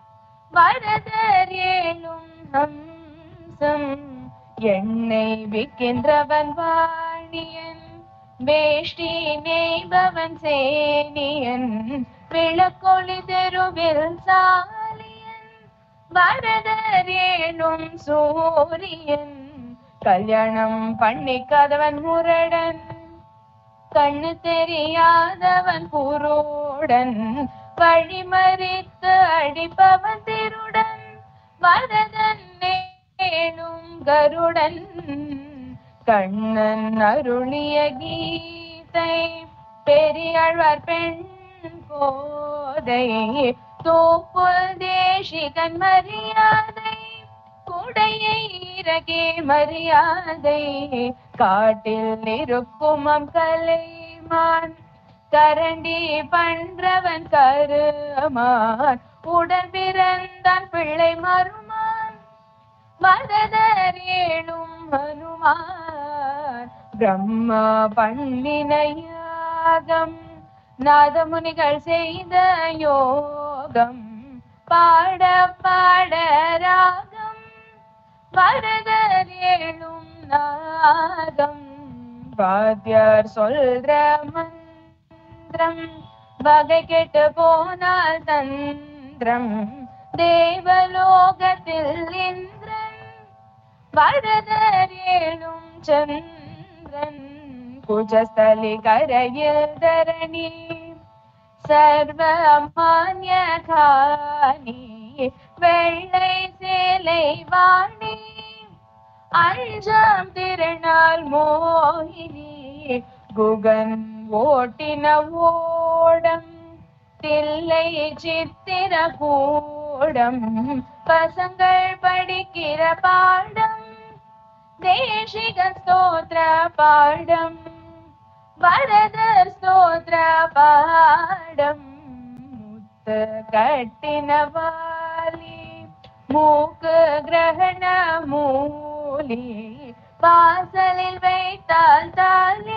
Speaker 2: வரதர் ஏழும் ஹம்சம் எண்ணெய் விற்கின்றவன் வாணியன் வேஷ்டி நெய்பவன் சேனியன் விளக்கொளி தெருவில் சாலியன் வரதர் ஏழும் சூரியன் கல்யாணம் பண்ணிக்காதவன் முரடன் கண்ணு தெரியாதவன் குருடன் வழிமறித்து அடிப்பவன் திருடன் வரதன் நேடும் கருடன் கண்ணன் அருளிய கீதை பெரியாழ்வார் பெண் கோதை தோப்புல் தேசிகன் மரியாதை குடையை இறகே மரியாதை காட்டில் இருக்கும் அம் கலைமான் கரண்டி பண்றவன் கருமான் உடன் பிறந்தான் பிள்ளை மருமான் மரதர் ஏழும் ஹனுமான் பிரம்மா பண்ணின யாகம் நாதமுனிகள் செய்த யோகம் பாட பாட ராகம் வரதர் ஏழும் நாகம் வாத்தியார் சொல்ற மந்திரம் வகை கெட்டு போனால் தந்திரம் தேவலோகத்தில் இந்திரன் வரதர் ஏழும் சந்திரன் குஜஸ்தலி கரையில் தரணி சர்வமான்ய காணி வெள்ளை சேலை வாணி அஞ்சாம் திருநாள் மோகினி குகன் ஓட்டின ஓடம் தில்லை சித்திர கூடம் பசங்கள் படிக்கிற பாடம் தேசிக ஸ்தோத்திர பாடம் வரதர் ஸ்தோத்திர பாடம் முத்து கட்டின வாலி மூக்கு கிரகண மூலி வாசலில் வைத்தால் தாலி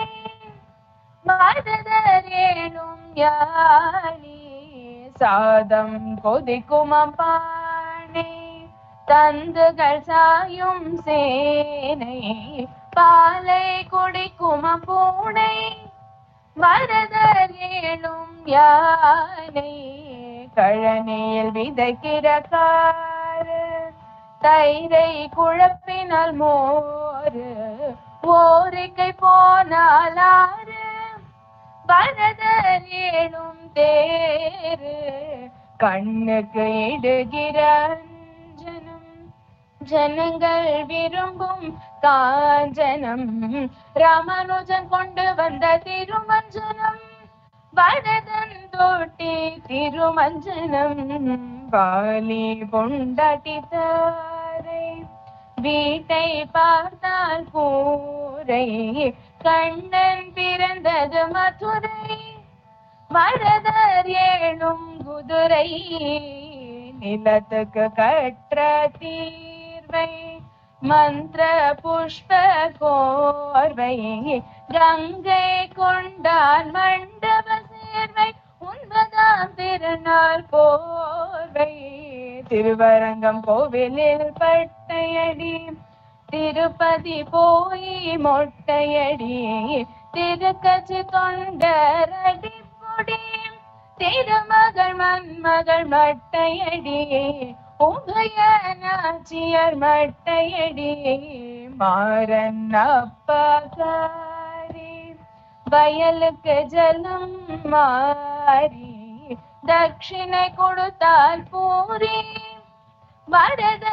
Speaker 2: வரதர் ஏனும் யாழி சாதம் கொதிக்கும் பானை தந்துகள் சாயும் சேனை பாலை குடிக்கும் பூனை வரதர் ஏழும் யானை கழனியில் விதைக்கிற காரு தயிரை குழப்பினால் மோரு ஓரிக்கை போனால் ஆறு வரதர் ஏழும் தேரு கண்ணுக்கு இடுகிற அஞ்சனம் ஜனங்கள் விரும்பும் காஞ்சனம் ராமானுஜன் கொண்டு வந்த திருமஞ்சனம் வரதன் தோட்டி திருமஞ்சனம் வாலி பொண்டாட்டி தாரை வீட்டை பார்த்தால் கூரை கண்ணன் பிறந்தது மதுரை மரதர் ஏழும் குதிரை நிலத்துக்கு கற்ற தீர்வை மந்திர புஷ்ப கோர்வை கங்கை கொண்டான் மண்டப சேர்வை உண்பதாம் திருநாள் போர்வை திருவரங்கம் கோவிலில் பட்டையடி திருப்பதி போய் மொட்டையடி திருக்கச்சி தொண்டரடி பொடி திருமகள் மண்மகள் மட்டையடி உபய நாச்சியர் மட்டையடி மாறன் அப்பாக்காரி வயலுக்கு ஜலம் மாறி தட்சிணை கொடுத்தால் பூரி வரத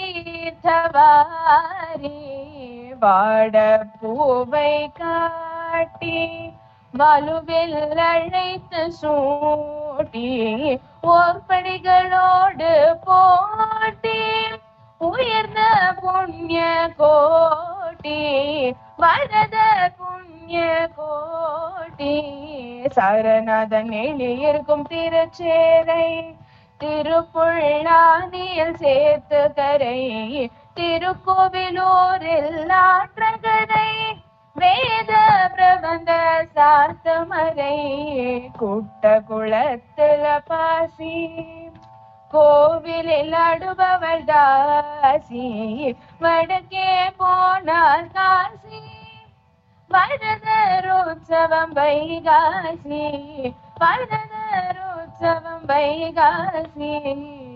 Speaker 2: தீர்த்தவாரி வாட பூவை காட்டி வலுவில் அழைத்து சூட்டி ஓர்படிகளோடு போட்டி உயர்ந்த புண்ணிய கோட்டி வரத புண்ணிய கோட்டி சரணாதன் எளியிருக்கும் திருச்சேரை திருப்புள்ளாதியில் சேர்த்து கரை திருக்கோவிலூரில் ஆற்றங்கரை வேத பிரபந்த சாத்தமரை குட்ட குளத்துல பாசி கோவிலில் அடுபவள் தாசி வடக்கே போனால் காசி வரதரோத்சவம் வைகாசி வரதரோத்சவம் வைகாசி